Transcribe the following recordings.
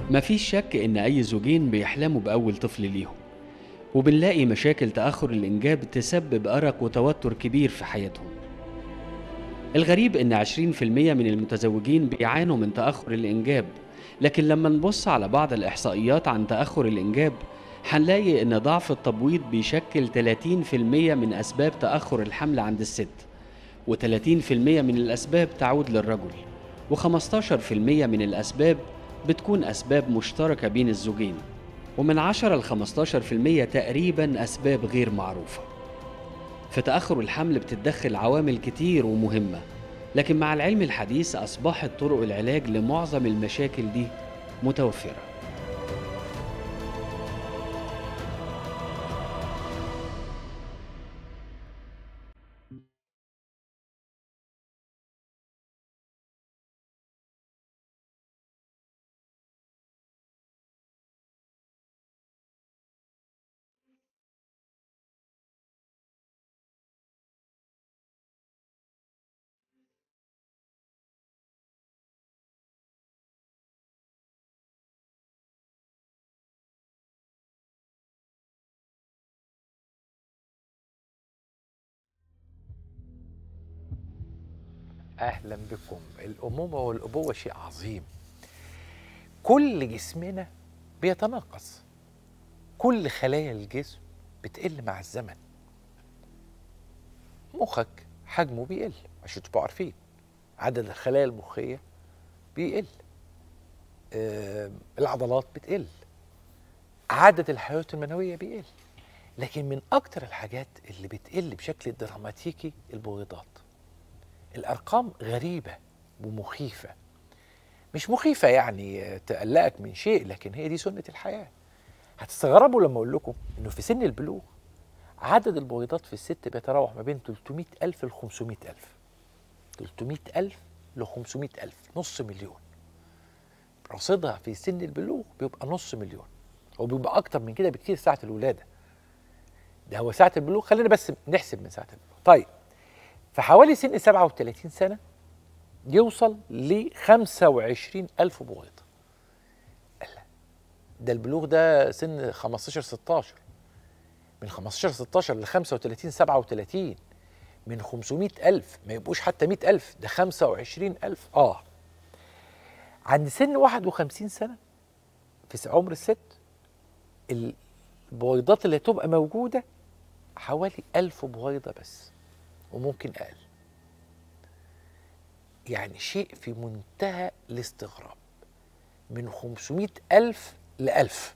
مفيش شك إن أي زوجين بيحلموا بأول طفل ليهم وبنلاقي مشاكل تأخر الإنجاب تسبب أرق وتوتر كبير في حياتهم الغريب إن 20% من المتزوجين بيعانوا من تأخر الإنجاب لكن لما نبص على بعض الإحصائيات عن تأخر الإنجاب هنلاقي إن ضعف التبويض بيشكل 30% من أسباب تأخر الحمل عند الست و30% من الأسباب تعود للرجل و15% من الأسباب بتكون أسباب مشتركة بين الزوجين ومن 10 ل 15% تقريبا أسباب غير معروفة في تأخر الحمل بتتدخل عوامل كتير ومهمة لكن مع العلم الحديث أصبحت طرق العلاج لمعظم المشاكل دي متوفرة اهلا بكم الامومه والابوه شيء عظيم كل جسمنا بيتناقص كل خلايا الجسم بتقل مع الزمن مخك حجمه بيقل عشان تبقوا عارفين عدد الخلايا المخيه بيقل آه العضلات بتقل عدد الحيوانات المنويه بيقل لكن من اكتر الحاجات اللي بتقل بشكل دراماتيكي البويضات الارقام غريبه ومخيفه مش مخيفه يعني تقلقك من شيء لكن هي دي سنه الحياه هتستغربوا لما اقول لكم انه في سن البلوغ عدد البويضات في الست بيتراوح ما بين 300 ألف ل 500 ألف 300 ألف ل 500 ألف نص مليون رصيدها في سن البلوغ بيبقى نص مليون هو بيبقى أكتر من كده بكتير ساعة الولادة ده هو ساعة البلوغ خلينا بس نحسب من ساعة البلوغ طيب في حوالي سن 37 سنة يوصل ل 25 ألف بويضة ده البلوغ ده سن 15 16 من 15 16 ل 35 37 من 500 ألف ما يبقوش حتى 100 ألف ده 25 ألف آه عند سن 51 سنة في عمر الست البويضات اللي هتبقى موجودة حوالي ألف بويضة بس وممكن أقل يعني شيء في منتهى الاستغراب من 500 ألف لألف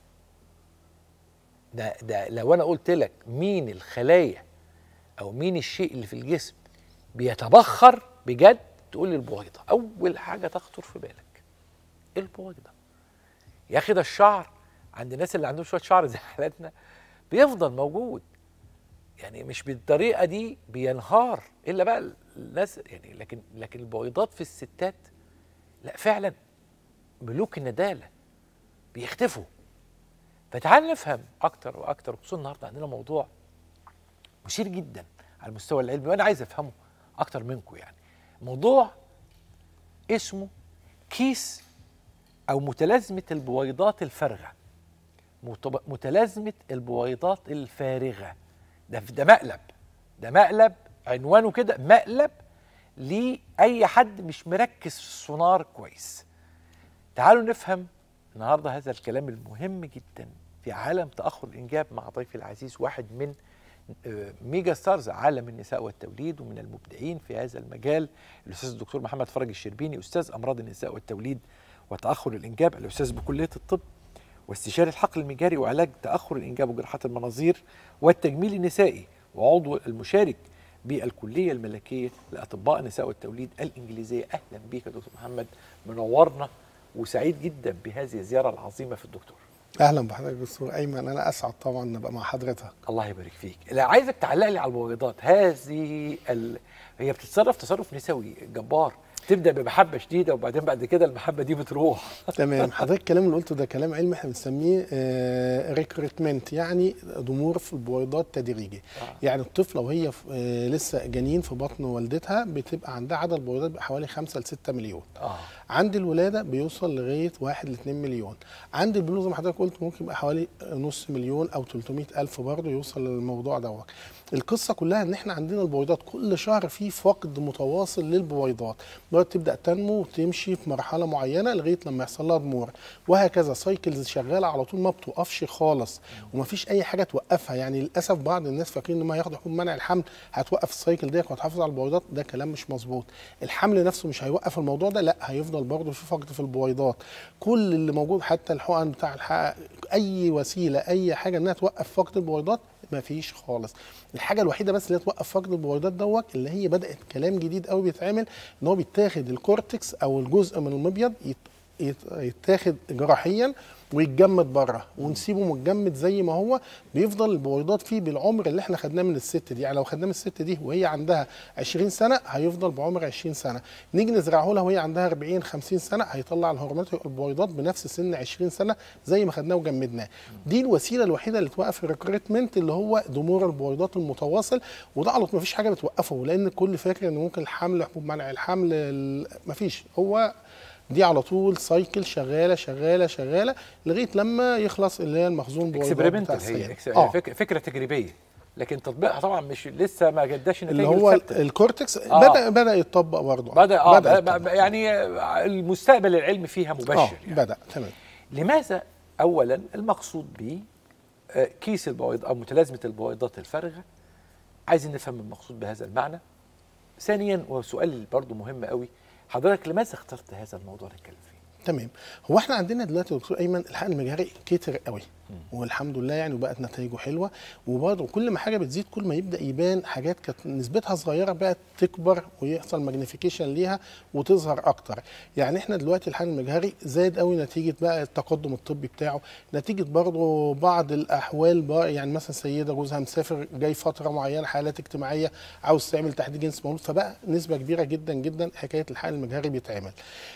ده, ده لو أنا قلت لك مين الخلايا أو مين الشيء اللي في الجسم بيتبخر بجد تقول لي البويضة أول حاجة تخطر في بالك البويضة يا أخي ده الشعر عند الناس اللي عندهم شوية شعر زي حالاتنا بيفضل موجود يعني مش بالطريقه دي بينهار الا بقى الناس يعني لكن لكن البويضات في الستات لا فعلا ملوك النداله بيختفوا فتعال نفهم اكتر واكتر خصوصا النهارده عندنا موضوع مثير جدا على المستوى العلمي وانا عايز افهمه اكتر منكم يعني موضوع اسمه كيس او متلازمه البويضات الفارغه متلازمه البويضات الفارغه ده ده مقلب ده مقلب عنوانه كده مقلب لاي حد مش مركز في السونار كويس تعالوا نفهم النهارده هذا الكلام المهم جدا في عالم تاخر الانجاب مع ضيفي العزيز واحد من ميجا ستارز عالم النساء والتوليد ومن المبدعين في هذا المجال الاستاذ الدكتور محمد فرج الشربيني استاذ امراض النساء والتوليد وتاخر الانجاب الاستاذ بكليه الطب واستشاري الحقل المجاري وعلاج تاخر الانجاب وجراحات المناظير والتجميل النسائي وعضو المشارك بالكليه الملكيه لاطباء النساء والتوليد الانجليزيه اهلا بك يا دكتور محمد منورنا وسعيد جدا بهذه الزياره العظيمه في الدكتور اهلا بحضرتك دكتور ايمن انا اسعد طبعا ان ابقى مع حضرتك الله يبارك فيك لا عايزك تعلق لي على البويضات هذه ال... هي بتتصرف تصرف نسوي جبار تبدا بمحبه شديده وبعدين بعد كده المحبه دي بتروح تمام حضرتك الكلام اللي قلته ده كلام علمي احنا بنسميه آه ريكروتمنت يعني ضمور في البويضات تدريجي آه. يعني الطفله وهي آه لسه جنين في بطن والدتها بتبقى عندها عدد بويضات حوالي 5 ل 6 مليون آه. عند الولاده بيوصل لغايه 1 ل 2 مليون عند البلوغ زي ما حضرتك قلت ممكن يبقى حوالي نص مليون او 300 الف برضه يوصل للموضوع دوت القصه كلها ان احنا عندنا البويضات كل شهر في فقد متواصل للبويضات البويضات تبدا تنمو وتمشي في مرحله معينه لغايه لما يحصل لها ضمور وهكذا سايكلز شغاله على طول ما بتوقفش خالص ومفيش اي حاجه توقفها يعني للاسف بعض الناس فاكرين ان ما ياخدوا حبوب منع الحمل هتوقف السايكل ديت وهتحافظ على البويضات ده كلام مش مظبوط الحمل نفسه مش هيوقف الموضوع ده لا هيفضل برضه في فقد في البويضات كل اللي موجود حتى الحقن بتاع الحق اي وسيله اي حاجه انها توقف فقد البويضات ما فيش خالص الحاجه الوحيده بس اللي توقف فقد البويضات دوت اللي هي بدات كلام جديد قوي بيتعمل ان هو بيتاخد الكورتكس او الجزء من المبيض يت- يت- يتاخد جراحيا ويتجمد بره ونسيبه متجمد زي ما هو بيفضل البويضات فيه بالعمر اللي احنا خدناه من الست دي يعني لو خدناه من الست دي وهي عندها 20 سنه هيفضل بعمر 20 سنه نيجي نزرعه لها وهي عندها 40 50 سنه هيطلع الهرمونات البويضات بنفس سن 20 سنه زي ما خدناه وجمدناه دي الوسيله الوحيده اللي توقف الريكروتمنت اللي هو ضمور البويضات المتواصل وده على طول مفيش حاجه بتوقفه لان الكل فاكر ان ممكن الحمل حبوب منع الحمل ال- مفيش هو دي على طول سايكل شغاله شغاله شغاله لغايه لما يخلص اللي هي المخزون بويضات بتاع اكسبيرمنتال السيدة. هي إكس- آه. فك- فكره تجربيه لكن تطبيقها طبعا مش لسه ما جداش اللي النتائج هو الثابته الكورتكس آه. بدا بدا يتطبق برضه بدا اه بدأ بدا يتطبق. يعني المستقبل العلمي فيها اه مبشر يعني. بدا تمام لماذا اولا المقصود به آه، كيس البويض او متلازمه البويضات الفارغه عايزين نفهم المقصود بهذا المعنى ثانيا وسؤال برضو مهم قوي حضرتك لماذا اخترت هذا الموضوع نتكلم فيه تمام هو احنا عندنا دلوقتي يا دكتور ايمن الحقن المجهري كتر قوي والحمد لله يعني وبقت نتائجه حلوه وبرضه كل ما حاجه بتزيد كل ما يبدا يبان حاجات كانت نسبتها صغيره بقت تكبر ويحصل ماجنيفيكيشن ليها وتظهر اكتر يعني احنا دلوقتي الحقن المجهري زاد قوي نتيجه بقى التقدم الطبي بتاعه نتيجه برضه بعض الاحوال بقى يعني مثلا سيده جوزها مسافر جاي فتره معينه حالات اجتماعيه عاوز تعمل تحديد جنس مولود فبقى نسبه كبيره جدا جدا حكايه الحقن المجهري بيتعمل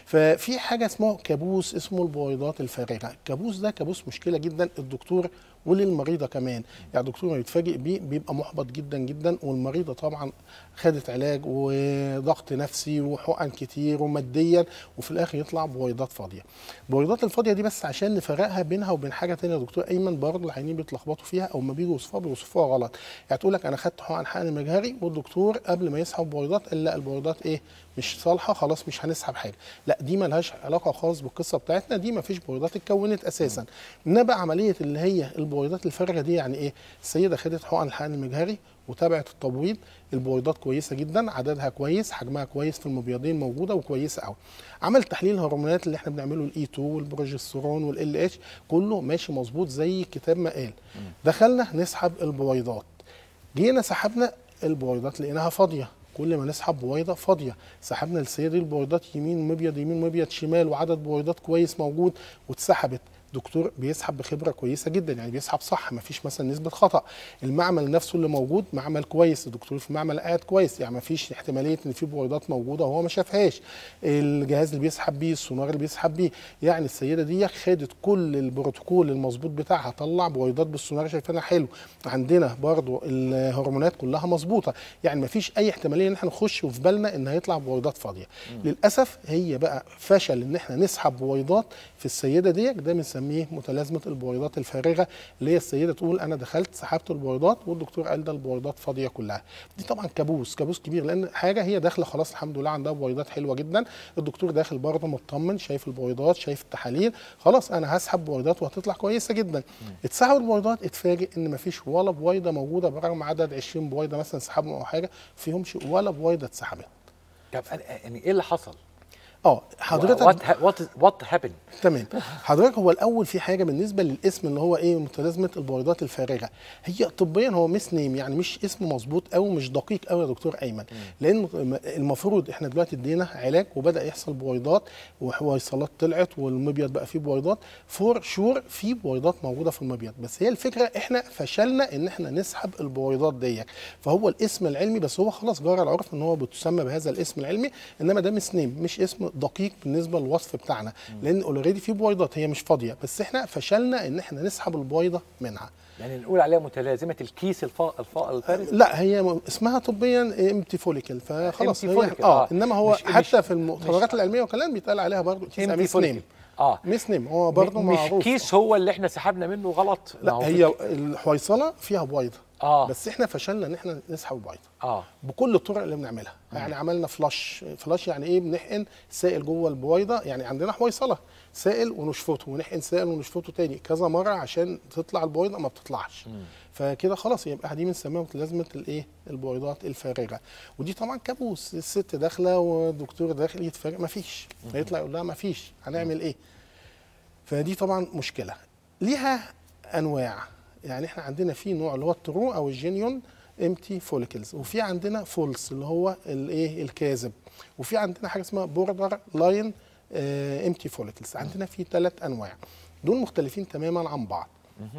ففي حاجه اسمه كابوس اسمه البويضات الفارغه الكابوس ده كابوس مشكله جدا الدكتور وللمريضه كمان يعني الدكتور ما بيتفاجئ بيه بيبقى محبط جدا جدا والمريضه طبعا خدت علاج وضغط نفسي وحقن كتير وماديا وفي الاخر يطلع بويضات فاضيه البويضات الفاضيه دي بس عشان نفرقها بينها وبين حاجه تانية يا دكتور ايمن برضه العيانين بيتلخبطوا فيها او ما بيجوا يوصفوها بيوصفوها غلط يعني تقول لك انا خدت حقن حقن مجهري والدكتور قبل ما يسحب بويضات قال لا البويضات ايه مش صالحه خلاص مش هنسحب حاجه لا دي ملهاش علاقه خالص بالقصه بتاعتنا دي ما فيش بويضات اتكونت اساسا انما عمليه اللي هي البويضات الفارغه دي يعني ايه السيده خدت حقن الحقن المجهري وتابعت التبويض البويضات كويسه جدا عددها كويس حجمها كويس في المبيضين موجوده وكويسه قوي عمل تحليل الهرمونات اللي احنا بنعمله الاي 2 والبروجسترون والال اتش كله ماشي مظبوط زي الكتاب ما قال دخلنا نسحب البويضات جينا سحبنا البويضات لقيناها فاضيه كل ما نسحب بويضه فاضيه سحبنا السيده دي البويضات يمين مبيض يمين مبيض شمال وعدد بويضات كويس موجود واتسحبت دكتور بيسحب بخبره كويسه جدا يعني بيسحب صح ما فيش مثلا نسبه خطا المعمل نفسه اللي موجود معمل كويس الدكتور في المعمل قاعد كويس يعني ما فيش احتماليه ان في بويضات موجوده وهو ما شافهاش الجهاز اللي بيسحب بيه السونار اللي بيسحب بيه يعني السيده دي خدت كل البروتوكول المظبوط بتاعها طلع بويضات بالسونار شايفينها حلو عندنا برضو الهرمونات كلها مظبوطه يعني ما فيش اي احتماليه ان احنا نخش وفي بالنا ان هيطلع بويضات فاضيه للاسف هي بقى فشل ان احنا نسحب بويضات في السيده ديت ده بنسميه متلازمه البويضات الفارغه اللي هي السيده تقول انا دخلت سحبت البويضات والدكتور قال ده البويضات فاضيه كلها دي طبعا كابوس كابوس كبير لان حاجه هي داخله خلاص الحمد لله عندها بويضات حلوه جدا الدكتور داخل برضه مطمن شايف البويضات شايف التحاليل خلاص انا هسحب بويضات وهتطلع كويسه جدا اتسحب البويضات اتفاجئ ان مفيش ولا بويضه موجوده برغم عدد 20 بويضه مثلا سحبهم او حاجه فيهمش ولا بويضه اتسحبت طب أنا- يعني ايه اللي حصل؟ اه حضرتك وات وات وات هابن تمام حضرتك هو الاول في حاجه بالنسبه للاسم اللي هو ايه متلازمه البويضات الفارغه هي طبيا هو مس نيم يعني مش اسم مظبوط قوي مش دقيق قوي يا دكتور ايمن لان المفروض احنا دلوقتي ادينا علاج وبدا يحصل بويضات وحويصلات طلعت والمبيض بقى فيه بويضات فور شور في بويضات موجوده في المبيض بس هي الفكره احنا فشلنا ان احنا نسحب البويضات ديت فهو الاسم العلمي بس هو خلاص جرى العرف ان هو بتسمى بهذا الاسم العلمي انما ده مس نيم مش اسم حجم دقيق بالنسبه للوصف بتاعنا لان اوريدي في بويضات هي مش فاضيه بس احنا فشلنا ان احنا نسحب البويضه منها يعني نقول عليها متلازمه الكيس الفا الفا الفارغ لا هي م- اسمها طبيا امتي فوليكل فخلاص empty هي follicle، اه آه. انما هو مش- حتى مش- في المؤتمرات مش- العلميه وكلام بيتقال عليها برضه كيس empty ميس follicle. نيم اه ميس نيم هو برضه مش معروف كيس هو اللي احنا سحبنا منه غلط ما لا هو هي الحويصله فيها بويضه اه بس احنا فشلنا ان احنا نسحب البويضه اه بكل الطرق اللي بنعملها يعني عملنا فلاش فلاش يعني ايه بنحقن سائل جوه البويضه يعني عندنا حويصله سائل ونشفطه ونحقن سائل ونشفطه تاني كذا مره عشان تطلع البويضه ما بتطلعش فكده خلاص يبقى دي بنسميها متلازمه الايه البويضات الفارغه ودي طبعا كابوس الست داخله والدكتور داخل يتفرق ما فيش هيطلع يقول لها ما فيش هنعمل ايه فدي طبعا مشكله ليها انواع يعني احنا عندنا في نوع اللي هو الترو او الجينيون امتي فوليكلز وفي عندنا فولس اللي هو الايه الكاذب وفي عندنا حاجه اسمها بوردر لاين امتي فوليكلز عندنا في ثلاث انواع دول مختلفين تماما عن بعض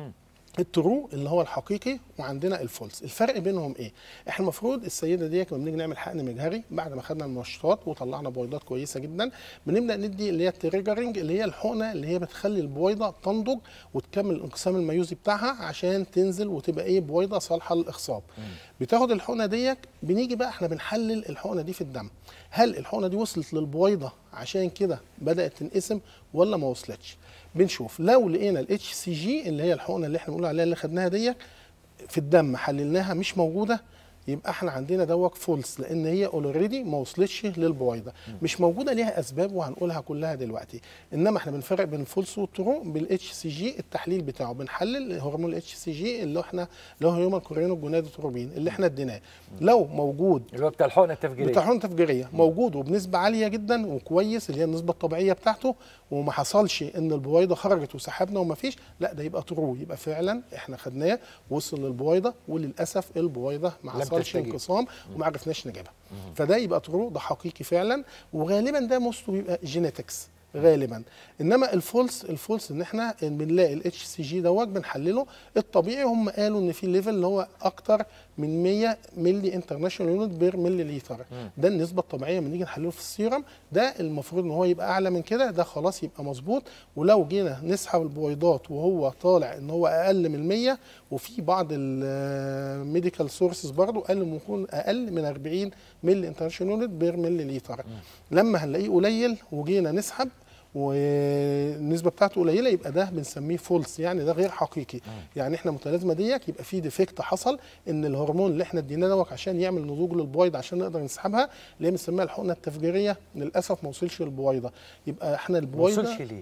الترو اللي هو الحقيقي وعندنا الفولس الفرق بينهم ايه احنا المفروض السيده دي لما بنيجي نعمل حقن مجهري بعد ما خدنا المنشطات وطلعنا بويضات كويسه جدا بنبدا ندي اللي هي التريجرنج اللي هي الحقنه اللي هي بتخلي البويضه تنضج وتكمل الانقسام الميوزي بتاعها عشان تنزل وتبقى ايه بويضه صالحه للاخصاب بتاخد الحقنه ديت بنيجي بقى احنا بنحلل الحقنه دي في الدم هل الحقنه دي وصلت للبويضه عشان كده بدات تنقسم ولا ما وصلتش بنشوف لو لقينا الاتش سي جي اللي هي الحقنه اللي احنا بنقول عليها اللي خدناها ديت في الدم حللناها مش موجوده يبقى احنا عندنا دوت فولس لان هي اوريدي ما وصلتش للبويضه مش موجوده ليها اسباب وهنقولها كلها دلوقتي انما احنا بنفرق بين الفولس والترو بالاتش سي جي التحليل بتاعه بنحلل هرمون الاتش سي جي اللي احنا اللي هو هيومن كورينو جونادوتروبين اللي احنا اديناه لو موجود اللي هو بتاع الحقنه التفجيريه بتاع حقن تفجيريه موجود وبنسبه عاليه جدا وكويس اللي هي النسبه الطبيعيه بتاعته وما حصلش ان البويضه خرجت وسحبنا وما فيش لا ده يبقى ترو يبقى فعلا احنا خدناه وصل للبويضه وللاسف البويضه ما لم حصلش تستجيب. انقسام وما عرفناش نجيبها فده يبقى ترو ده حقيقي فعلا وغالبا ده موسته بيبقى جينيتكس غالبا انما الفولس الفولس ان احنا بنلاقي الاتش سي جي دوت بنحلله الطبيعي هم قالوا ان في ليفل اللي هو اكتر من 100 ملي انترناشونال يونت بير ملي لتر ده النسبه الطبيعيه لما نيجي نحلله في السيرم ده المفروض ان هو يبقى اعلى من كده ده خلاص يبقى مظبوط ولو جينا نسحب البويضات وهو طالع ان هو اقل من 100 وفي بعض الميديكال سورسز برضه قال انه يكون اقل من 40 ملي انترناشونال يونت بير ملي لتر لما هنلاقيه قليل وجينا نسحب والنسبه بتاعته قليله يبقى ده بنسميه فولس يعني ده غير حقيقي يعني احنا متلازمه ديت يبقى في ديفكت حصل ان الهرمون اللي احنا اديناه دوت عشان يعمل نضوج للبويضه عشان نقدر نسحبها اللي هي بنسميها الحقنه التفجيريه للاسف ما وصلش للبويضه يبقى احنا ما البويضه وصلش ليه؟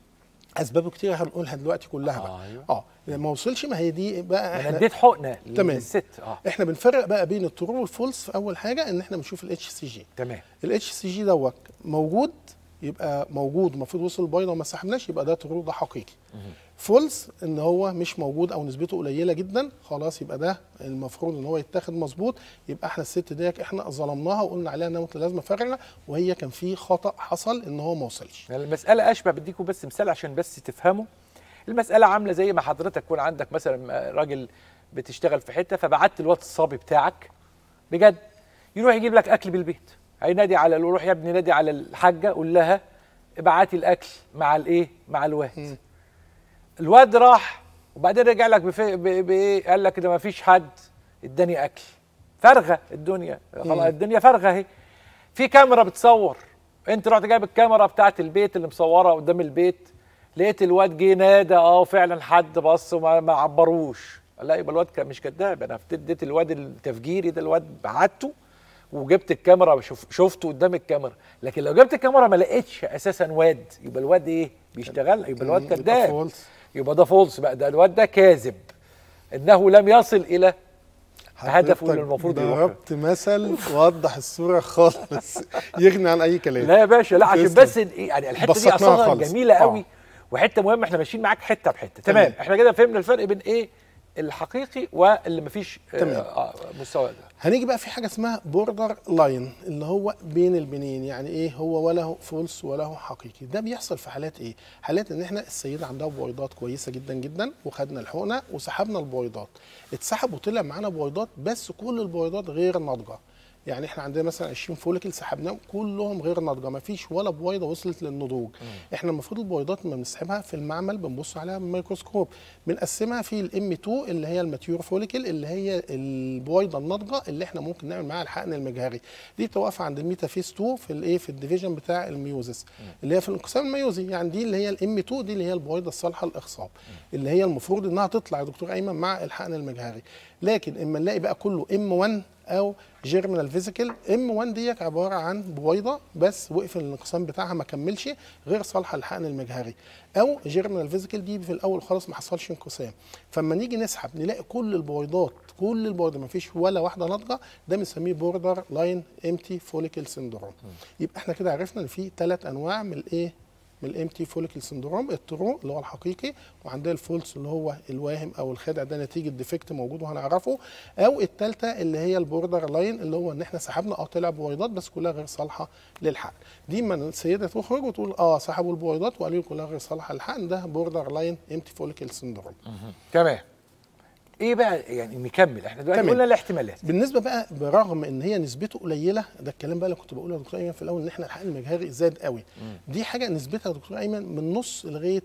اسبابه كتير هنقولها دلوقتي كلها بقى آه، أيوة. اه ما وصلش ما هي دي بقى انا احنا اديت حقنه تمام. للست اه احنا بنفرق بقى بين الترو والفولس في اول حاجه ان احنا بنشوف الاتش سي جي تمام الاتش سي جي دوت موجود يبقى موجود المفروض وصل البيضه وما سحبناش يبقى ده ترو ده حقيقي فولس ان هو مش موجود او نسبته قليله جدا خلاص يبقى ده المفروض ان هو يتاخد مظبوط يبقى احنا الست ديت احنا ظلمناها وقلنا عليها انها متلازمه فارغه وهي كان في خطا حصل ان هو ما وصلش يعني المسألة أشبه بديكم بس مثال عشان بس تفهموا المسألة عاملة زي ما حضرتك يكون عندك مثلا راجل بتشتغل في حتة فبعت الواد الصبي بتاعك بجد يروح يجيب لك أكل بالبيت هينادي على روح يا ابني نادي على الحاجة قول لها ابعتي الأكل مع الإيه؟ مع الواد الواد راح وبعدين رجع لك بفي- ب- بايه قال لك ده ما فيش حد اداني اكل فارغه الدنيا خلاص الدنيا فارغه اهي في كاميرا بتصور انت رحت جايب الكاميرا بتاعت البيت اللي مصوره قدام البيت لقيت الواد جه نادى اه فعلا حد بص وما ما عبروش لا يبقى الواد كان مش كذاب انا اديت الواد التفجيري ده الواد بعته وجبت الكاميرا شوف شفته قدام الكاميرا لكن لو جبت الكاميرا ما لقيتش اساسا واد يبقى الواد ايه بيشتغل يبقى الواد يبقى كذاب فولس. يبقى ده فولس بقى ده الواد ده كاذب انه لم يصل الى هدفه اللي حضرتك المفروض يروح ضربت مثل وضح الصوره خالص يغني عن اي كلام لا يا باشا لا عشان تسلم. بس ال- إيه يعني الحته دي بسطناها اصلا خالص. جميله آه. قوي وحته مهمه احنا ماشيين معاك حته بحته تمام تمام. احنا كده فهمنا الفرق بين ايه الحقيقي واللي مفيش آه، تمام. آه مستوى ده هنيجي بقى في حاجه اسمها بوردر لاين اللي هو بين البنين يعني ايه هو وله فولس وله حقيقي ده بيحصل في حالات ايه حالات ان احنا السيده عندها بويضات كويسه جدا جدا وخدنا الحقنه وسحبنا البويضات اتسحب وطلع معانا بويضات بس كل البويضات غير ناضجه يعني احنا عندنا مثلا 20 فوليكل سحبناهم كلهم غير ناضجه ما فيش ولا بويضه وصلت للنضوج احنا المفروض البويضات لما بنسحبها في المعمل بنبص عليها بالميكروسكوب بنقسمها في الام 2 اللي هي الماتيور فوليكل اللي هي البويضه الناضجه اللي احنا ممكن نعمل معاها الحقن المجهري دي بتبقى واقفه عند الميتافيز 2 في الايه في الديفيجن بتاع الميوزس اللي هي في الانقسام الميوزي يعني دي اللي هي الام 2 دي اللي هي البويضه الصالحه للاخصاب اللي هي المفروض انها تطلع يا دكتور ايمن مع الحقن المجهري لكن اما نلاقي بقى كله ام 1 او جيرمينال فيزيكال ام 1 ديت عباره عن بويضه بس وقف الانقسام بتاعها ما كملش غير صالحه للحقن المجهري او جيرمينال فيزيكال دي في الاول خالص ما حصلش انقسام فاما نيجي نسحب نلاقي كل البويضات كل البويضه ما فيش ولا واحده ناضجه ده بنسميه بوردر لاين امتي فوليكل سندروم يبقى احنا كده عرفنا ان في ثلاث انواع من الايه من الامتي فوليكل سندروم الترو اللي هو الحقيقي وعندنا الفولس اللي هو الواهم او الخادع ده نتيجه ديفكت موجود وهنعرفه او الثالثه اللي هي البوردر لاين اللي هو ان احنا سحبنا اه طلع بويضات بس كلها غير صالحه للحقن دي ما السيده تخرج وتقول اه سحبوا البويضات وقالوا لي كلها غير صالحه للحقن ده بوردر لاين امتي فوليكل سندروم تمام ايه بقى يعني نكمل احنا دلوقتي تمام. قلنا الاحتمالات بالنسبه بقى برغم ان هي نسبته قليله ده الكلام بقى اللي كنت بقوله يا دكتور ايمن في الاول ان احنا الحقن المجهري زاد قوي دي حاجه نسبتها يا دكتور ايمن من نص لغايه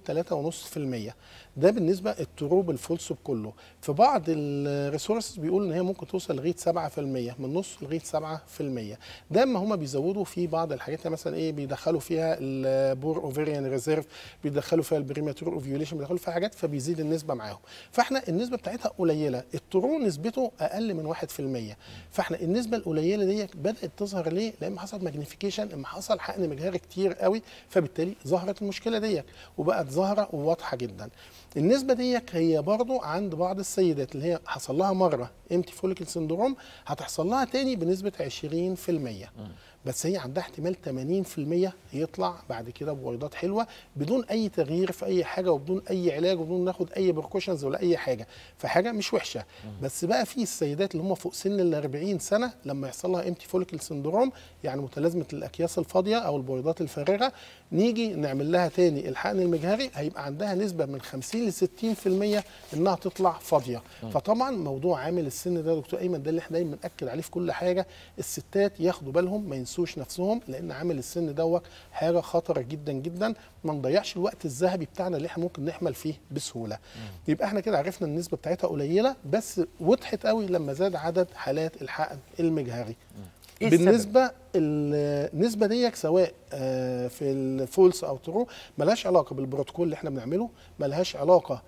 3.5% ده بالنسبه التروب الفولس كله في بعض الريسورسز بيقول ان هي ممكن توصل لغايه 7% من نص لغايه 7% ده اما هم بيزودوا في بعض الحاجات يعني مثلا ايه بيدخلوا فيها البور اوفيريان ريزيرف بيدخلوا فيها البريماتور اوفيوليشن بيدخلوا فيها حاجات فبيزيد النسبه معاهم فاحنا النسبه بتاعتها قليله الترو نسبته اقل من 1% فاحنا النسبه القليله دي بدات تظهر ليه لان حصل ماجنيفيكيشن اما حصل حقن مجهري كتير قوي فبالتالي ظهرت المشكله ديت وبقت ظاهره وواضحه جدا النسبه ديت هي برضو عند بعض السيدات اللي هي حصل لها مره امتي فوليكل سندروم هتحصل لها تاني بنسبه 20% بس هي عندها احتمال 80% يطلع بعد كده بويضات حلوه بدون اي تغيير في اي حاجه وبدون اي علاج وبدون ناخد اي بركوشنز ولا اي حاجه فحاجه مش وحشه بس بقى في السيدات اللي هم فوق سن ال 40 سنه لما يحصل لها امتي فوليكل سندروم يعني متلازمه الاكياس الفاضيه او البويضات الفارغه نيجي نعمل لها تاني الحقن المجهري هيبقى عندها نسبه من 50 ل 60% انها تطلع فاضيه فطبعا موضوع عامل السن ده يا دكتور ايمن ده اللي احنا دايما بناكد عليه في كل حاجه الستات ياخدوا بالهم ما ينسوش نفسهم لان عامل السن دوت حاجه خطره جدا جدا ما نضيعش الوقت الذهبي بتاعنا اللي احنا ممكن نحمل فيه بسهوله يبقى احنا كده عرفنا النسبه بتاعتها قليله بس وضحت قوي لما زاد عدد حالات الحقن المجهري إيه السبب؟ بالنسبه النسبه ديك سواء آه، في الفولس او ترو ملهاش علاقه بالبروتوكول اللي احنا بنعمله ملهاش علاقه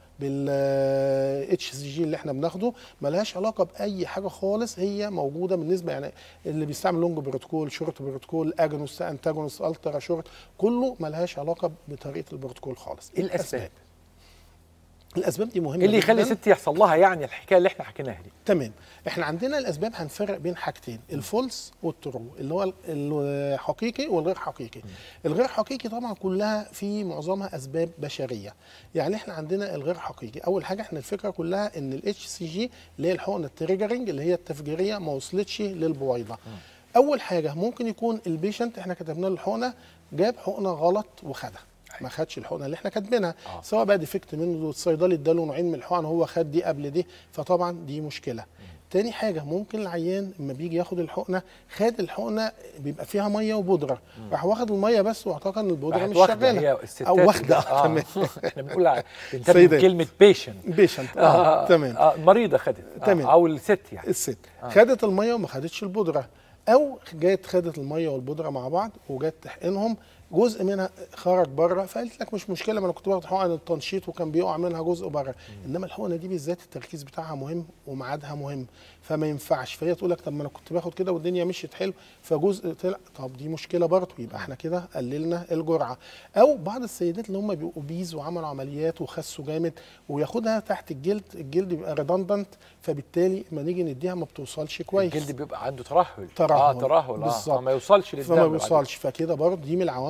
بالاتش سي جي اللي احنا بناخده ملهاش علاقه باي حاجه خالص هي موجوده بالنسبه يعني اللي بيستعمل لونج بروتوكول شورت بروتوكول اجونست انتاجونست الترا شورت كله ملهاش علاقه بطريقه البروتوكول خالص ايه الاسباب؟ الاسباب دي مهمه ايه اللي يخلي جداً. ست يحصل لها يعني الحكايه اللي احنا حكيناها دي تمام احنا عندنا الاسباب هنفرق بين حاجتين الفولس والترو اللي هو ال- الحقيقي والغير حقيقي الغير حقيقي طبعا كلها في معظمها اسباب بشريه يعني احنا عندنا الغير حقيقي اول حاجه احنا الفكره كلها ان الاتش سي جي اللي هي الحقنه التريجرنج اللي هي التفجيريه ما وصلتش للبويضه اول حاجه ممكن يكون البيشنت احنا كتبنا له الحقنه جاب حقنه غلط وخدها ما خدش الحقنه اللي احنا كاتبينها آه. سواء بقى ديفكت منه الصيدلي اداله نوعين من الحقن هو خد دي قبل دي فطبعا دي مشكله تاني حاجة ممكن العيان لما بيجي ياخد الحقنة خد الحقنة بيبقى فيها مية وبودرة راح واخد المية بس واعتقد ان البودرة راحت مش واخدة شغالة هي الستات او واخدة آه. تمام احنا بنقول ع- بنتبه سيدات. كلمه بيشنت بيشنت اه تمام آه مريضه خدت آه تمام. او الست يعني الست خدت الميه وما خدتش البودره او جت خدت الميه والبودره مع بعض وجت تحقنهم جزء منها خرج بره فقالت لك مش مشكله ما انا كنت باخد حقن التنشيط وكان بيقع منها جزء بره انما الحقنه دي بالذات التركيز بتاعها مهم وميعادها مهم فما ينفعش فهي تقول لك طب ما انا كنت باخد كده والدنيا مشيت حلو فجزء طلع طب دي مشكله برضه يبقى احنا كده قللنا الجرعه او بعض السيدات اللي هم بيبقوا بيز وعملوا عمليات وخسوا جامد وياخدها تحت الجلد الجلد بيبقى ريدندنت فبالتالي لما نيجي نديها ما بتوصلش كويس الجلد بيبقى عنده ترهل ترهل. اه ترهل اه بالظبط. فما يوصلش للدم فما بعد بيوصلش فكده برضه دي من العوامل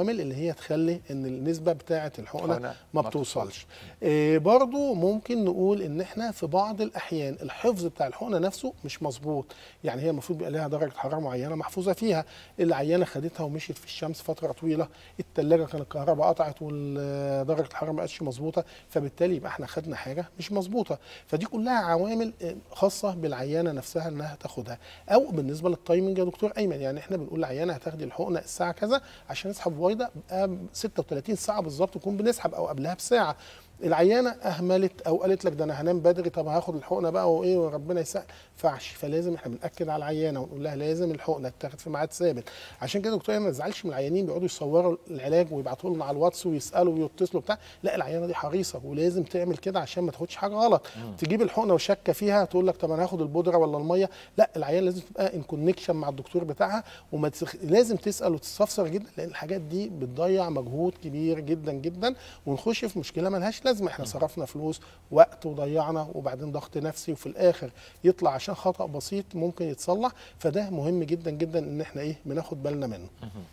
العوامل اللي هي تخلي ان النسبه بتاعه الحقنه حقنة ما ما بتوصلش آه برضو ممكن نقول ان احنا في بعض الاحيان الحفظ بتاع الحقنه نفسه مش مظبوط يعني هي المفروض بيبقى لها درجه حراره معينه محفوظه فيها العيانه خدتها ومشيت في الشمس فتره طويله الثلاجه كان الكهرباء قطعت ودرجه الحراره ما بقتش مظبوطه فبالتالي يبقى احنا خدنا حاجه مش مظبوطه فدي كلها عوامل آه، خاصه بالعيانه نفسها انها تاخدها او بالنسبه للتايمنج يا دكتور ايمن يعني احنا بنقول للعيانه هتاخدي الحقنه الساعه كذا عشان نسحب بويضه بقى 36 ساعه بالظبط نكون بنسحب او قبلها بساعه العيانه اهملت او قالت لك ده انا هنام بدري طب هاخد الحقنه بقى وايه وربنا يسهل فعش فلازم احنا بناكد على العيانه ونقول لها لازم الحقنه تتاخد في ميعاد ثابت عشان كده دكتور ما تزعلش من العيانين بيقعدوا يصوروا العلاج ويبعتوا لنا على الواتس ويسالوا ويتصلوا بتاع لا العيانه دي حريصه ولازم تعمل كده عشان ما تاخدش حاجه غلط تجيب الحقنه وشاكه فيها تقول لك طب انا هاخد البودره ولا الميه لا العيان لازم تبقى ان كونكشن مع الدكتور بتاعها وما تسخ... لازم تسال وتستفسر جدا لان الحاجات دي بتضيع مجهود كبير جدا جدا ونخش في مشكله ملهاش لازمه احنا صرفنا فلوس وقت وضيعنا وبعدين ضغط نفسي وفي الاخر يطلع عشان خطا بسيط ممكن يتصلح فده مهم جدا جدا ان احنا ايه بناخد بالنا منه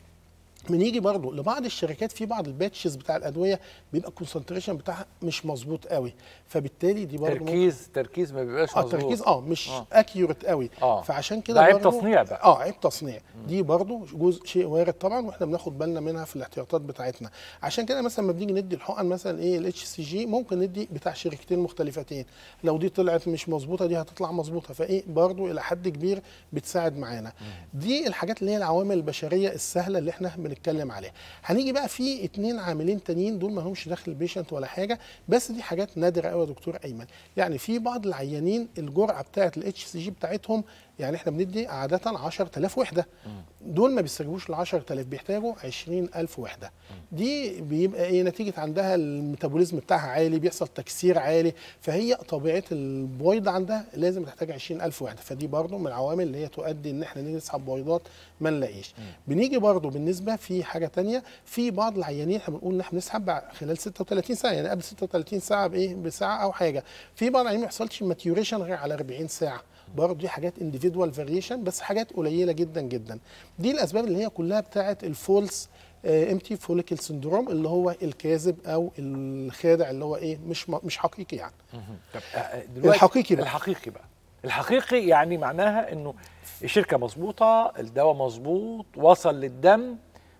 بنيجي برضو لبعض الشركات في بعض الباتشز بتاع الادويه بيبقى الكونسنتريشن بتاعها مش مظبوط قوي فبالتالي دي برضو ممكن- تركيز تركيز ما بيبقاش اه مظبوط تركيز اه مش آه. اكيوريت قوي آه. فعشان كده ده عيب برضو- تصنيع بقى. اه عيب تصنيع دي برضو جزء شيء وارد طبعا واحنا بناخد بالنا منها في الاحتياطات بتاعتنا عشان كده مثلا لما بنيجي ندي الحقن مثلا ايه الاتش سي جي ممكن ندي بتاع شركتين مختلفتين لو دي طلعت مش مظبوطه دي هتطلع مظبوطه فايه برضو الى حد كبير بتساعد معانا دي الحاجات اللي هي العوامل البشريه السهله اللي احنا بنتكلم عليها هنيجي بقى في اتنين عاملين تانيين دول ما همش داخل البيشنت ولا حاجه بس دي حاجات نادره قوي يا دكتور ايمن يعني في بعض العيانين الجرعه بتاعه الاتش سي جي بتاعتهم يعني احنا بندي عاده 10000 وحده دول ما بيستجيبوش ل 10000 بيحتاجوا 20000 وحده دي بيبقى ايه نتيجه عندها الميتابوليزم بتاعها عالي بيحصل تكسير عالي فهي طبيعه البويضه عندها لازم تحتاج 20000 وحده فدي برضو من العوامل اللي هي تؤدي ان احنا نيجي نسحب بويضات ما نلاقيش بنيجي برضو بالنسبه في حاجه تانية في بعض العيانين احنا بنقول ان احنا بنسحب بعد- خلال 36 ساعه يعني قبل 36 ساعه بايه بساعه او حاجه في بعض العيانين ما يحصلش ماتيوريشن غير على 40 ساعه برضه دي حاجات individual فاريشن بس حاجات قليله جدا جدا دي الاسباب اللي هي كلها بتاعه الفولس امتي فوليكل سندروم اللي هو الكاذب او الخادع اللي هو ايه مش م- مش حقيقي يعني طب آه، دلوقتي الحقيقي بقى. الحقيقي بقى الحقيقي يعني معناها انه الشركه مظبوطه الدواء مظبوط وصل للدم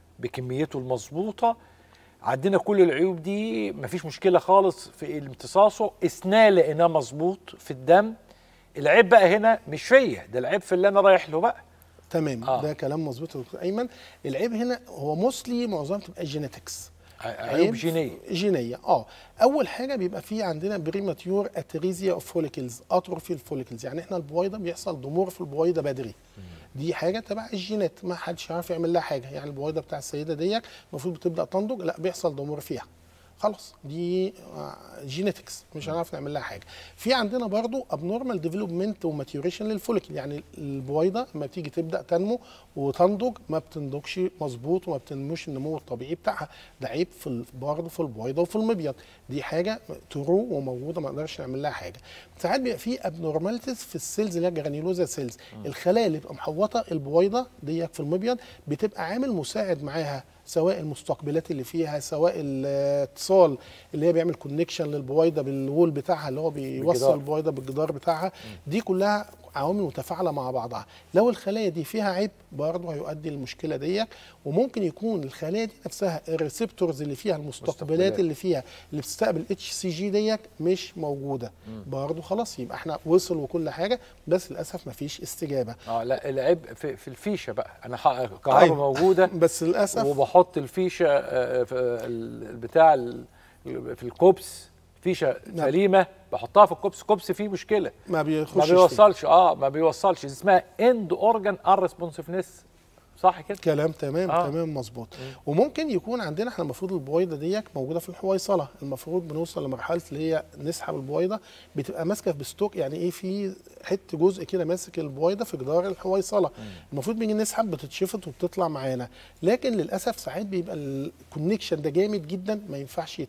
بكميته المظبوطه عندنا كل العيوب دي مفيش مشكله خالص في امتصاصه اثناء لقيناه مظبوط في الدم العيب بقى هنا مش فيا ده العيب في اللي انا رايح له بقى تمام آه. آه. ده كلام مظبوط يا دكتور ايمن العيب هنا هو موستلي معظمها بتبقى جينيتكس عيوب جينيه جينيه اه اول حاجه بيبقى في عندنا بريماتيور اتريزيا اوف فوليكلز اتروفي الفوليكلز يعني احنا البويضه بيحصل ضمور في البويضه بدري دي حاجه تبع الجينات ما حدش عارف يعمل لها حاجه يعني البويضه بتاع السيده ديت المفروض بتبدا تنضج لا بيحصل ضمور فيها خلاص دي جينيتكس مش هنعرف نعمل لها حاجه في عندنا برضو ابنورمال ديفلوبمنت وماتيوريشن للفوليكل يعني البويضه لما بتيجي تبدا تنمو وتنضج ما بتنضجش مظبوط وما بتنموش النمو الطبيعي بتاعها ده عيب في ال- برضه في البويضه وفي المبيض دي حاجه ترو وموجوده ما نقدرش نعمل لها حاجه ساعات بيبقى في ابنورماليتيز في السيلز اللي هي جرانيولوزا سيلز الخلايا اللي بتبقى محوطه البويضه دي في المبيض بتبقى عامل مساعد معاها سواء المستقبلات اللي فيها سواء الاتصال اللي هي بيعمل كونكشن للبويضه بالوول بتاعها اللي هو بالجدار. بيوصل البويضه بالجدار بتاعها دي كلها عوامل متفاعله مع بعضها لو الخلايا دي فيها عيب برضه هيؤدي للمشكله دي وممكن يكون الخلايا دي نفسها الريسبتورز اللي فيها المستقبلات مستقبلات. اللي فيها اللي بتستقبل اتش سي جي ديت مش موجوده برضه خلاص يبقى احنا وصل وكل حاجه بس للاسف مفيش استجابه اه لا العيب في, في الفيشه بقى انا ح- كهرباء أيوة. موجوده بس للاسف وبحط الفيشه آه، في ال- البتاع ال- في الكوبس فيشه نعم. سليمه بحطها في الكوبس كوبس فيه مشكله ما بيخش ما بيوصلش اه ما بيوصلش دي اسمها اند اورجان ارسبونسفنس صح كده كلام تمام آه. آه. تمام مظبوط وممكن يكون عندنا احنا المفروض البويضه ديت موجوده في الحويصله المفروض بنوصل لمرحله اللي هي نسحب البويضه بتبقى ماسكه بستوك يعني ايه في حته جزء كده ماسك البويضه في جدار الحويصله المفروض بنيجي نسحب بتتشفط وبتطلع معانا لكن للاسف ساعات بيبقى الكونكشن ده جامد جدا ما ينفعش يتفك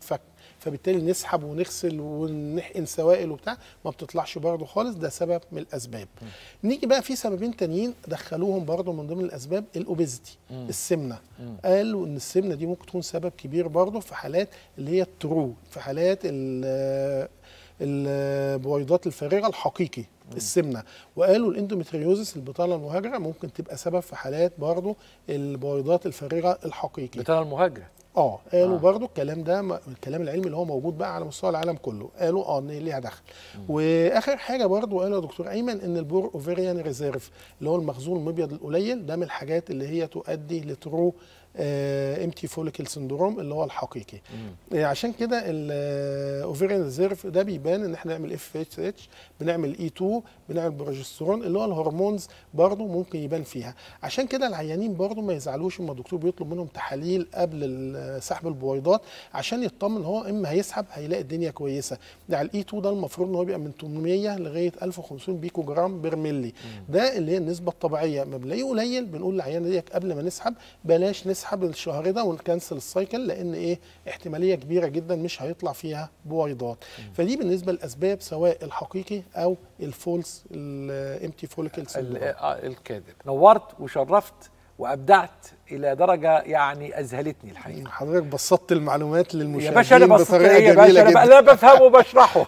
فبالتالي نسحب ونغسل ونحقن سوائل وبتاع ما بتطلعش برضه خالص ده سبب من الاسباب نيجي بقى في سببين تانيين دخلوهم برضه من ضمن الاسباب الاوبيزيتي السمنه قالوا ان السمنه دي ممكن تكون سبب كبير برضه في حالات اللي هي الترو في حالات ال- البويضات الفارغه الحقيقي السمنه وقالوا الاندومتريوزس البطانه المهاجره ممكن تبقى سبب في حالات برضه البويضات الفارغه الحقيقي بتاع المهاجره اه قالوا آه. آه. برضو الكلام ده م- الكلام العلمي اللي هو موجود بقى على مستوى العالم كله قالوا اه ان ليها دخل واخر حاجه برضو قالوا يا دكتور ايمن ان البور اوفيريان ريزيرف اللي هو المخزون المبيض القليل ده من الحاجات اللي هي تؤدي لترو امتي فوليكل سندروم اللي هو الحقيقي آه عشان كده الاوفيريان ريزيرف ده بيبان ان احنا نعمل اف اتش اتش بنعمل اي 2 بنعمل بروجسترون اللي هو الهرمونز برضو ممكن يبان فيها عشان كده العيانين برضو ما يزعلوش اما الدكتور بيطلب منهم تحاليل قبل ال- سحب البويضات عشان يطمن هو اما هيسحب هيلاقي الدنيا كويسه ده على الاي 2 ده المفروض ان هو بيبقى من 800 لغايه 1500 بيكو جرام بير ملي ده اللي هي النسبه الطبيعيه ما بنلاقيه قليل بنقول للعيان ديت قبل ما نسحب بلاش نسحب الشهر ده ونكنسل السايكل لان ايه احتماليه كبيره جدا مش هيطلع فيها بويضات فدي بالنسبه للاسباب سواء الحقيقي او الفولس الامتي فوليكل ال- سندروم آه، الكاذب نورت وشرفت وابدعت الى درجه يعني اذهلتني الحقيقه حضرتك بسطت المعلومات يا للمشاهدين باشا انا بسطت بطريقه ايه يا باشا جميله انا, جدا أنا بفهمه وبشرحه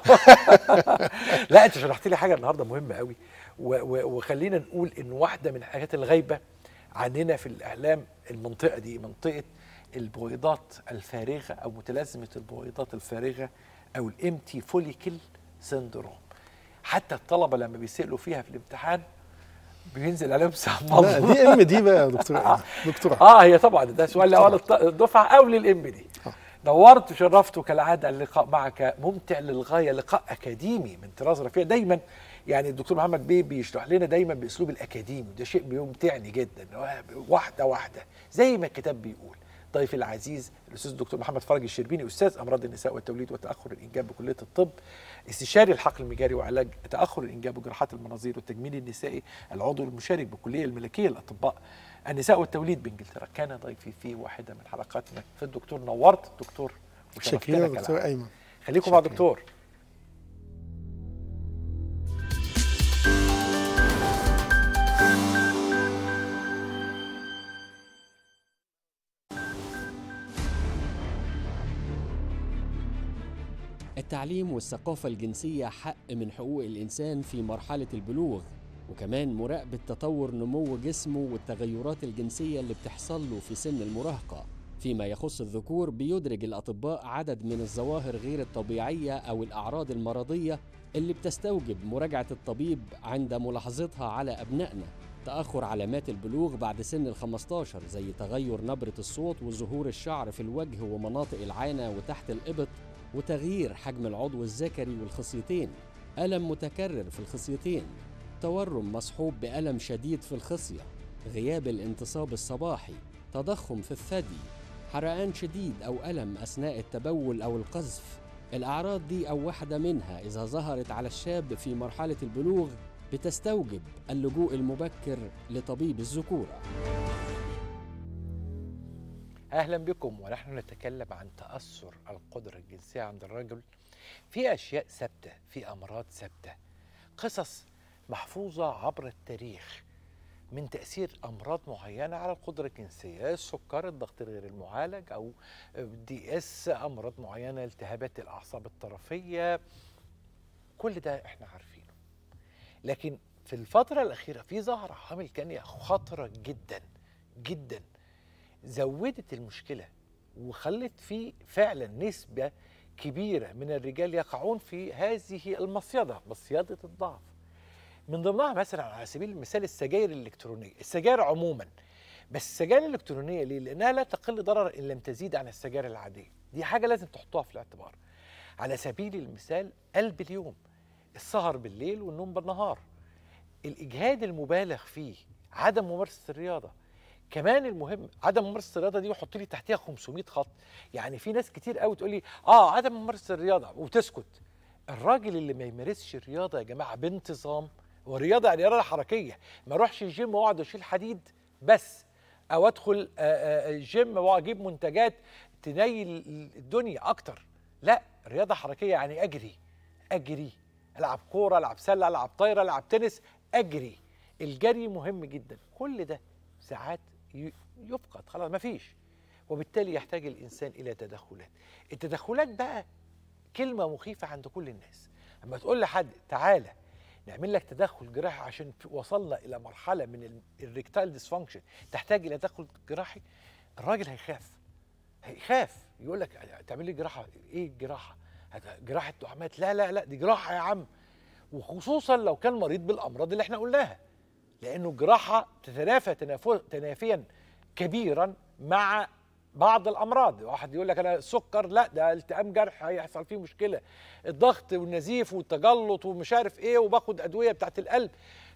لا انت شرحت لي حاجه النهارده مهمه قوي و- و- وخلينا نقول ان واحده من الحاجات الغايبه عننا في الاعلام المنطقه دي منطقه البويضات الفارغه او متلازمه البويضات الفارغه او الامتي فوليكل سندروم حتى الطلبه لما بيسالوا فيها في الامتحان بينزل عليهم سهم لا دي ام دي بقى يا دكتور أيمن. دكتوره اه هي طبعا ده سؤال لاول الط- الدفعه او للام دي نورت وشرفت كالعاده اللقاء معك ممتع للغايه لقاء اكاديمي من طراز رفيع دايما يعني الدكتور محمد بيه بيشرح لنا دايما باسلوب الاكاديمي وده شيء بيمتعني جدا واحده واحده زي ما الكتاب بيقول ضيفي العزيز الاستاذ الدكتور محمد فرج الشربيني استاذ امراض النساء والتوليد وتاخر الانجاب بكليه الطب استشاري الحقل المجاري وعلاج تاخر الانجاب وجراحات المناظير والتجميل النسائي العضو المشارك بالكليه الملكيه للاطباء النساء والتوليد بانجلترا كان ضيفي في واحده من حلقاتنا في الدكتور نورت الدكتور شكرا وشرفتنا يا دكتور كالعادة. ايمن خليكم مع شكراً. دكتور التعليم والثقافة الجنسية حق من حقوق الإنسان في مرحلة البلوغ وكمان مراقبة تطور نمو جسمه والتغيرات الجنسية اللي بتحصل له في سن المراهقة فيما يخص الذكور بيدرج الأطباء عدد من الظواهر غير الطبيعية أو الأعراض المرضية اللي بتستوجب مراجعة الطبيب عند ملاحظتها على أبنائنا تأخر علامات البلوغ بعد سن ال 15 زي تغير نبرة الصوت وظهور الشعر في الوجه ومناطق العانة وتحت الإبط وتغيير حجم العضو الذكري والخصيتين ألم متكرر في الخصيتين تورم مصحوب بألم شديد في الخصية غياب الانتصاب الصباحي تضخم في الثدي حرقان شديد أو ألم أثناء التبول أو القذف الأعراض دي أو واحدة منها إذا ظهرت على الشاب في مرحلة البلوغ بتستوجب اللجوء المبكر لطبيب الذكورة اهلا بكم ونحن نتكلم عن تاثر القدره الجنسيه عند الرجل في اشياء ثابته في امراض ثابته قصص محفوظه عبر التاريخ من تاثير امراض معينه على القدره الجنسيه السكر الضغط غير المعالج او دي اس امراض معينه التهابات الاعصاب الطرفيه كل ده احنا عارفينه لكن في الفتره الاخيره في ظاهره عامل كان خطره جدا جدا زودت المشكله وخلت في فعلا نسبه كبيره من الرجال يقعون في هذه المصيده مصيده الضعف من ضمنها مثلا على سبيل المثال السجاير الالكترونيه السجاير عموما بس السجاير الالكترونيه ليه لانها لا تقل ضررا ان لم تزيد عن السجاير العاديه دي حاجه لازم تحطوها في الاعتبار على سبيل المثال قلب اليوم السهر بالليل والنوم بالنهار الاجهاد المبالغ فيه عدم ممارسه الرياضه كمان المهم عدم ممارسه الرياضه دي وحط لي تحتها 500 خط يعني في ناس كتير قوي تقول لي اه عدم ممارسه الرياضه وتسكت الراجل اللي ما يمارسش الرياضه يا جماعه بانتظام والرياضه يعني رياضه حركيه ما اروحش الجيم واقعد اشيل حديد بس او ادخل آه، آه، الجيم واجيب منتجات تنيل الدنيا اكتر لا رياضه حركيه يعني اجري اجري العب كوره العب سله العب طايره العب تنس اجري الجري مهم جدا كل ده ساعات ي- يفقد خلاص مفيش وبالتالي يحتاج الانسان الى تدخلات التدخلات بقى كلمه مخيفه عند كل الناس اما تقول لحد تعالى نعمل لك تدخل جراحي عشان في- وصلنا الى مرحله من الريكتايل ديسفانكشن تحتاج الى تدخل جراحي الراجل هيخاف هيخاف يقول لك تعمل لي جراحه ايه الجراحه هت- جراحه دعامات لا لا لا دي جراحه يا عم وخصوصا لو كان مريض بالامراض اللي احنا قلناها لانه الجراحه تتنافى تنافو- تنافيا كبيرا مع بعض الامراض واحد يقول لك انا السكر لا ده التئام جرح هيحصل فيه مشكله الضغط والنزيف والتجلط ومش عارف ايه وباخد ادويه بتاعت القلب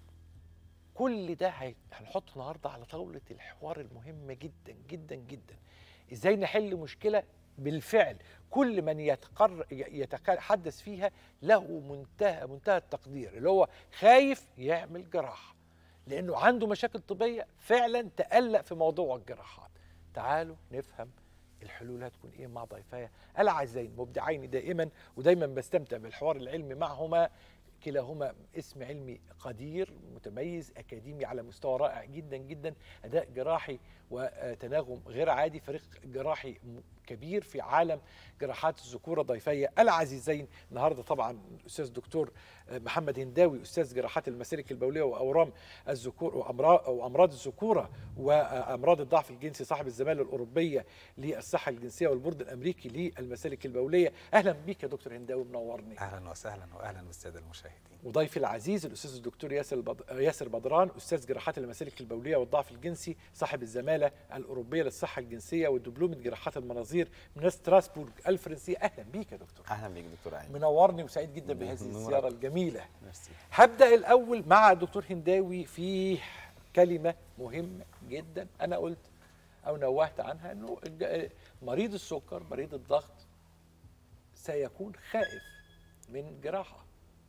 كل ده هي- هنحطه النهارده على طاوله الحوار المهم جدا جدا جدا ازاي نحل مشكله بالفعل كل من يتقر يتحدث فيها له منتهى منتهى التقدير اللي هو خايف يعمل جراحه لانه عنده مشاكل طبيه فعلا تقلق في موضوع الجراحات تعالوا نفهم الحلول هتكون ايه مع ضيفايا الاعزين مبدعين دائما ودايما بستمتع بالحوار العلمي معهما كلاهما اسم علمي قدير متميز اكاديمي على مستوى رائع جدا جدا اداء جراحي وتناغم غير عادي فريق جراحي م- كبير في عالم جراحات الذكوره ضيفي العزيزين النهارده طبعا الاستاذ دكتور محمد هنداوي استاذ جراحات المسالك البوليه واورام الذكور وامراض وامراض الذكوره وامراض الضعف الجنسي صاحب الزماله الاوروبيه للصحه الجنسيه والبورد الامريكي للمسالك البوليه اهلا بيك يا دكتور هنداوي منورني اهلا وسهلا واهلا بالساده المشاهدين وضيفي العزيز الاستاذ الدكتور ياسر البد... ياسر بدران استاذ جراحات المسالك البوليه والضعف الجنسي صاحب الزماله الاوروبيه للصحه الجنسيه ودبلومه جراحات المناظير من ستراسبورغ الفرنسيه اهلا بيك يا دكتور اهلا بيك دكتور عين منورني وسعيد جدا بهذه نورك. الزياره الجميله ميرسي هبدا الاول مع الدكتور هنداوي في كلمه مهمه جدا انا قلت او نوهت عنها انه الج- مريض السكر مريض الضغط سيكون خائف من جراحه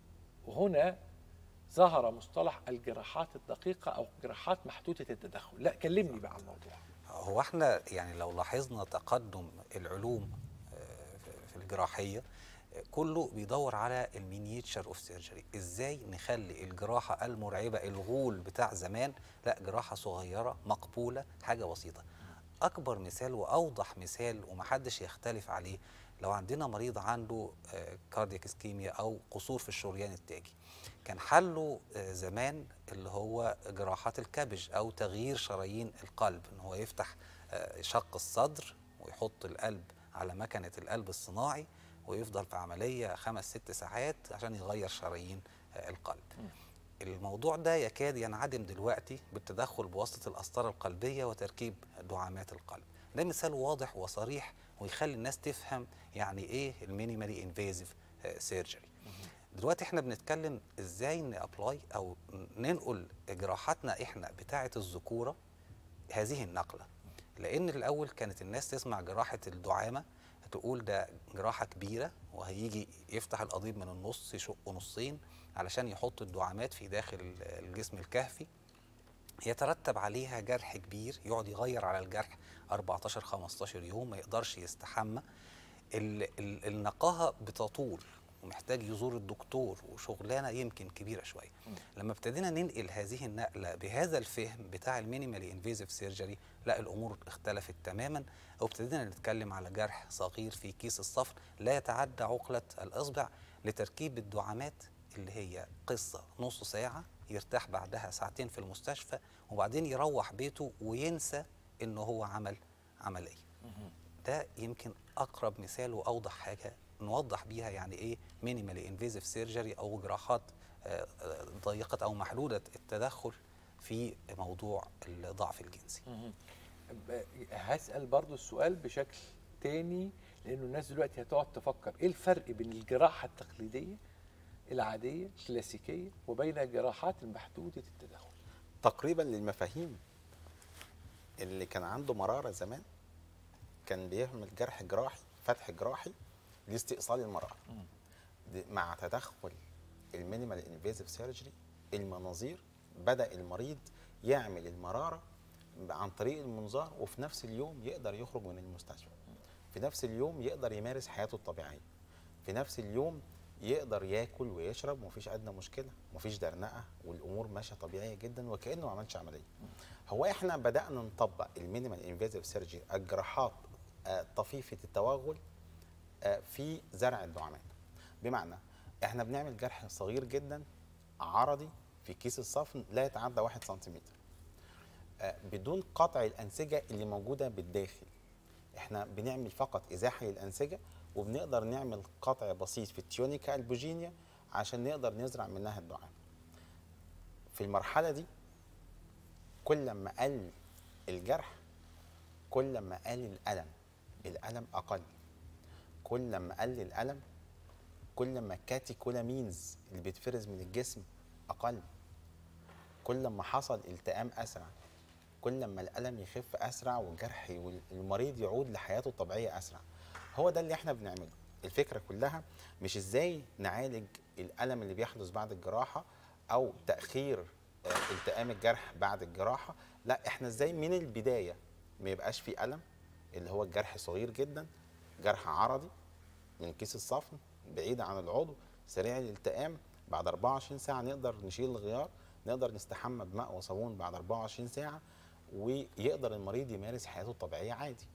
وهنا ظهر مصطلح الجراحات الدقيقه او جراحات محدوده التدخل لا كلمني بقى عن الموضوع هو احنا يعني لو لاحظنا تقدم العلوم آه، في- في الجراحيه آه، كله بيدور على المينيتشر اوف سيرجري ازاي نخلي الجراحه المرعبه الغول بتاع زمان لا جراحه صغيره مقبوله حاجه بسيطه اكبر مثال واوضح مثال ومحدش يختلف عليه لو عندنا مريض عنده كاردياك اسكيميا او قصور في الشريان التاجي كان حله آه، زمان اللي هو جراحات الكبج او تغيير شرايين القلب ان هو يفتح آه، شق الصدر ويحط القلب على مكنه القلب الصناعي ويفضل في عمليه خمس ست ساعات عشان يغير شرايين آه، القلب الموضوع ده يكاد ينعدم دلوقتي بالتدخل بواسطه القسطره القلبيه وتركيب دعامات القلب ده مثال واضح وصريح ويخلي الناس تفهم يعني ايه المينيمالي انفيزيف سيرجري دلوقتي احنا بنتكلم ازاي نابلاي او ننقل جراحاتنا احنا بتاعه الذكوره هذه النقله لان الاول كانت الناس تسمع جراحه الدعامه تقول ده جراحه كبيره وهيجي يفتح القضيب من النص يشقه نصين علشان يحط الدعامات في داخل الجسم الكهفي يترتب عليها جرح كبير يقعد يغير على الجرح 14 15 يوم ما يقدرش يستحمى ال- ال- النقاهه بتطول ومحتاج يزور الدكتور وشغلانه يمكن كبيره شويه لما ابتدينا ننقل هذه النقله بهذا الفهم بتاع المينيمالي انفيزيف سيرجري لا الامور اختلفت تماما وابتدينا نتكلم على جرح صغير في كيس الصفر لا يتعدى عقله الاصبع لتركيب الدعامات اللي هي قصه نص ساعه يرتاح بعدها ساعتين في المستشفى وبعدين يروح بيته وينسى انه هو عمل عمليه ده يمكن اقرب مثال واوضح حاجه نوضح بيها يعني ايه مينيمالي انفيزيف سيرجري او جراحات آه، آه، ضيقه او محدوده التدخل في موضوع الضعف الجنسي ب- هسأل برضو السؤال بشكل تاني لأنه الناس دلوقتي هتقعد تفكر إيه الفرق بين الجراحة التقليدية العادية الكلاسيكية وبين الجراحات المحدودة التدخل تقريبا للمفاهيم اللي كان عنده مراره زمان كان بيعمل جرح جراحي فتح جراحي لاستئصال المراره دي- مع تدخل المينيمال انفيزيف سيرجري المناظير بدا المريض يعمل المراره عن طريق المنظار وفي نفس اليوم يقدر يخرج من المستشفى في نفس اليوم يقدر يمارس حياته الطبيعيه في نفس اليوم يقدر ياكل ويشرب ومفيش ادنى مشكله مفيش درنقه والامور ماشيه طبيعيه جدا وكانه ما عملش عمليه هو احنا بدانا نطبق المينيمال انفيزيف سيرجري الجراحات آه، طفيفه التوغل آه، في زرع الدعامات بمعنى احنا بنعمل جرح صغير جدا عرضي في كيس الصفن لا يتعدى 1 سنتيمتر آه، بدون قطع الانسجه اللي موجوده بالداخل احنا بنعمل فقط ازاحه للانسجه وبنقدر نعمل قطع بسيط في التيونيكا البوجينيا عشان نقدر نزرع منها الدعام في المرحله دي كل ما قل الجرح كل ما قل الالم الالم اقل كل ما قل الالم كل ما الكاتيكولامينز اللي بيتفرز من الجسم اقل كل ما حصل التئام اسرع كل ما الالم يخف اسرع والجرح والمريض يعود لحياته الطبيعيه اسرع هو ده اللي احنا بنعمله الفكره كلها مش ازاي نعالج الالم اللي بيحدث بعد الجراحه او تاخير آه، التئام الجرح بعد الجراحه لا احنا ازاي من البدايه ما يبقاش في الم اللي هو الجرح صغير جدا جرح عرضي من كيس الصفن بعيد عن العضو سريع الالتئام بعد 24 ساعه نقدر نشيل الغيار نقدر نستحمى بماء وصابون بعد 24 ساعه ويقدر المريض يمارس حياته الطبيعيه عادي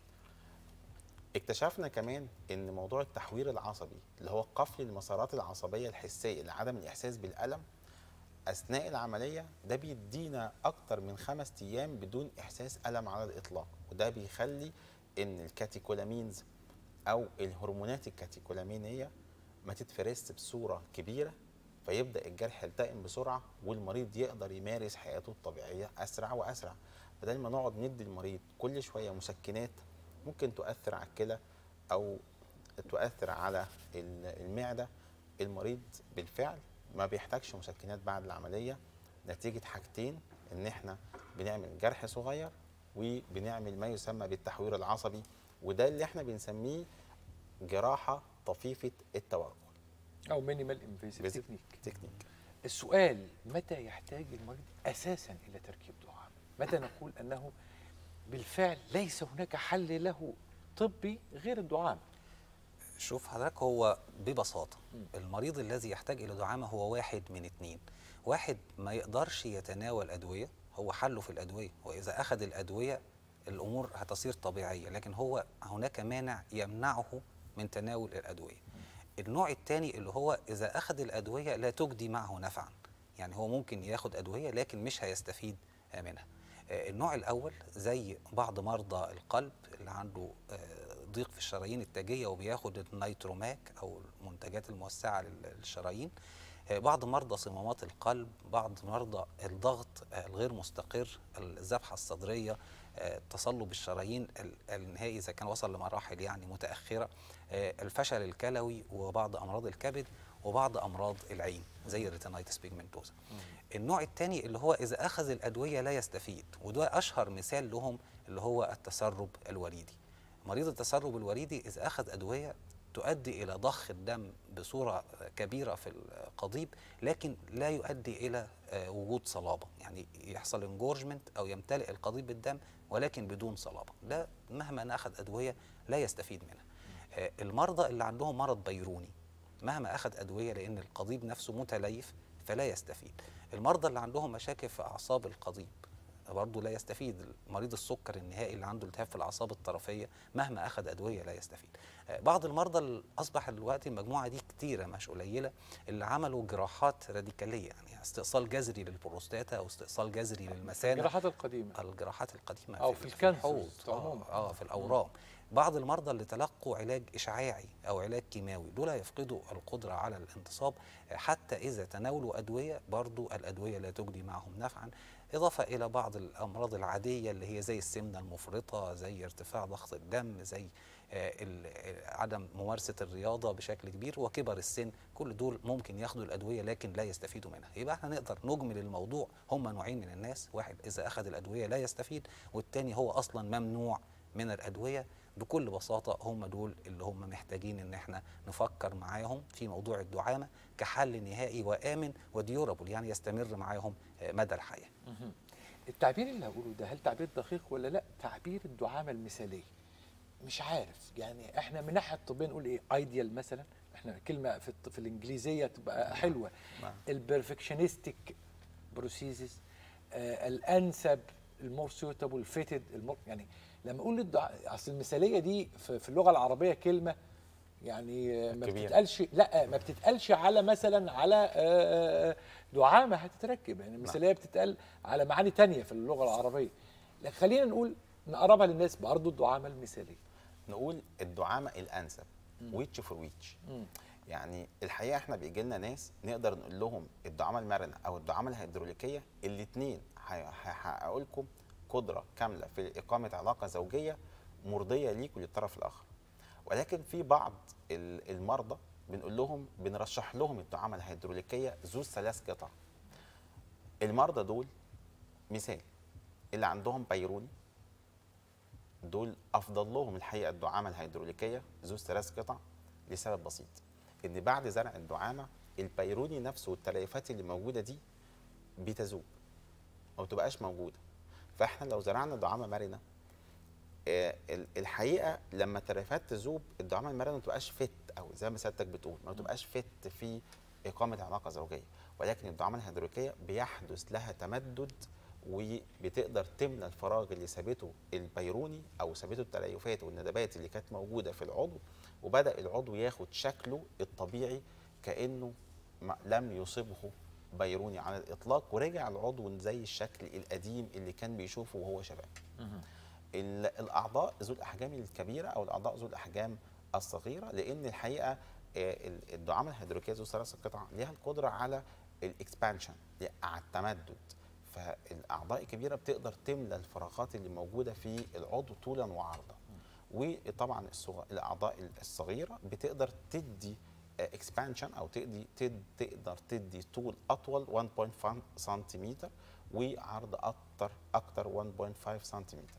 اكتشفنا كمان ان موضوع التحوير العصبي اللي هو قفل المسارات العصبيه الحسيه لعدم الاحساس بالالم اثناء العمليه ده بيدينا اكتر من خمس ايام بدون احساس الم على الاطلاق وده بيخلي ان الكاتيكولامينز او الهرمونات الكاتيكولامينيه ما تتفرزش بصوره كبيره فيبدا الجرح يلتئم بسرعه والمريض يقدر يمارس حياته الطبيعيه اسرع واسرع بدل ما نقعد ندي المريض كل شويه مسكنات ممكن تؤثر على الكلى او تؤثر على ال- المعده المريض بالفعل ما بيحتاجش مسكنات بعد العمليه نتيجه حاجتين ان احنا بنعمل جرح صغير وبنعمل ما يسمى بالتحوير العصبي وده اللي احنا بنسميه جراحه طفيفه التوغل او مينيمال انفيسيف بيزك تكنيك تكنيك السؤال متى يحتاج المريض اساسا الى تركيب دعام؟ متى نقول انه بالفعل ليس هناك حل له طبي غير الدعام؟ شوف حضرتك هو ببساطة المريض الذي يحتاج إلى دعامة هو واحد من اتنين واحد ما يقدرش يتناول أدوية هو حله في الأدوية وإذا أخذ الأدوية الأمور هتصير طبيعية لكن هو هناك مانع يمنعه من تناول الأدوية النوع الثاني اللي هو إذا أخذ الأدوية لا تجدي معه نفعا يعني هو ممكن ياخد أدوية لكن مش هيستفيد منها آه، النوع الأول زي بعض مرضى القلب اللي عنده آه، ضيق في الشرايين التاجية وبياخد النيتروماك أو المنتجات الموسعة لل- للشرايين آه، بعض مرضى صمامات القلب بعض مرضى الضغط آه، الغير مستقر الذبحة الصدرية آه، تصلب الشرايين ال- النهائي إذا كان وصل لمراحل يعني متأخرة آه، الفشل الكلوي وبعض أمراض الكبد وبعض أمراض العين زي الريتينايتس بيجمنتوزا النوع الثاني اللي هو إذا أخذ الأدوية لا يستفيد وده أشهر مثال لهم اللي هو التسرب الوريدي مريض التسرب الوريدي إذا أخذ أدوية تؤدي إلى ضخ الدم بصورة كبيرة في القضيب لكن لا يؤدي إلى آه، وجود صلابة يعني يحصل انجورجمنت أو يمتلئ القضيب بالدم ولكن بدون صلابة ده مهما أنا أخذ أدوية لا يستفيد منها آه، المرضى اللي عندهم مرض بيروني مهما أخذ أدوية لأن القضيب نفسه متليف فلا يستفيد المرضى اللي عندهم مشاكل في أعصاب القضيب برضه لا يستفيد مريض السكر النهائي اللي عنده التهاب في الاعصاب الطرفيه مهما اخذ ادويه لا يستفيد آه، بعض المرضى اللي اصبح دلوقتي المجموعه دي كتيره مش قليله اللي عملوا جراحات راديكاليه يعني استئصال جذري للبروستاتا او استئصال جذري للمثانه الجراحات القديمه الجراحات القديمه أو في الكانسرز الحوض عموماً. اه, آه في الاورام بعض المرضى اللي تلقوا علاج اشعاعي او علاج كيماوي دول يفقدوا القدره على الانتصاب آه، حتى اذا تناولوا ادويه برضو الادويه لا تجدي معهم نفعا اضافه الى بعض الامراض العاديه اللي هي زي السمنه المفرطه زي ارتفاع ضغط الدم زي آه، ال- آه، عدم ممارسه الرياضه بشكل كبير وكبر السن كل دول ممكن ياخدوا الادويه لكن لا يستفيدوا منها يبقى احنا نقدر نجمل الموضوع هم نوعين من الناس واحد اذا اخذ الادويه لا يستفيد والتاني هو اصلا ممنوع من الادويه بكل بساطه هم دول اللي هم محتاجين ان احنا نفكر معاهم في موضوع الدعامه كحل نهائي وامن وديورابل يعني يستمر معاهم آه، مدى الحياه التعبير اللي هقوله ده هل تعبير دقيق ولا لا؟ تعبير الدعامه المثاليه مش عارف يعني احنا من ناحيه الطبيه نقول ايه ايديال مثلا احنا كلمه في الط- في الانجليزيه تبقى حلوه نعم. البرفكشنستيك بروسيسز آه الانسب المور سوتابل فيتد يعني لما اقول الدعاء اصل المثاليه دي في, في اللغه العربيه كلمه يعني آه، ما كبيرة. بتتقالش لا ما بتتقالش على مثلا على آه، آه، دعامه هتتركب يعني المثاليه بتتقال على معاني تانية في اللغه العربيه لكن خلينا نقول نقربها للناس برضه الدعامه المثاليه نقول الدعامه الانسب ويتش فور ويتش يعني الحقيقه احنا بيجي لنا ناس نقدر نقول لهم الدعامه المرنه او الدعامه الهيدروليكيه الاثنين هيحققوا لكم قدره كامله في اقامه علاقه زوجيه مرضيه ليك وللطرف الاخر ولكن في بعض ال- المرضى بنقول لهم بنرشح لهم الدعامه الهيدروليكيه ذو ثلاث قطع المرضى دول مثال اللي عندهم بيروني دول افضل لهم الحقيقه الدعامه الهيدروليكيه ذو ثلاث قطع لسبب بسيط ان بعد زرع الدعامه البيروني نفسه والتليفات اللي موجوده دي بتذوب ما بتبقاش موجوده فاحنا لو زرعنا دعامه مرنه آه، ال- الحقيقه لما التليفات تذوب الدعامه المرنه ما بتبقاش فت او زي ما سيادتك بتقول ما بتبقاش فت في اقامه علاقه زوجيه ولكن الدعامه الهيدروليكيه بيحدث لها تمدد وبتقدر تملى الفراغ اللي سابته البيروني او سابته التليفات والندبات اللي كانت موجوده في العضو وبدا العضو ياخد شكله الطبيعي كانه ما- لم يصبه بيروني على الاطلاق ورجع العضو زي الشكل القديم اللي كان بيشوفه وهو شباب ال- الاعضاء ذو الاحجام الكبيره او الاعضاء ذو الاحجام الصغيره لان الحقيقه آه، ال- الدعامه الهيدروليكيه ذو ثلاث قطع ليها القدره على الاكسبانشن على التمدد فالاعضاء الكبيره بتقدر تملى الفراغات اللي موجوده في العضو طولا وعرضا وطبعا الصغ... الاعضاء الصغيره بتقدر تدي اكسبانشن او تدي تد... تقدر تدي طول اطول 1.5 سنتيمتر وعرض اكتر اكتر 1.5 سنتيمتر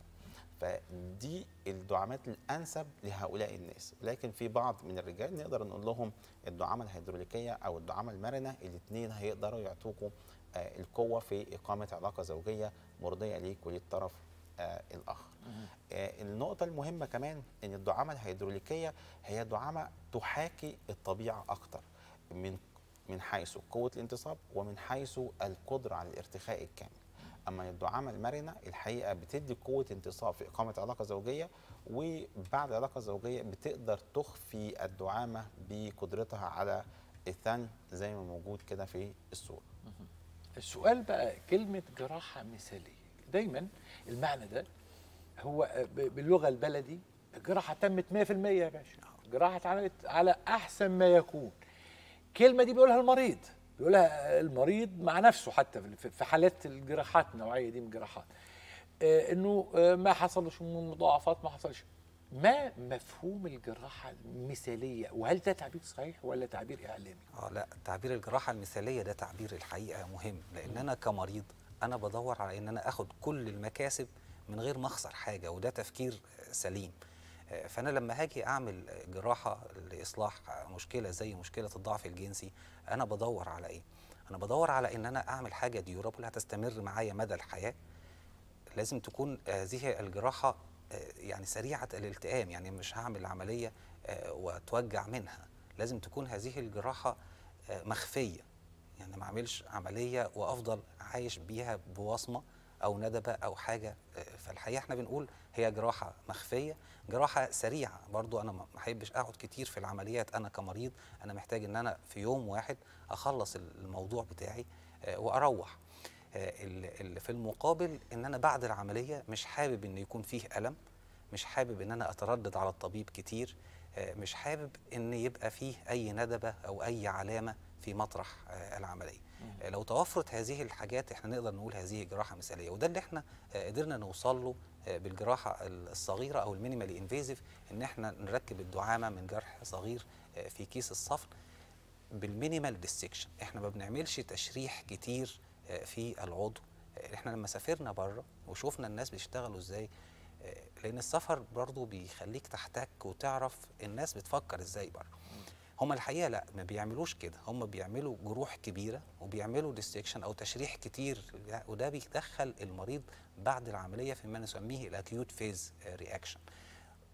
فدي الدعامات الانسب لهؤلاء الناس لكن في بعض من الرجال نقدر نقول لهم الدعامه الهيدروليكيه او الدعامه المرنه الاثنين هيقدروا يعطوكم آه، القوه في اقامه علاقه زوجيه مرضيه ليك وللطرف آه، الاخر آه، النقطه المهمه كمان ان الدعامه الهيدروليكيه هي دعامه تحاكي الطبيعه اكتر من من حيث قوه الانتصاب ومن حيث القدره على الارتخاء الكامل اما الدعامه المرنه الحقيقه بتدي قوه انتصاب في اقامه علاقه زوجيه وبعد العلاقه الزوجيه بتقدر تخفي الدعامه بقدرتها على الثاني زي ما موجود كده في الصوره السؤال بقى كلمة جراحة مثالية دايما المعنى ده هو ب- باللغة البلدي الجراحة تمت 100% يا باشا الجراحة اتعملت على أحسن ما يكون الكلمة دي بيقولها المريض بيقولها المريض مع نفسه حتى في- في حالات الجراحات النوعية دي من الجراحات آه، انه آه، ما حصلش من مضاعفات ما حصلش ما مفهوم الجراحة المثالية وهل ده تعبير صحيح ولا تعبير إعلامي؟ اه لا تعبير الجراحه المثاليه ده تعبير الحقيقه مهم لان انا كمريض انا بدور على ان انا اخد كل المكاسب من غير ما اخسر حاجه وده تفكير آه، سليم آه، فانا لما هاجي اعمل جراحه لاصلاح مشكله زي مشكله الضعف الجنسي انا بدور على ايه انا بدور على ان انا اعمل حاجه ديورابل هتستمر معايا مدى الحياه لازم تكون هذه الجراحة آه، يعني سريعة الالتئام يعني مش هعمل عملية آه، واتوجع منها لازم تكون هذه الجراحة آه، مخفية يعني ما اعملش عملية وافضل عايش بيها بوصمة او ندبة او حاجة آه، فالحقيقة احنا بنقول هي جراحة مخفية جراحة سريعة برضو انا ما ما احبش اقعد كتير في العمليات انا كمريض انا محتاج ان انا في يوم واحد اخلص الموضوع بتاعي آه، واروح آه، ال- ال- في المقابل ان انا بعد العمليه مش حابب ان يكون فيه الم مش حابب ان انا اتردد على الطبيب كتير آه، مش حابب ان يبقى فيه اي ندبه او اي علامه في مطرح آه، العمليه آه، لو توفرت هذه الحاجات احنا نقدر نقول هذه جراحه مثاليه وده اللي احنا آه، قدرنا نوصل له آه، بالجراحه الصغيره او المينيمال انفيزيف ان احنا نركب الدعامه من جرح صغير آه، في كيس الصفن بالمينيمال ديسكشن احنا ما بنعملش تشريح كتير آه، في العضو آه، احنا لما سافرنا بره وشوفنا الناس بيشتغلوا ازاي آه، لان السفر برضو بيخليك تحتك وتعرف الناس بتفكر ازاي بره هم الحقيقه لا ما بيعملوش كده هم بيعملوا جروح كبيره وبيعملوا ديستكشن او تشريح كتير وده بيدخل المريض بعد العمليه في ما نسميه الاكيوت فيز رياكشن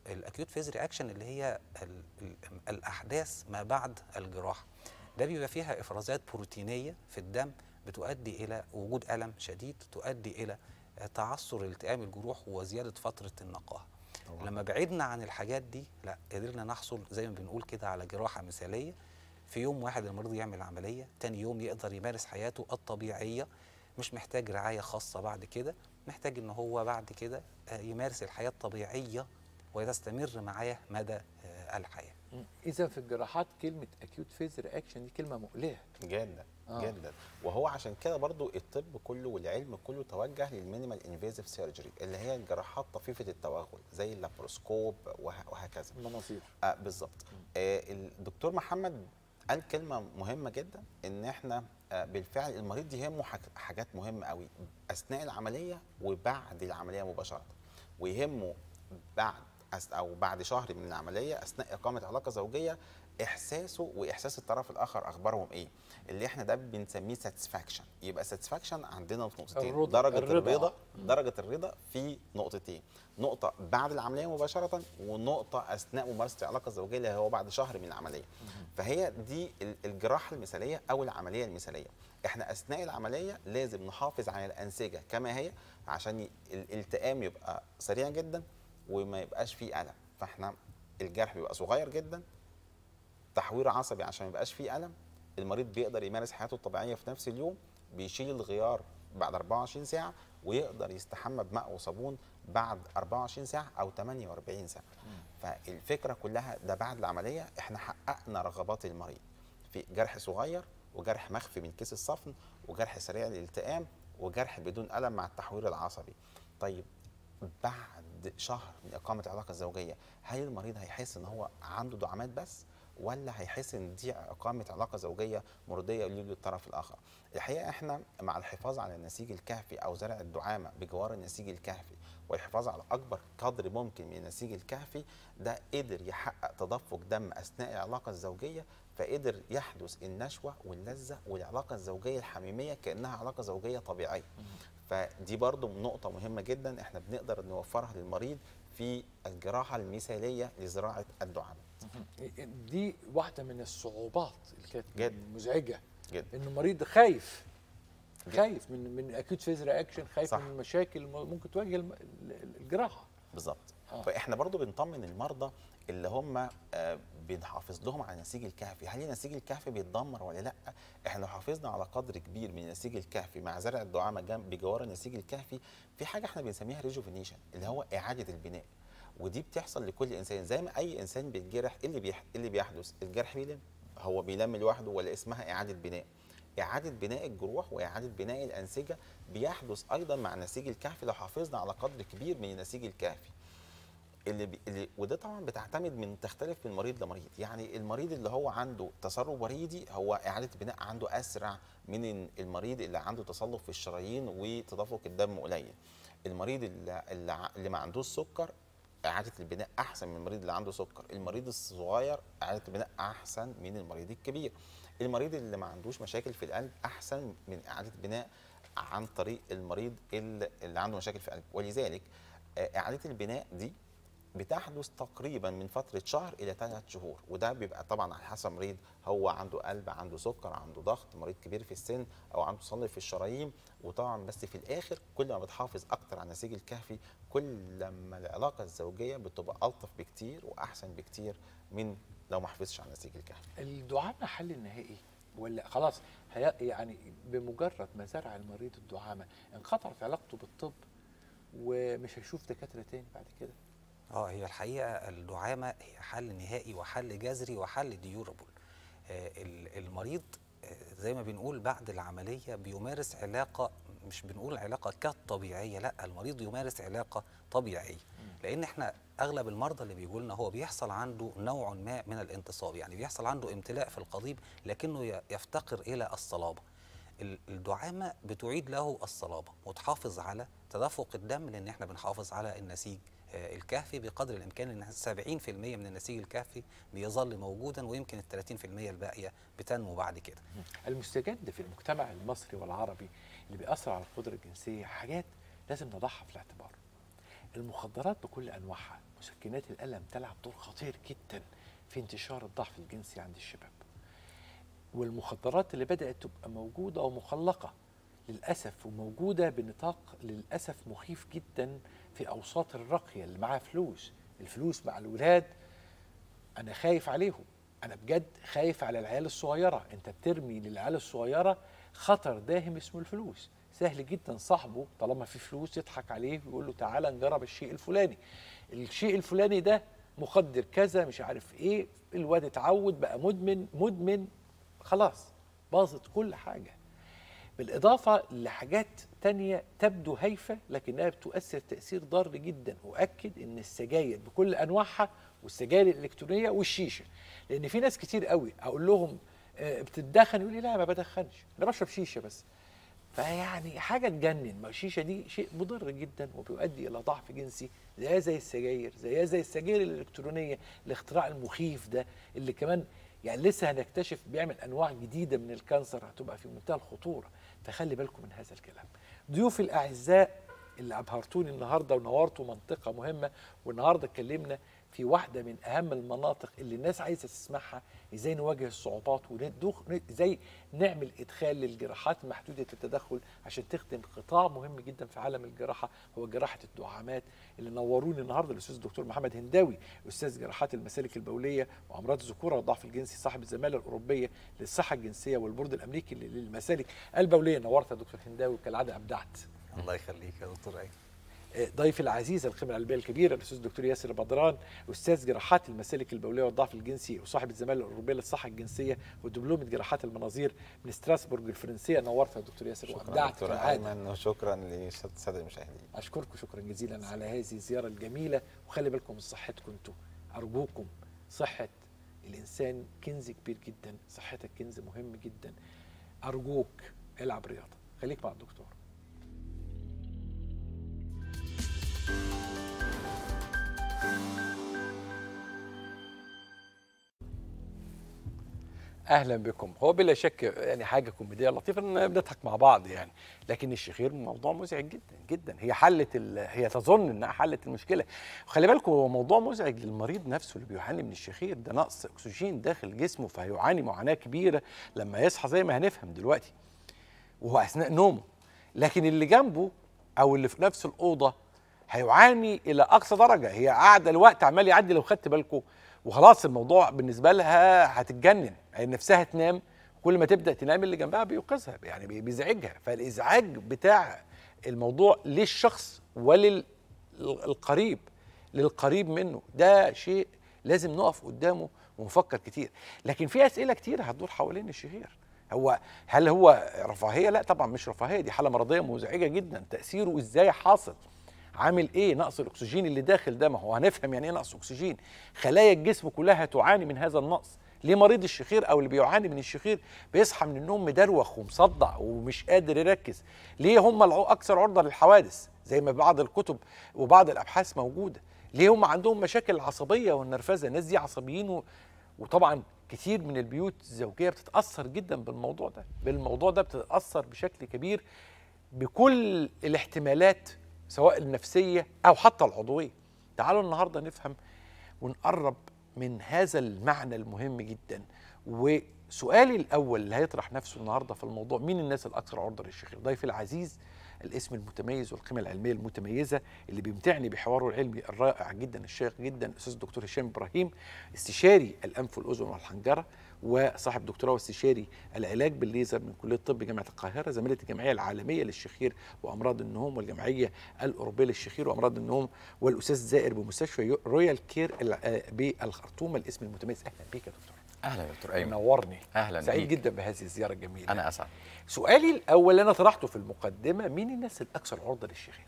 الاكيوت فيز رياكشن اللي هي ال ال الاحداث ما بعد الجراحه ده بيبقى فيها افرازات بروتينيه في الدم بتؤدي الى وجود الم شديد تؤدي الى تعثر التئام الجروح وزياده فتره النقاهه طبعاً. لما بعدنا عن الحاجات دي لا قدرنا نحصل زي ما بنقول كده على جراحه مثاليه في يوم واحد المريض يعمل عمليه تاني يوم يقدر يمارس حياته الطبيعيه مش محتاج رعايه خاصه بعد كده محتاج ان هو بعد كده آه، يمارس الحياه الطبيعيه وتستمر معاه مدى آه، الحياه اذا في الجراحات كلمه اكيوت فيز رياكشن دي كلمه مقلقه جدا آه. جدا وهو عشان كده برضو الطب كله والعلم كله توجه للمينيمال انفيزيف سيرجري اللي هي الجراحات طفيفه التوغل زي اللابروسكوب وه- وهكذا المناظير آه بالظبط آه الدكتور محمد قال كلمه مهمه جدا ان احنا آه بالفعل المريض يهمه حاج- حاجات مهمه قوي اثناء العمليه وبعد العمليه مباشره ويهمه بعد أس- او بعد شهر من العمليه اثناء اقامه علاقه زوجيه احساسه واحساس الطرف الاخر اخبارهم ايه اللي احنا ده بنسميه ساتسفاكشن يبقى ساتسفاكشن عندنا في نقطتين الرضا- درجه الرضا. الرضا درجه الرضا في نقطتين نقطه بعد العمليه مباشره ونقطه اثناء ممارسه العلاقه الزوجيه اللي هو بعد شهر من العمليه فهي دي ال- الجراحه المثاليه او العمليه المثاليه احنا اثناء العمليه لازم نحافظ على الانسجه كما هي عشان ي- الالتئام يبقى سريع جدا وما يبقاش فيه الم فاحنا الجرح بيبقى صغير جدا تحوير عصبي عشان ما يبقاش فيه الم المريض بيقدر يمارس حياته الطبيعيه في نفس اليوم بيشيل الغيار بعد 24 ساعه ويقدر يستحمى بماء وصابون بعد 24 ساعه او 48 ساعه فالفكره كلها ده بعد العمليه احنا حققنا رغبات المريض في جرح صغير وجرح مخفي من كيس الصفن وجرح سريع الالتئام وجرح بدون الم مع التحوير العصبي طيب بعد شهر من اقامه العلاقه الزوجيه هل المريض هيحس ان هو عنده دعامات بس ولا هيحس ان دي اقامه علاقه زوجيه مرضيه ليه للطرف الاخر الحقيقه احنا مع الحفاظ على النسيج الكهفي او زرع الدعامه بجوار النسيج الكهفي والحفاظ على اكبر قدر ممكن من النسيج الكهفي ده قدر يحقق تدفق دم اثناء العلاقه الزوجيه فقدر يحدث النشوه واللذه والعلاقه الزوجيه الحميميه كانها علاقه زوجيه طبيعيه فدي برضو نقطه مهمه جدا احنا بنقدر نوفرها للمريض في الجراحه المثاليه لزراعه الدعامه دي واحده من الصعوبات اللي كانت جدا. مزعجه جدا انه مريض خايف جدا. خايف من من اكيوت فيز رياكشن خايف صح. من المشاكل ممكن تواجه الم- ال- الجراحه بالظبط آه. فاحنا برضو بنطمن المرضى اللي هم آه، بنحافظ لهم على النسيج الكهفي هل النسيج الكهفي بيتدمر ولا لا احنا لو حافظنا على قدر كبير من النسيج الكهفي مع زرع الدعامه جنب بجوار النسيج الكهفي في حاجه احنا بنسميها ريجوفينيشن اللي هو اعاده البناء ودي بتحصل لكل انسان زي ما اي انسان بيتجرح إيه اللي بيح... إيه اللي بيحدث الجرح بيلم هو بيلم لوحده ولا اسمها اعاده بناء إعادة بناء الجروح وإعادة بناء الأنسجة بيحدث أيضا مع النسيج الكهفي لو حافظنا على قدر كبير من النسيج الكهفي اللي, بي... اللي وده طبعا بتعتمد من تختلف من مريض لمريض يعني المريض اللي هو عنده تسرب وريدي هو إعادة بناء عنده أسرع من المريض اللي عنده تصلب في الشرايين وتدفق الدم قليل المريض اللي, اللي ع- اللي ما عندوش سكر إعادة البناء أحسن من المريض اللي عنده سكر المريض الصغير إعادة البناء أحسن من المريض الكبير المريض اللي ما عندوش مشاكل في القلب أحسن من إعادة بناء عن طريق المريض اللي اللي عنده مشاكل في القلب ولذلك آه، إعادة البناء دي بتحدث تقريبا من فترة شهر إلى ثلاث شهور وده بيبقى طبعا على حسب مريض هو عنده قلب عنده سكر عنده ضغط مريض كبير في السن أو عنده تصلب في الشرايين وطبعا بس في الآخر كل ما بتحافظ أكتر على النسيج الكهفي كل لما العلاقة الزوجية بتبقى ألطف بكتير وأحسن بكتير من لو ما حافظش على النسيج الكهفي الدعامه حل النهائي ولا خلاص هي يعني بمجرد ما زرع المريض الدعامه انقطعت علاقته بالطب ومش هيشوف دكاتره تاني بعد كده اه هي الحقيقه الدعامه هي حل نهائي وحل جذري وحل ديورابل آه ال- المريض آه زي ما بنقول بعد العمليه بيمارس علاقه مش بنقول علاقه كالطبيعيه لا المريض يمارس علاقه طبيعيه لان احنا اغلب المرضى اللي بيجوا لنا هو بيحصل عنده نوع ما من الانتصاب يعني بيحصل عنده امتلاء في القضيب لكنه ي- يفتقر الى الصلابه ال- الدعامه بتعيد له الصلابه وتحافظ على تدفق الدم لان احنا بنحافظ على النسيج آه، الكهفي بقدر الامكان ان 70% من النسيج الكهفي بيظل موجودا ويمكن ال 30% الباقيه بتنمو بعد كده المستجد في المجتمع المصري والعربي اللي بيأثر على القدرة الجنسية حاجات لازم نضعها في الاعتبار المخدرات بكل انواعها مسكنات الالم تلعب دور خطير جدا في انتشار الضعف الجنسي عند الشباب والمخدرات اللي بدات تبقى موجوده ومخلقه للاسف وموجوده بنطاق للاسف مخيف جدا في اوساط الراقيه اللي معاها فلوس الفلوس مع الولاد انا خايف عليهم انا بجد خايف على العيال الصغيره انت بترمي للعيال الصغيره خطر داهم اسمه الفلوس سهل جدا صاحبه طالما في فلوس يضحك عليه ويقول له تعالى نجرب الشيء الفلاني الشيء الفلاني ده مخدر كذا مش عارف ايه الواد اتعود بقى مدمن مدمن خلاص باظت كل حاجه بالإضافة لحاجات تانية تبدو هايفة لكنها بتؤثر تأثير ضار جدا وأكد إن السجاير بكل أنواعها والسجاير الإلكترونية والشيشة لأن في ناس كتير قوي أقول لهم آه، بتدخن يقول لي لا ما بدخنش أنا بشرب شيشة بس فيعني حاجة تجنن ما الشيشة دي شيء مضر جدا وبيؤدي إلى ضعف جنسي زيها زي السجاير زيها زي السجاير الإلكترونية الاختراع المخيف ده اللي كمان يعني لسه هنكتشف بيعمل انواع جديده من الكانسر هتبقى في منتهى الخطوره فخلي بالكم من هذا الكلام ضيوفي الاعزاء اللي ابهرتوني النهارده ونورتوا منطقه مهمه والنهارده اتكلمنا في واحده من اهم المناطق اللي الناس عايزه تسمعها ازاي نواجه الصعوبات وازاي نعمل ادخال للجراحات محدوده التدخل عشان تخدم قطاع مهم جدا في عالم الجراحه هو جراحه الدعامات اللي نوروني النهارده الاستاذ الدكتور محمد هنداوي استاذ جراحات المسالك البوليه وامراض الذكوره والضعف الجنسي صاحب الزماله الاوروبيه للصحه الجنسيه والبورد الامريكي للمسالك البوليه نورت يا دكتور هنداوي وكالعاده ابدعت الله يخليك يا دكتور ايمن ضيفي العزيز القيمه العلميه الكبيره الاستاذ الدكتور ياسر بدران استاذ جراحات المسالك البوليه والضعف الجنسي وصاحب الزماله الاوروبيه للصحه الجنسيه ودبلومه جراحات المناظير من ستراسبورج الفرنسيه نورت يا دكتور ياسر شكرا وابدعت دكتور كالعاده ايمن وشكرا للساده المشاهدين اشكركم شكرا جزيلا على هذه الزياره الجميله وخلي بالكم من صحتكم انتم ارجوكم صحه الانسان كنز كبير جدا صحتك كنز مهم جدا ارجوك العب رياضه خليك مع الدكتور اهلا بكم هو بلا شك يعني حاجه كوميديه لطيفه ان بنضحك مع بعض يعني لكن الشخير موضوع مزعج جدا جدا هي حلت ال... هي تظن انها حلت المشكله وخلي بالكم هو موضوع مزعج للمريض نفسه اللي بيعاني من الشخير ده نقص اكسجين داخل جسمه فهيعاني معاناه كبيره لما يصحى زي ما هنفهم دلوقتي وهو اثناء نومه لكن اللي جنبه او اللي في نفس الاوضه هيعاني الى اقصى درجه هي قاعده الوقت عمال يعدي لو خدت بالكم وخلاص الموضوع بالنسبه لها هتتجنن هي نفسها تنام كل ما تبدا تنام اللي جنبها بيوقظها يعني بي- بيزعجها فالازعاج بتاع الموضوع للشخص وللقريب للقريب منه ده شيء لازم نقف قدامه ونفكر كتير لكن في اسئله كتير هتدور حوالين الشهير هو هل هو رفاهيه لا طبعا مش رفاهيه دي حاله مرضيه مزعجه جدا تاثيره ازاي حاصل عامل ايه نقص الاكسجين اللي داخل ده ما هو هنفهم يعني ايه نقص اكسجين خلايا الجسم كلها تعاني من هذا النقص ليه مريض الشخير او اللي بيعاني من الشخير بيصحى من النوم مدروخ ومصدع ومش قادر يركز ليه هم الع- اكثر عرضه للحوادث زي ما بعض الكتب وبعض الابحاث موجوده ليه هم عندهم مشاكل العصبيه والنرفزه الناس دي عصبيين و... وطبعا كتير من البيوت الزوجيه بتتاثر جدا بالموضوع ده بالموضوع ده بتتاثر بشكل كبير بكل الاحتمالات سواء النفسيه او حتى العضويه تعالوا النهارده نفهم ونقرب من هذا المعنى المهم جدا وسؤالي الاول اللي هيطرح نفسه النهارده في الموضوع مين الناس الاكثر عرضه للشخير ضيفي العزيز الاسم المتميز والقيمه العلميه المتميزه اللي بيمتعني بحواره العلمي الرائع جدا الشيق جدا الاستاذ الدكتور هشام ابراهيم استشاري الانف والاذن والحنجره وصاحب دكتوراه واستشاري العلاج بالليزر من كليه الطب جامعه القاهره زميله الجمعيه العالميه للشخير وامراض النوم والجمعيه الاوروبيه للشخير وامراض النوم والاستاذ زائر بمستشفى رويال كير ال- آه، بالخرطوم الاسم المتميز اهلا بيك يا دكتور اهلا يا دكتور ايمن نورني أهلاً سعيد بيك. جدا بهذه الزياره الجميله انا اسعد سؤالي الاول اللي انا طرحته في المقدمه مين الناس الاكثر عرضه للشخير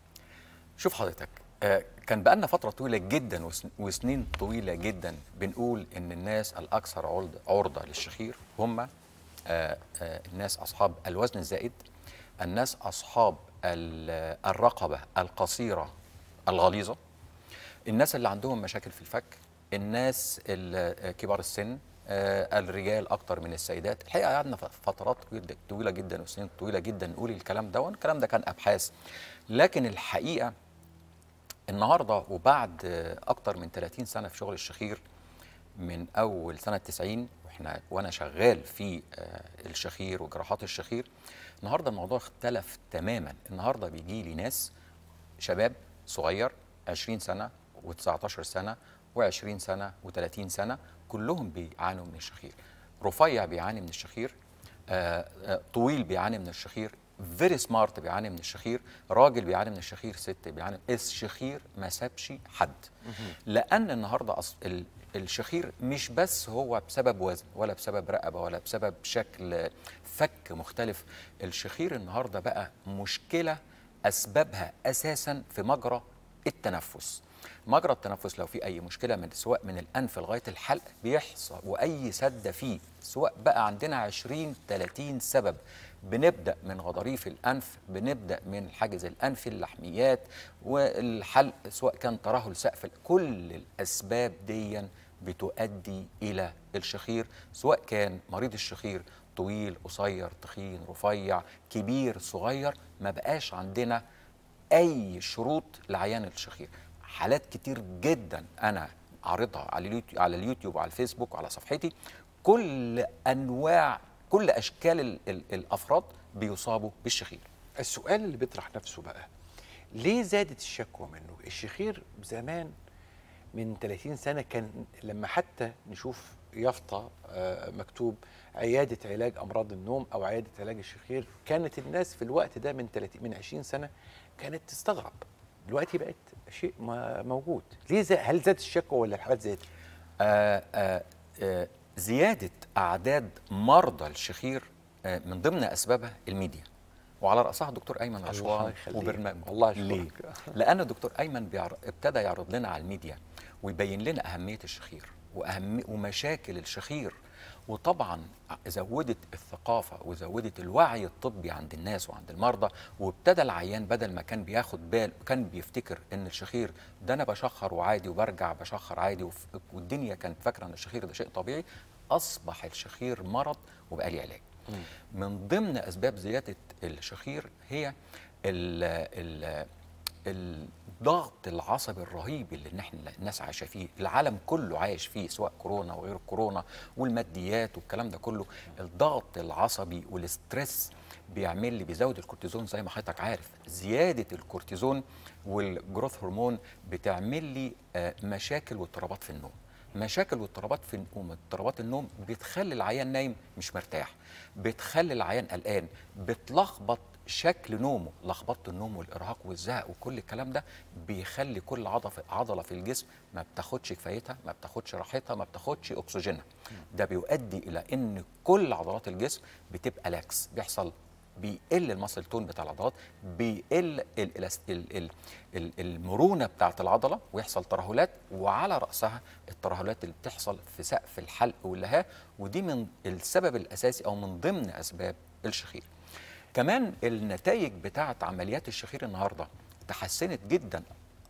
شوف حضرتك آه، كان بقالنا فترة طويلة جدا وسن- وسنين طويلة جدا بنقول إن الناس الأكثر عرض- عرضة للشخير هم آه، آه، الناس أصحاب الوزن الزائد الناس أصحاب ال- الرقبة القصيرة الغليظة الناس اللي عندهم مشاكل في الفك الناس ال- كبار السن آه، الرجال اكتر من السيدات الحقيقه قعدنا ف- فترات طويلة- طويله جدا وسنين طويله جدا نقول الكلام ده والكلام ده كان ابحاث لكن الحقيقه النهارده وبعد آه، اكتر من 30 سنه في شغل الشخير من اول سنه 90 واحنا وانا شغال في آه، الشخير وجراحات الشخير النهارده الموضوع اختلف تماما النهارده بيجي لي ناس شباب صغير 20 سنه و19 سنه و20 سنه و30 سنه كلهم بيعانوا من الشخير رفيع بيعاني من الشخير آه، آه، طويل بيعاني من الشخير فيري سمارت بيعاني من الشخير راجل بيعاني من الشخير ست بيعاني الشخير ما سابش حد لان النهارده أص... ال... الشخير مش بس هو بسبب وزن ولا بسبب رقبه ولا بسبب شكل فك مختلف الشخير النهارده بقى مشكله اسبابها اساسا في مجرى التنفس مجرى التنفس لو في اي مشكله من سواء من الانف لغايه الحلق بيحصل واي سده فيه سواء بقى عندنا 20 30 سبب بنبدا من غضاريف الانف بنبدا من الحاجز الانفي اللحميات والحلق سواء كان ترهل سقف كل الاسباب دي بتؤدي الى الشخير سواء كان مريض الشخير طويل قصير تخين رفيع كبير صغير ما بقاش عندنا اي شروط لعيان الشخير حالات كتير جدا انا عارضها على اليوتيوب على اليوتيوب وعلى الفيسبوك وعلى صفحتي كل انواع كل اشكال ال ال الافراد بيصابوا بالشخير السؤال اللي بيطرح نفسه بقى ليه زادت الشكوى منه الشخير زمان من 30 سنة كان لما حتى نشوف يافطة آه، مكتوب عيادة علاج أمراض النوم أو عيادة علاج الشخير كانت الناس في الوقت ده من 30 من 20 سنة كانت تستغرب دلوقتي بقت شيء ما- موجود ليه زا هل زادت الشكوى ولا الحالات زادت؟ آه آه آه زيادة أعداد مرضى الشخير آه من ضمن أسبابها الميديا وعلى رأسها الدكتور أيمن الله رشوان يخليك. وبرنامجه والله يشكرك. ليه؟ لأن الدكتور أيمن بيعر... ابتدى يعرض لنا على الميديا ويبين لنا أهمية الشخير وأهم ومشاكل الشخير وطبعا زودت الثقافة وزودت الوعي الطبي عند الناس وعند المرضى وابتدى العيان بدل ما كان بياخد بال كان بيفتكر ان الشخير ده انا بشخر وعادي وبرجع بشخر عادي وف- والدنيا كانت فاكره ان الشخير ده شيء طبيعي اصبح الشخير مرض وبقى ليه علاج من ضمن اسباب زياده الشخير هي ال ال الضغط العصبي الرهيب اللي إن احنا الناس عايشه فيه العالم كله عايش فيه سواء كورونا وغير كورونا والماديات والكلام ده كله الضغط العصبي والاسترس بيعمل لي بيزود الكورتيزون زي ما حضرتك عارف زياده الكورتيزون والجروث هرمون بتعمل لي آه، مشاكل واضطرابات في النوم مشاكل واضطرابات في النوم اضطرابات النوم بتخلي العيان نايم مش مرتاح بتخلي العيان قلقان بتلخبط شكل نومه لخبطه النوم والارهاق والزهق وكل الكلام ده بيخلي كل عضله عضله في الجسم ما بتاخدش كفايتها ما بتاخدش راحتها ما بتاخدش اكسجينها ده بيؤدي الى ان كل عضلات الجسم بتبقى لاكس بيحصل بيقل المصل تون بتاع العضلات بيقل الإلاس- ال- ال- ال- المرونه بتاعه العضله ويحصل ترهلات وعلى راسها الترهلات اللي بتحصل في سقف الحلق واللهاه ودي من السبب الاساسي او من ضمن اسباب الشخير كمان النتائج بتاعه عمليات الشخير النهارده تحسنت جدا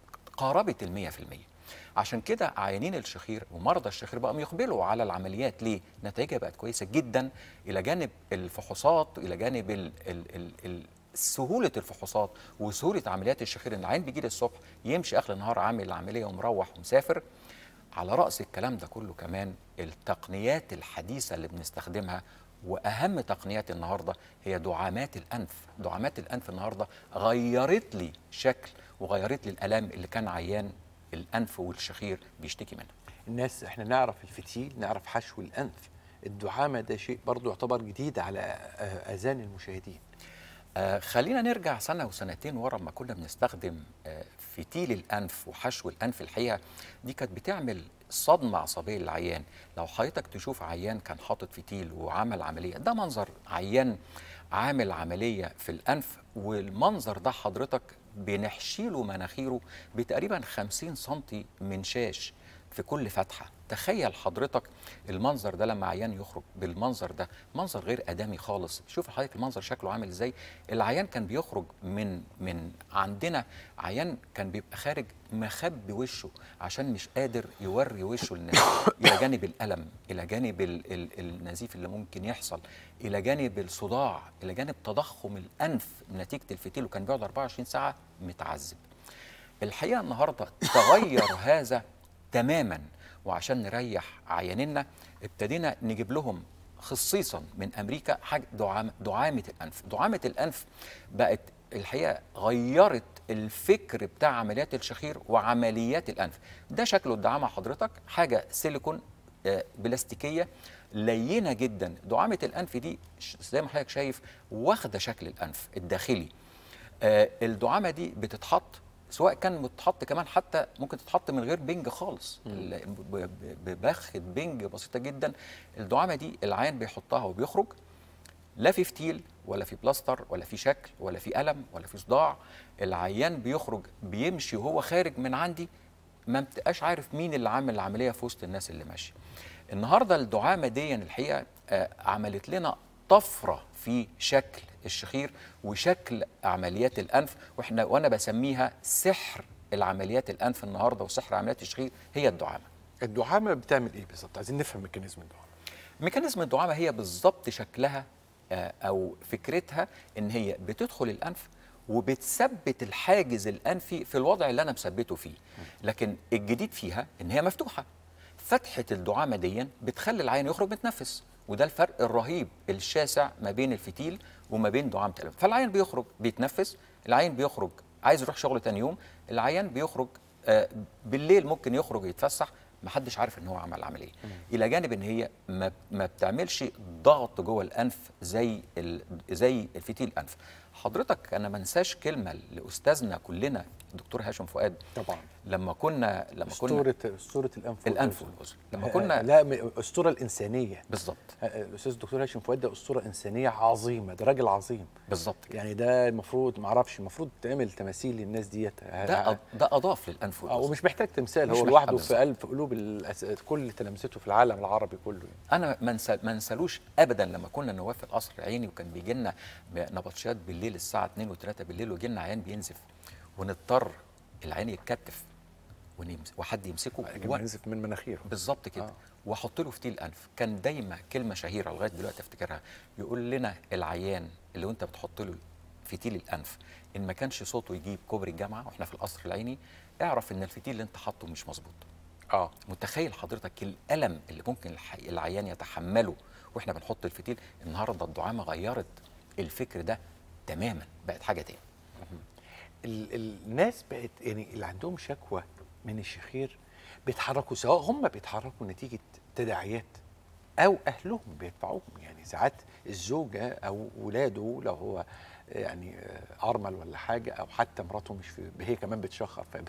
قاربت المية في المية عشان كده عيانين الشخير ومرضى الشخير بقوا يقبلوا على العمليات ليه؟ نتائجها بقت كويسة جدا إلى جانب الفحوصات إلى جانب ال ال ال ال سهولة الفحوصات وسهولة عمليات الشخير إن العيان بيجي لي الصبح يمشي آخر النهار عامل العملية ومروح ومسافر على رأس الكلام ده كله كمان التقنيات الحديثة اللي بنستخدمها وأهم تقنيات النهاردة هي دعامات الأنف دعامات الأنف النهاردة غيرت لي شكل وغيرت لي الآلام اللي كان عيان الأنف والشخير بيشتكي منها الناس احنا نعرف الفتيل نعرف حشو الانف الدعامه ده شيء برضو يعتبر جديد على آه، اذان المشاهدين آه خلينا نرجع سنة وسنتين ورا ما كنا بنستخدم آه فتيل الأنف وحشو الأنف الحقيقة دي كانت بتعمل صدمة عصبية للعيان لو حضرتك تشوف عيان كان حاطط فتيل وعمل عملية ده منظر عيان عامل عملية في الأنف والمنظر ده حضرتك بنحشي له مناخيره بتقريبا 50 سنتي من شاش في كل فتحة تخيل حضرتك المنظر ده لما عيان يخرج بالمنظر ده منظر غير ادمي خالص شوف حضرتك المنظر شكله عامل ازاي العيان كان بيخرج من من عندنا عيان كان بيبقى خارج مخبي وشه عشان مش قادر يوري وشه للناس الى جانب الالم الى جانب ال ال النزيف اللي ممكن يحصل الى جانب الصداع الى جانب تضخم الانف نتيجه الفتيل وكان بيقعد 24 ساعه متعذب الحقيقه النهارده تغير هذا تماما وعشان نريح عيانينا ابتدينا نجيب لهم خصيصا من امريكا حاجه دعامه دعامه الانف دعامه الانف بقت الحقيقه غيرت الفكر بتاع عمليات الشخير وعمليات الانف ده شكله الدعامه حضرتك حاجه سيليكون آه، بلاستيكيه لينه جدا دعامه الانف دي ش- زي ما حضرتك شايف واخده شكل الانف الداخلي آه، الدعامه دي بتتحط سواء كان متحط كمان حتى ممكن تتحط من غير بنج خالص ال- ب- ب- ببخة بنج بسيطه جدا الدعامه دي العيان بيحطها وبيخرج لا في فتيل ولا في بلاستر ولا في شكل ولا في ألم ولا في صداع العيان بيخرج بيمشي وهو خارج من عندي ما بتبقاش عارف مين اللي عامل العمليه في وسط الناس اللي ماشيه النهارده الدعامه دي الحقيقه آه، عملت لنا طفره في شكل الشخير وشكل عمليات الانف واحنا وانا بسميها سحر العمليات الانف النهارده وسحر عمليات الشخير هي الدعامه الدعامه بتعمل ايه بالظبط عايزين نفهم ميكانيزم الدعامه ميكانيزم الدعامه هي بالظبط شكلها آه، او فكرتها ان هي بتدخل الانف وبتثبت الحاجز الانفي في الوضع اللي انا مثبته فيه لكن الجديد فيها ان هي مفتوحه فتحه الدعامه دي بتخلي العين يخرج متنفس وده الفرق الرهيب الشاسع ما بين الفتيل وما بين دعامه الانف فالعين بيخرج بيتنفس العين بيخرج عايز يروح شغل تاني يوم العيان بيخرج آه، بالليل ممكن يخرج يتفسح محدش عارف ان هو عمل عمليه الى جانب ان هي ما, ما بتعملش ضغط جوه الانف زي ال زي الفتيل الانف حضرتك انا ما انساش كلمه لاستاذنا كلنا الدكتور هاشم فؤاد طبعا لما كنا لما كنا اسطوره اسطوره الانف الانف والأذن. والاذن لما آه، كنا لا م- الاسطوره الانسانيه بالظبط آه، آه، الاستاذ الدكتور هاشم فؤاد ده اسطوره انسانيه عظيمه ده راجل عظيم بالظبط يعني ده المفروض ما اعرفش المفروض تعمل تماثيل للناس ديت ده أ- ده اضاف للانف اه والاذن ومش محتاج تمثال مش هو محتاج لوحده في بالظبط. قلب في قلوب الأس... كل تلامذته في العالم العربي كله يعني. انا ما انسى ما انسالوش ابدا لما كنا نواب في القصر العيني وكان بيجي لنا نبطشات بالليل الساعه 2 و3 بالليل ويجي لنا عيان بينزف ونضطر العين يتكتف ونمس وحد يمسكه كان ينزف من مناخيره بالظبط كده آه. آه. واحط له فتيل انف كان دايما كلمه شهيره لغايه دلوقتي افتكرها يقول لنا العيان اللي وانت بتحط له فتيل الانف ان ما كانش صوته يجيب كوبري الجامعه واحنا في القصر العيني اعرف ان الفتيل اللي انت حاطه مش مظبوط اه متخيل حضرتك الالم اللي ممكن الح- العيان يتحمله واحنا بنحط الفتيل النهارده الدعامه غيرت الفكر ده تماما بقت حاجه تاني ال... الناس بقت يعني اللي عندهم شكوى من الشخير بيتحركوا سواء هم بيتحركوا نتيجه تداعيات او اهلهم بيدفعوهم يعني ساعات الزوجه او ولاده لو هو يعني آه، ارمل ولا حاجه او حتى مراته مش في هي كمان بتشخر ف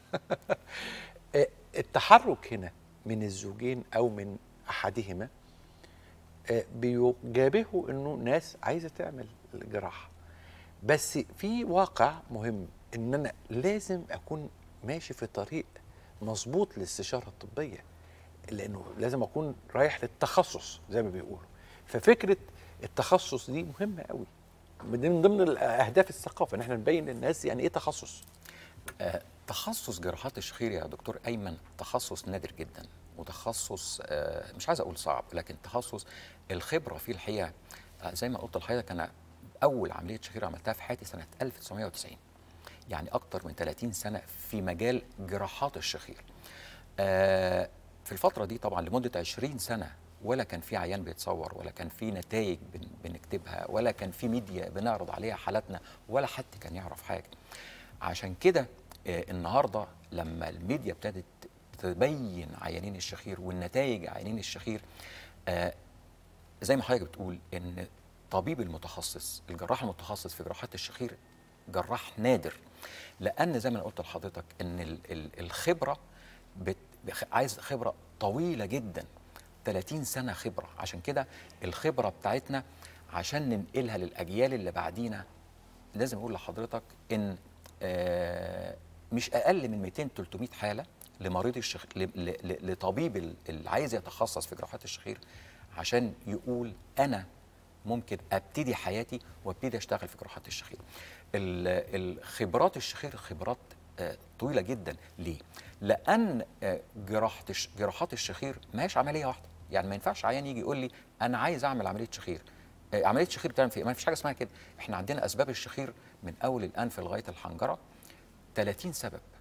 آه، التحرك هنا من الزوجين او من احدهما آه، بيجابهوا انه ناس عايزه تعمل الجراحه بس في واقع مهم ان انا لازم اكون ماشي في طريق مظبوط للاستشاره الطبيه لانه لازم اكون رايح للتخصص زي ما بيقولوا ففكره التخصص دي مهمه قوي من ضمن اهداف الثقافه ان احنا نبين للناس يعني ايه تخصص آه، تخصص جراحات الشخير يا دكتور ايمن تخصص نادر جدا وتخصص آه، مش عايز اقول صعب لكن تخصص الخبره فيه الحقيقه آه، زي ما قلت لحضرتك انا اول عمليه شخير عملتها في حياتي سنه 1990 يعني اكتر من 30 سنه في مجال جراحات الشخير آه، في الفتره دي طبعا لمده 20 سنه ولا كان في عيان بيتصور ولا كان في نتائج بن- بنكتبها ولا كان في ميديا بنعرض عليها حالاتنا ولا حد كان يعرف حاجه عشان كده آه، النهارده لما الميديا ابتدت تبين عيانين الشخير والنتائج عيانين الشخير آه، زي ما حضرتك بتقول ان الطبيب المتخصص الجراح المتخصص في جراحات الشخير جراح نادر لان زي ما انا قلت لحضرتك ان ال- ال- الخبره بت بخ- عايز خبره طويله جدا 30 سنه خبره عشان كده الخبره بتاعتنا عشان ننقلها للاجيال اللي بعدينا لازم اقول لحضرتك ان آه، مش اقل من 200 300 حاله لمريض الشخ... ل... ل... ل- لطبيب ال- اللي عايز يتخصص في جراحات الشخير عشان يقول انا ممكن ابتدي حياتي وابتدي اشتغل في جراحات الشخير. ال- الخبرات الشخير خبرات آه، طويله جدا ليه؟ لان آه، جراحه الش- جراحات الشخير ما هيش عمليه واحده، يعني ما ينفعش عيان يجي يقول لي انا عايز اعمل عمليه شخير. آه، عمليه شخير بتعمل في إيه؟ ما فيش حاجه اسمها كده، احنا عندنا اسباب الشخير من اول الانف لغايه الحنجره 30 سبب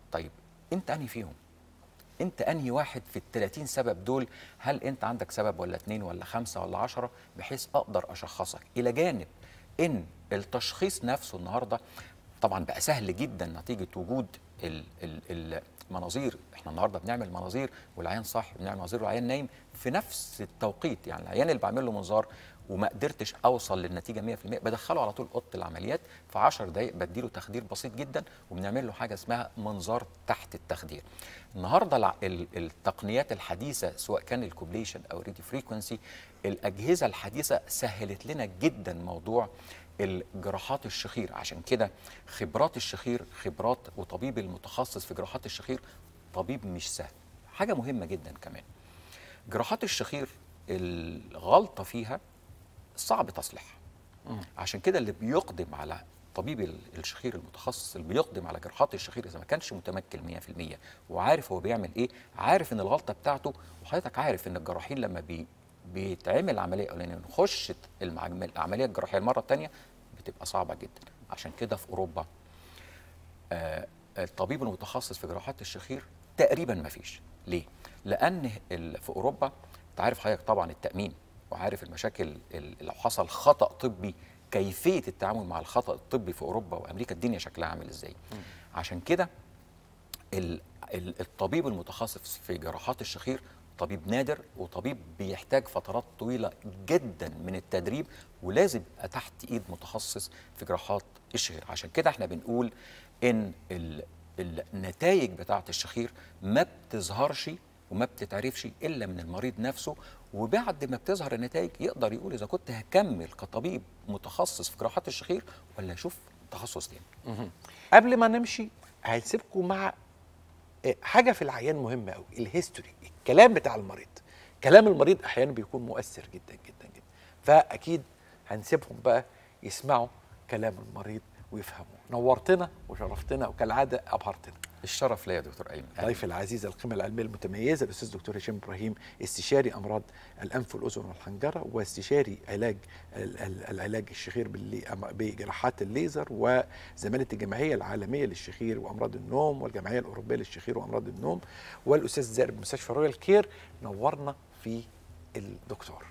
طيب انت انهي فيهم انت انهي واحد في ال 30 سبب دول هل انت عندك سبب ولا اتنين ولا خمسه ولا عشرة بحيث اقدر اشخصك الى جانب ان التشخيص نفسه النهارده طبعا بقى سهل جدا نتيجه وجود ال- ال- المناظير احنا النهارده بنعمل مناظير والعيان صح بنعمل مناظير والعيان نايم في نفس التوقيت يعني العيان اللي بعمل له منظار وما قدرتش اوصل للنتيجه 100% بدخله على طول اوضه العمليات في 10 دقائق بديله تخدير بسيط جدا وبنعمل له حاجه اسمها منظار تحت التخدير. النهارده الع- ال- التقنيات الحديثه سواء كان الكوبليشن او الراديو فريكونسي الاجهزه الحديثه سهلت لنا جدا موضوع الجراحات الشخير عشان كده خبرات الشخير خبرات وطبيب المتخصص في جراحات الشخير طبيب مش سهل حاجه مهمه جدا كمان جراحات الشخير الغلطه فيها صعب تصليحها عشان كده اللي بيقدم على طبيب ال- الشخير المتخصص اللي بيقدم على جراحات الشخير اذا ما كانش متمكن 100% وعارف هو بيعمل ايه عارف ان الغلطه بتاعته وحضرتك عارف ان الجراحين لما بي بيتعمل عمليه اولانيه نخش المعجم- العمليه الجراحيه المره الثانيه بتبقى صعبه جدا عشان كده في اوروبا آه، الطبيب المتخصص في جراحات الشخير تقريبا ما فيش ليه لان ال- في اوروبا انت عارف حضرتك طبعا التامين وعارف المشاكل ال- لو حصل خطا طبي كيفيه التعامل مع الخطا الطبي في اوروبا وامريكا الدنيا شكلها عامل ازاي عشان كده ال- ال- الطبيب المتخصص في جراحات الشخير طبيب نادر وطبيب بيحتاج فترات طويلة جدا من التدريب ولازم يبقى تحت ايد متخصص في جراحات الشخير عشان كده احنا بنقول ان ال- النتائج بتاعة الشخير ما بتظهرش وما بتتعرفش الا من المريض نفسه وبعد ما بتظهر النتائج يقدر يقول اذا كنت هكمل كطبيب متخصص في جراحات الشخير ولا اشوف تخصص تاني قبل ما نمشي هنسيبكم مع آه، حاجه في العيان مهمه قوي الهيستوري الكلام بتاع المريض كلام المريض احيانا بيكون مؤثر جدا جدا جدا فاكيد هنسيبهم بقى يسمعوا كلام المريض ويفهموا نورتنا وشرفتنا وكالعاده ابهرتنا الشرف ليا يا دكتور ايمن ضيف العزيز القيمة العلمية المتميزة الأستاذ دكتور هشام إبراهيم استشاري أمراض الأنف والأذن والحنجرة واستشاري علاج ال- ال- العلاج الشخير باللي- أم- بجراحات الليزر وزمالة الجمعية العالمية للشخير وأمراض النوم والجمعية الأوروبية للشخير وأمراض النوم والأستاذ زائر بمستشفى رويال كير نورنا في الدكتور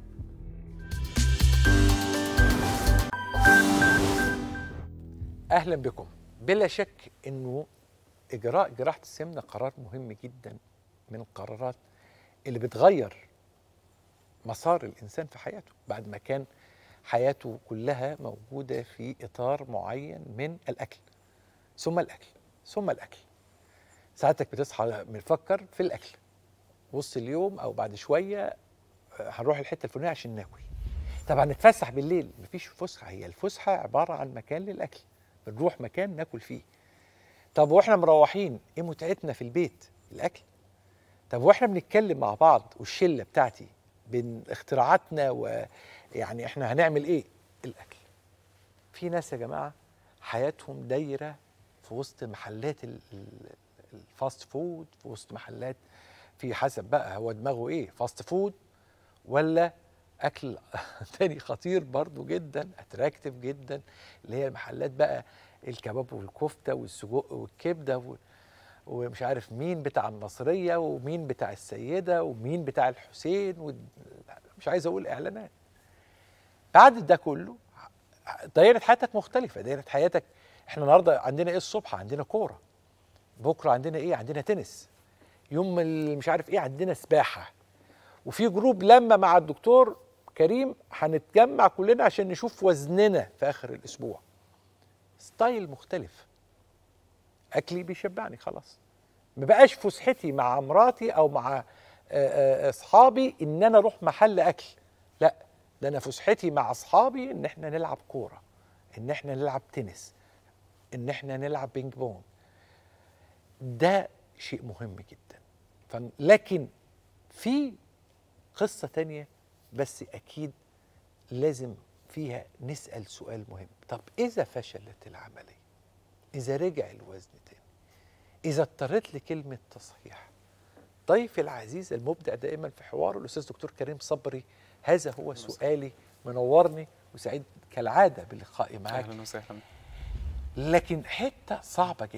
اهلا بكم بلا شك انه اجراء جراحه السمنه قرار مهم جدا من القرارات اللي بتغير مسار الانسان في حياته بعد ما كان حياته كلها موجوده في اطار معين من الاكل ثم الاكل ثم الاكل ساعتك بتصحى بنفكر في الاكل وسط اليوم او بعد شويه آه، هنروح الحته الفلانيه عشان ناكل طب هنتفسح بالليل مفيش فسحه هي الفسحه عباره عن مكان للاكل بنروح مكان ناكل فيه طب واحنا مروحين ايه متعتنا في البيت الاكل طب واحنا بنتكلم مع بعض والشله بتاعتي بين اختراعاتنا ويعني احنا هنعمل ايه الاكل في ناس يا جماعه حياتهم دايره في وسط محلات ال- ال- الفاست فود في وسط محلات في حسب بقى هو دماغه ايه فاست فود ولا اكل تاني خطير برضو جدا اتراكتيف جدا اللي هي المحلات بقى الكباب والكفته والسجق والكبده و- ومش عارف مين بتاع النصريه ومين بتاع السيده ومين بتاع الحسين و... مش عايز اقول اعلانات بعد ده كله دايره حياتك مختلفه دايره حياتك احنا النهارده عندنا ايه الصبح عندنا كوره بكره عندنا ايه عندنا تنس يوم ال- مش عارف ايه عندنا سباحه وفي جروب لما مع الدكتور كريم هنتجمع كلنا عشان نشوف وزننا في اخر الاسبوع ستايل مختلف اكلي بيشبعني خلاص ما بقاش فسحتي مع مراتي او مع آه، آه، اصحابي ان انا اروح محل اكل لا ده انا فسحتي مع اصحابي ان احنا نلعب كوره ان احنا نلعب تنس ان احنا نلعب بينج بونج ده شيء مهم جدا ف- لكن في قصة تانية بس أكيد لازم فيها نسأل سؤال مهم طب إذا فشلت العملية إذا رجع الوزن تاني إذا اضطريت لكلمة تصحيح ضيفي العزيز المبدع دائما في حواره الأستاذ دكتور كريم صبري هذا هو سؤالي منورني وسعيد كالعادة بلقائي معاك اهلا وسهلا لكن حته صعبه جدا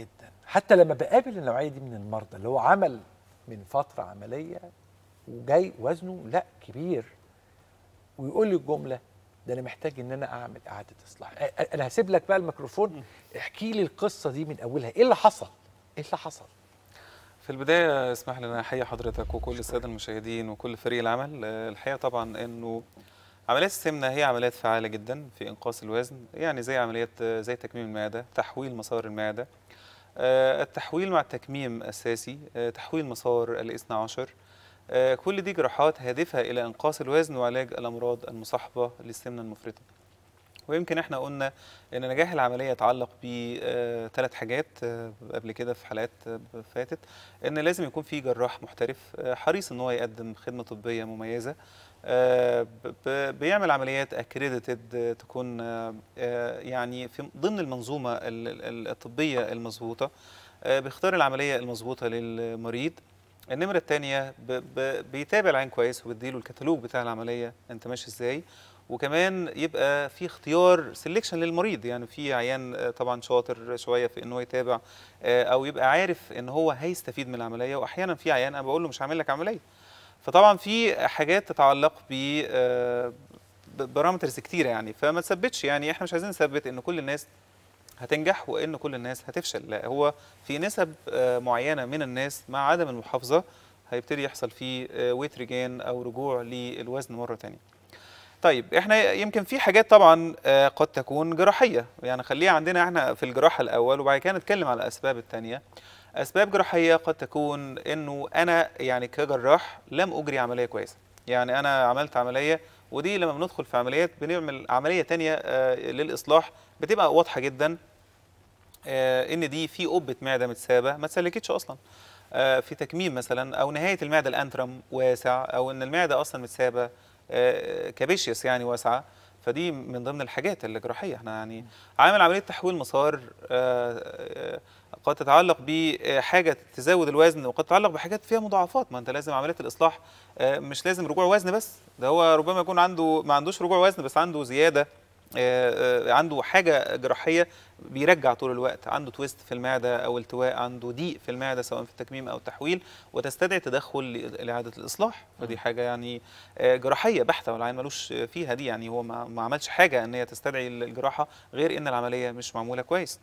حتى لما بقابل النوعيه دي من المرضى اللي هو عمل من فتره عمليه وجاي وزنه لا كبير ويقول لي الجمله ده انا محتاج ان انا اعمل اعاده اصلاح أ- أ- انا هسيب لك بقى الميكروفون احكي لي القصه دي من اولها ايه اللي حصل ايه اللي حصل في البداية اسمح لي ان أنا احيي حضرتك وكل السادة المشاهدين وكل فريق العمل آه، الحقيقة طبعا انه عمليات السمنة هي عمليات فعالة جدا في إنقاص الوزن يعني زي عمليات آه، زي تكميم المعدة تحويل مسار المعدة آه، التحويل مع التكميم أساسي آه، تحويل مسار الاثنى عشر آه، كل دي جراحات هادفة إلى إنقاص الوزن وعلاج الأمراض المصاحبة للسمنة المفرطة ويمكن احنا قلنا ان نجاح العمليه يتعلق بثلاث حاجات آه، قبل كده في حلقات آه، فاتت ان لازم يكون في جراح محترف آه، حريص ان هو يقدم خدمه طبيه مميزه آه، ب- ب- بيعمل عمليات اكريديتد تكون آه، آه، يعني في ضمن المنظومه ال- ال- الطبيه المظبوطه آه، بيختار العمليه المظبوطه للمريض النمرة الثانية بيتابع العين كويس وبيديله الكتالوج بتاع العملية انت ماشي ازاي وكمان يبقى في اختيار سelection للمريض يعني في عيان آه، طبعا شاطر شويه في ان هو يتابع آه، او يبقى عارف ان هو هيستفيد من العمليه واحيانا في عيان انا بقول له مش هعمل لك عمليه فطبعا في حاجات تتعلق ب آه، ب- بارامترز كتيره يعني فما تثبتش يعني احنا مش عايزين نثبت ان كل الناس هتنجح وان كل الناس هتفشل لا هو في نسب آه، معينه من الناس مع عدم المحافظه هيبتدي يحصل فيه ويت ريجين او رجوع للوزن مره تانية طيب احنا يمكن في حاجات طبعا آه، قد تكون جراحيه يعني خليها عندنا احنا في الجراحه الاول وبعد كده نتكلم على الاسباب الثانيه اسباب جراحيه قد تكون انه انا يعني كجراح لم اجري عمليه كويسه يعني انا عملت عمليه ودي لما بندخل في عمليات بنعمل عمليه تانية آه، للاصلاح بتبقى واضحه جدا آه، ان دي في قبه معده متسابه ما اتسلكتش اصلا آه، في تكميم مثلا او نهايه المعده الانترم واسع او ان المعده اصلا متسابه كابيشيس يعني واسعه فدي من ضمن الحاجات الجراحيه احنا يعني عامل عمليه تحويل مسار آه، آه، قد تتعلق بحاجه تزود الوزن وقد تتعلق بحاجات فيها مضاعفات ما انت لازم عمليه الاصلاح آه، مش لازم رجوع وزن بس ده هو ربما يكون عنده ما عندوش رجوع وزن بس عنده زياده آه، آه، عنده حاجه جراحيه بيرجع طول الوقت عنده تويست في المعده او التواء عنده ضيق في المعده سواء في التكميم او التحويل وتستدعي تدخل ل- لاعاده الاصلاح فدي حاجه يعني آه، جراحيه بحته والعين ملوش فيها دي يعني هو ما ما عملش حاجه ان هي تستدعي الجراحه غير ان العمليه مش معموله كويس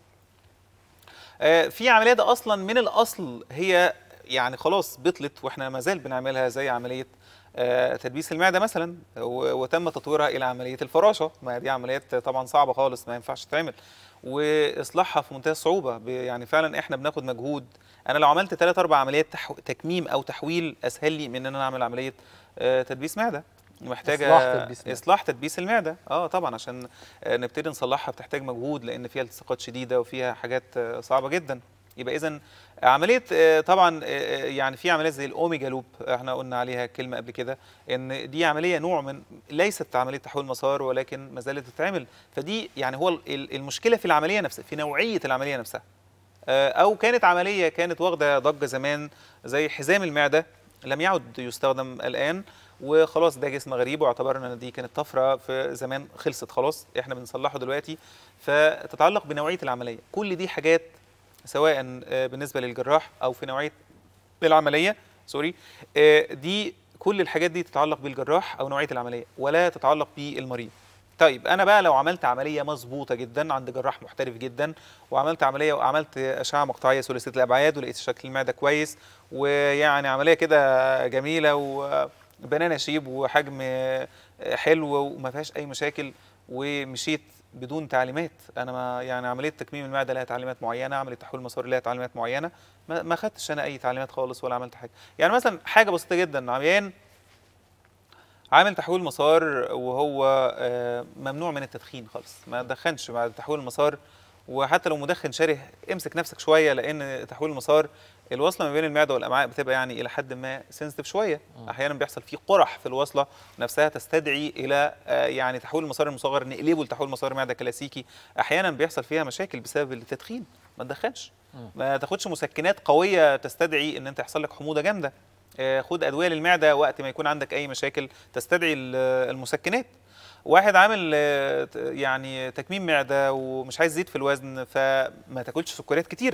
آه، في عمليات اصلا من الاصل هي يعني خلاص بطلت واحنا ما زال بنعملها زي عمليه آه، تدبيس المعده مثلا و- وتم تطويرها الى عمليه الفراشه ما دي عمليات طبعا صعبه خالص ما ينفعش تتعمل واصلاحها في منتهى الصعوبه ب- يعني فعلا احنا بناخد مجهود انا لو عملت ثلاث اربع عمليات تحو... تكميم او تحويل اسهل لي من ان انا اعمل عمليه آه، تدبيس معده محتاجه إصلاح تدبيس معدة. اصلاح تدبيس المعده اه طبعا عشان آه، نبتدي نصلحها بتحتاج مجهود لان فيها التصاقات شديده وفيها حاجات آه، صعبه جدا يبقى اذا عمليه آه، طبعا آه، يعني في عمليات زي الاوميجا لوب احنا قلنا عليها كلمه قبل كده ان دي عمليه نوع من ليست عمليه تحويل مسار ولكن ما زالت تتعمل فدي يعني هو ال- المشكله في العمليه نفسها في نوعيه العمليه نفسها آه، او كانت عمليه كانت واخده ضجه زمان زي حزام المعده لم يعد يستخدم الان وخلاص ده جسم غريب واعتبرنا ان دي كانت طفره في زمان خلصت خلاص احنا بنصلحه دلوقتي فتتعلق بنوعيه العمليه كل دي حاجات سواء آه، بالنسبه للجراح او في نوعيه العمليه سوري آه، دي كل الحاجات دي تتعلق بالجراح او نوعيه العمليه ولا تتعلق بالمريض طيب انا بقى لو عملت عمليه مظبوطه جدا عند جراح محترف جدا وعملت عمليه وعملت اشعه مقطعيه ثلاثيه الابعاد ولقيت شكل المعده كويس ويعني عمليه كده جميله وبنانا شيب وحجم حلو وما فيهاش اي مشاكل ومشيت بدون تعليمات انا ما يعني عمليه تكميم المعده لها تعليمات معينه عمليه تحويل مسار لها تعليمات معينه ما ما خدتش انا اي تعليمات خالص ولا عملت حاجه يعني مثلا حاجه بسيطه جدا عميان عامل تحويل مسار وهو آه، ممنوع من التدخين خالص ما تدخنش بعد تحويل المسار وحتى لو مدخن شره امسك نفسك شويه لان تحويل المسار الوصله ما بين المعده والامعاء بتبقى يعني الى حد ما سنسيتيف شويه احيانا بيحصل فيه قرح في الوصله نفسها تستدعي الى آه، يعني تحويل المسار المصغر نقلبه لتحويل مسار معده كلاسيكي احيانا بيحصل فيها مشاكل بسبب التدخين ما تدخنش ما تاخدش مسكنات قويه تستدعي ان انت يحصل لك حموضه جامده آه، خد ادويه للمعده وقت ما يكون عندك اي مشاكل تستدعي ال- المسكنات واحد عامل آه، ت- يعني تكميم معده ومش عايز يزيد في الوزن فما تاكلش سكريات كتيره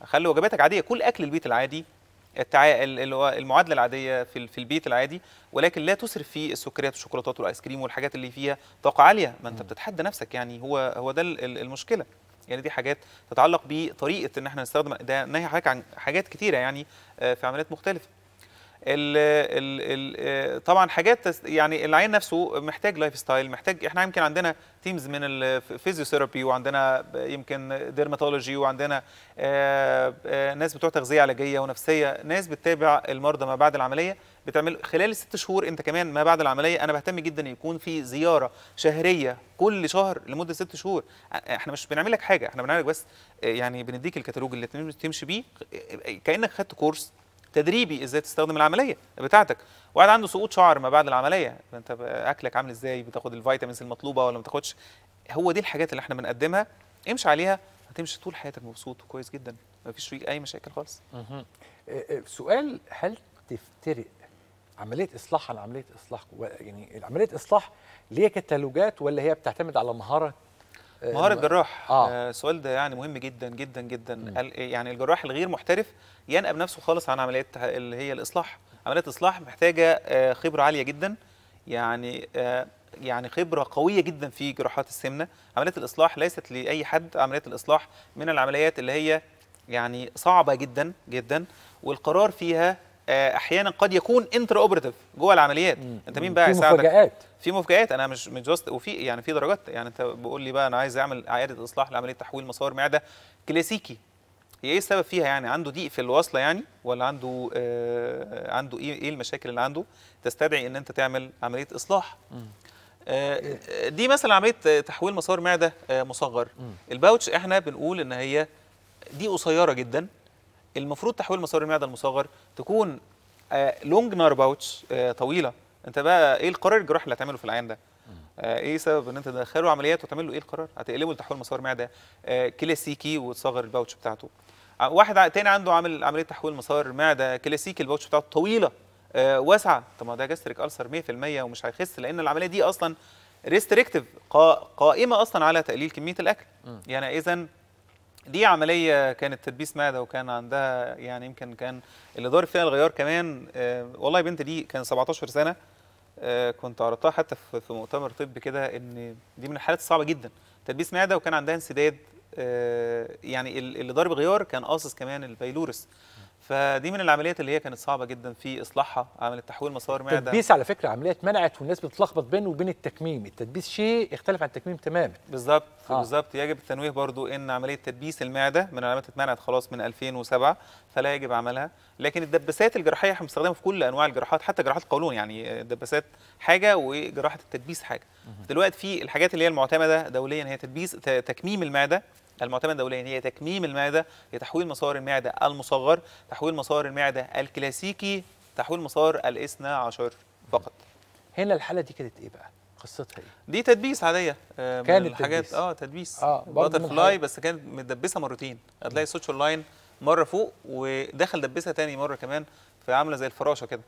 خلي وجباتك عاديه كل اكل البيت العادي التع... ال- اللي هو المعادله العاديه في ال- في البيت العادي ولكن لا تسرف في السكريات والشوكولاتات والايس كريم والحاجات اللي فيها طاقه عاليه ما انت بتتحدى نفسك يعني هو هو ده ال- ال- المشكله يعني دي حاجات تتعلق بطريقه ان احنا نستخدم ده ناهي حضرتك عن حاجات كتيره يعني آه، في عمليات مختلفه ال ال ال آه، طبعا حاجات تس- يعني العين نفسه محتاج لايف ستايل محتاج احنا يمكن عندنا تيمز من الفيزيوثيرابي وعندنا ب- يمكن ديرماتولوجي وعندنا آه، آه، ناس بتوع تغذيه علاجيه ونفسيه ناس بتتابع المرضى ما بعد العمليه بتعمل خلال الست شهور انت كمان ما بعد العمليه انا بهتم جدا يكون في زياره شهريه كل شهر لمده ست شهور احنا مش بنعمل لك حاجه احنا بنعمل لك بس آه، يعني بنديك الكتالوج اللي تم- تمشي بيه آه، كانك خدت كورس تدريبي ازاي تستخدم العمليه بتاعتك واحد عنده سقوط شعر ما بعد العمليه انت ب- اكلك عامل ازاي بتاخد الفيتامينز المطلوبه ولا ما بتاخدش هو دي الحاجات اللي احنا بنقدمها امشي عليها هتمشي طول حياتك مبسوط وكويس جدا ما فيش فيك اي مشاكل خالص آه، آه، سؤال هل تفترق عمليه اصلاح عن عمليه اصلاح و- يعني عمليه اصلاح ليها كتالوجات ولا هي بتعتمد على مهاره آه، مهاره الم- جراح آه. آه. السؤال ده يعني مهم جدا جدا جدا ال- يعني الجراح الغير محترف ينقب نفسه خالص عن عمليات اللي هي الاصلاح عمليات الاصلاح محتاجه آه، خبره عاليه جدا يعني آه، يعني خبره قويه جدا في جراحات السمنه عمليات الاصلاح ليست لاي حد عمليات الاصلاح من العمليات اللي هي يعني صعبه جدا جدا والقرار فيها آه، احيانا قد يكون انتر اوبراتيف جوه العمليات انت مين بقى في يساعدك مفاجآت في مفاجآت انا مش مش جاست وفي يعني في درجات يعني انت بقول لي بقى انا عايز اعمل اعاده اصلاح لعمليه تحويل مسار معده كلاسيكي هي ايه السبب فيها يعني عنده ضيق في الوصله يعني ولا عنده آه عنده ايه ايه المشاكل اللي عنده تستدعي ان انت تعمل عمليه اصلاح آه دي مثلا عمليه تحويل مسار معده آه مصغر الباوتش احنا بنقول ان هي دي قصيره جدا المفروض تحويل مسار المعده المصغر تكون لونج نار باوتش آه طويله انت بقى ايه القرار الجراحي اللي هتعمله في العيان ده آه ايه سبب ان انت تدخله عمليات وتعمل له ايه القرار هتقلبه لتحويل مسار معده آه كلاسيكي وتصغر الباوتش بتاعته ع- واحد ع- تاني عنده عامل عمليه تحويل مسار معده كلاسيكي الباوتش بتاعته طويله آه واسعه طب ما ده جاستريك ألسر 100% ومش هيخس لان العمليه دي اصلا ريستريكتيف قائمه اصلا على تقليل كميه الاكل يعني اذا دي عملية كانت تدبيس معدة وكان عندها يعني يمكن كان اللي ضارب فيها الغيار كمان آه والله بنت دي كان 17 سنة آه كنت عرضتها حتى في في مؤتمر طبي كده ان دي من الحالات الصعبة جدا تدبيس معدة وكان عندها انسداد آه يعني ال- اللي ضارب غيار كان قاصص كمان البيلورس فدي من العمليات اللي هي كانت صعبة جدا في اصلاحها عملت تحويل مسار معدة التدبيس على فكره عمليه اتمنعت والناس بتتلخبط بينه وبين التكميم التدبيس شيء يختلف عن التكميم تماما بالظبط آه. آه. بالظبط يجب التنويه برضو ان عمليه تدبيس المعده من العلامات اتمنعت خلاص من 2007 فلا يجب عملها لكن الدباسات الجراحيه احنا بنستخدمها في كل انواع الجراحات حتى جراحات القولون يعني الدباسات حاجه وجراحه التدبيس حاجه دلوقتي في الحاجات اللي هي المعتمده دوليا هي تدبيس ت- تكميم المعده المعتمد دوليا هي تكميم المعده هي تحويل مسار المعده المصغر تحويل مسار المعده الكلاسيكي تحويل مسار الاثنى عشر فقط هنا الحاله دي كانت ايه بقى قصتها ايه دي تدبيس عاديه آه، من كانت الحاجات تدبيس. اه تدبيس آه، برضه باتر من فلاي الحاجات- بس كانت متدبسه مرتين هتلاقي سوتشر لاين مره فوق ودخل دبسها تاني مره كمان فعامله زي الفراشه كده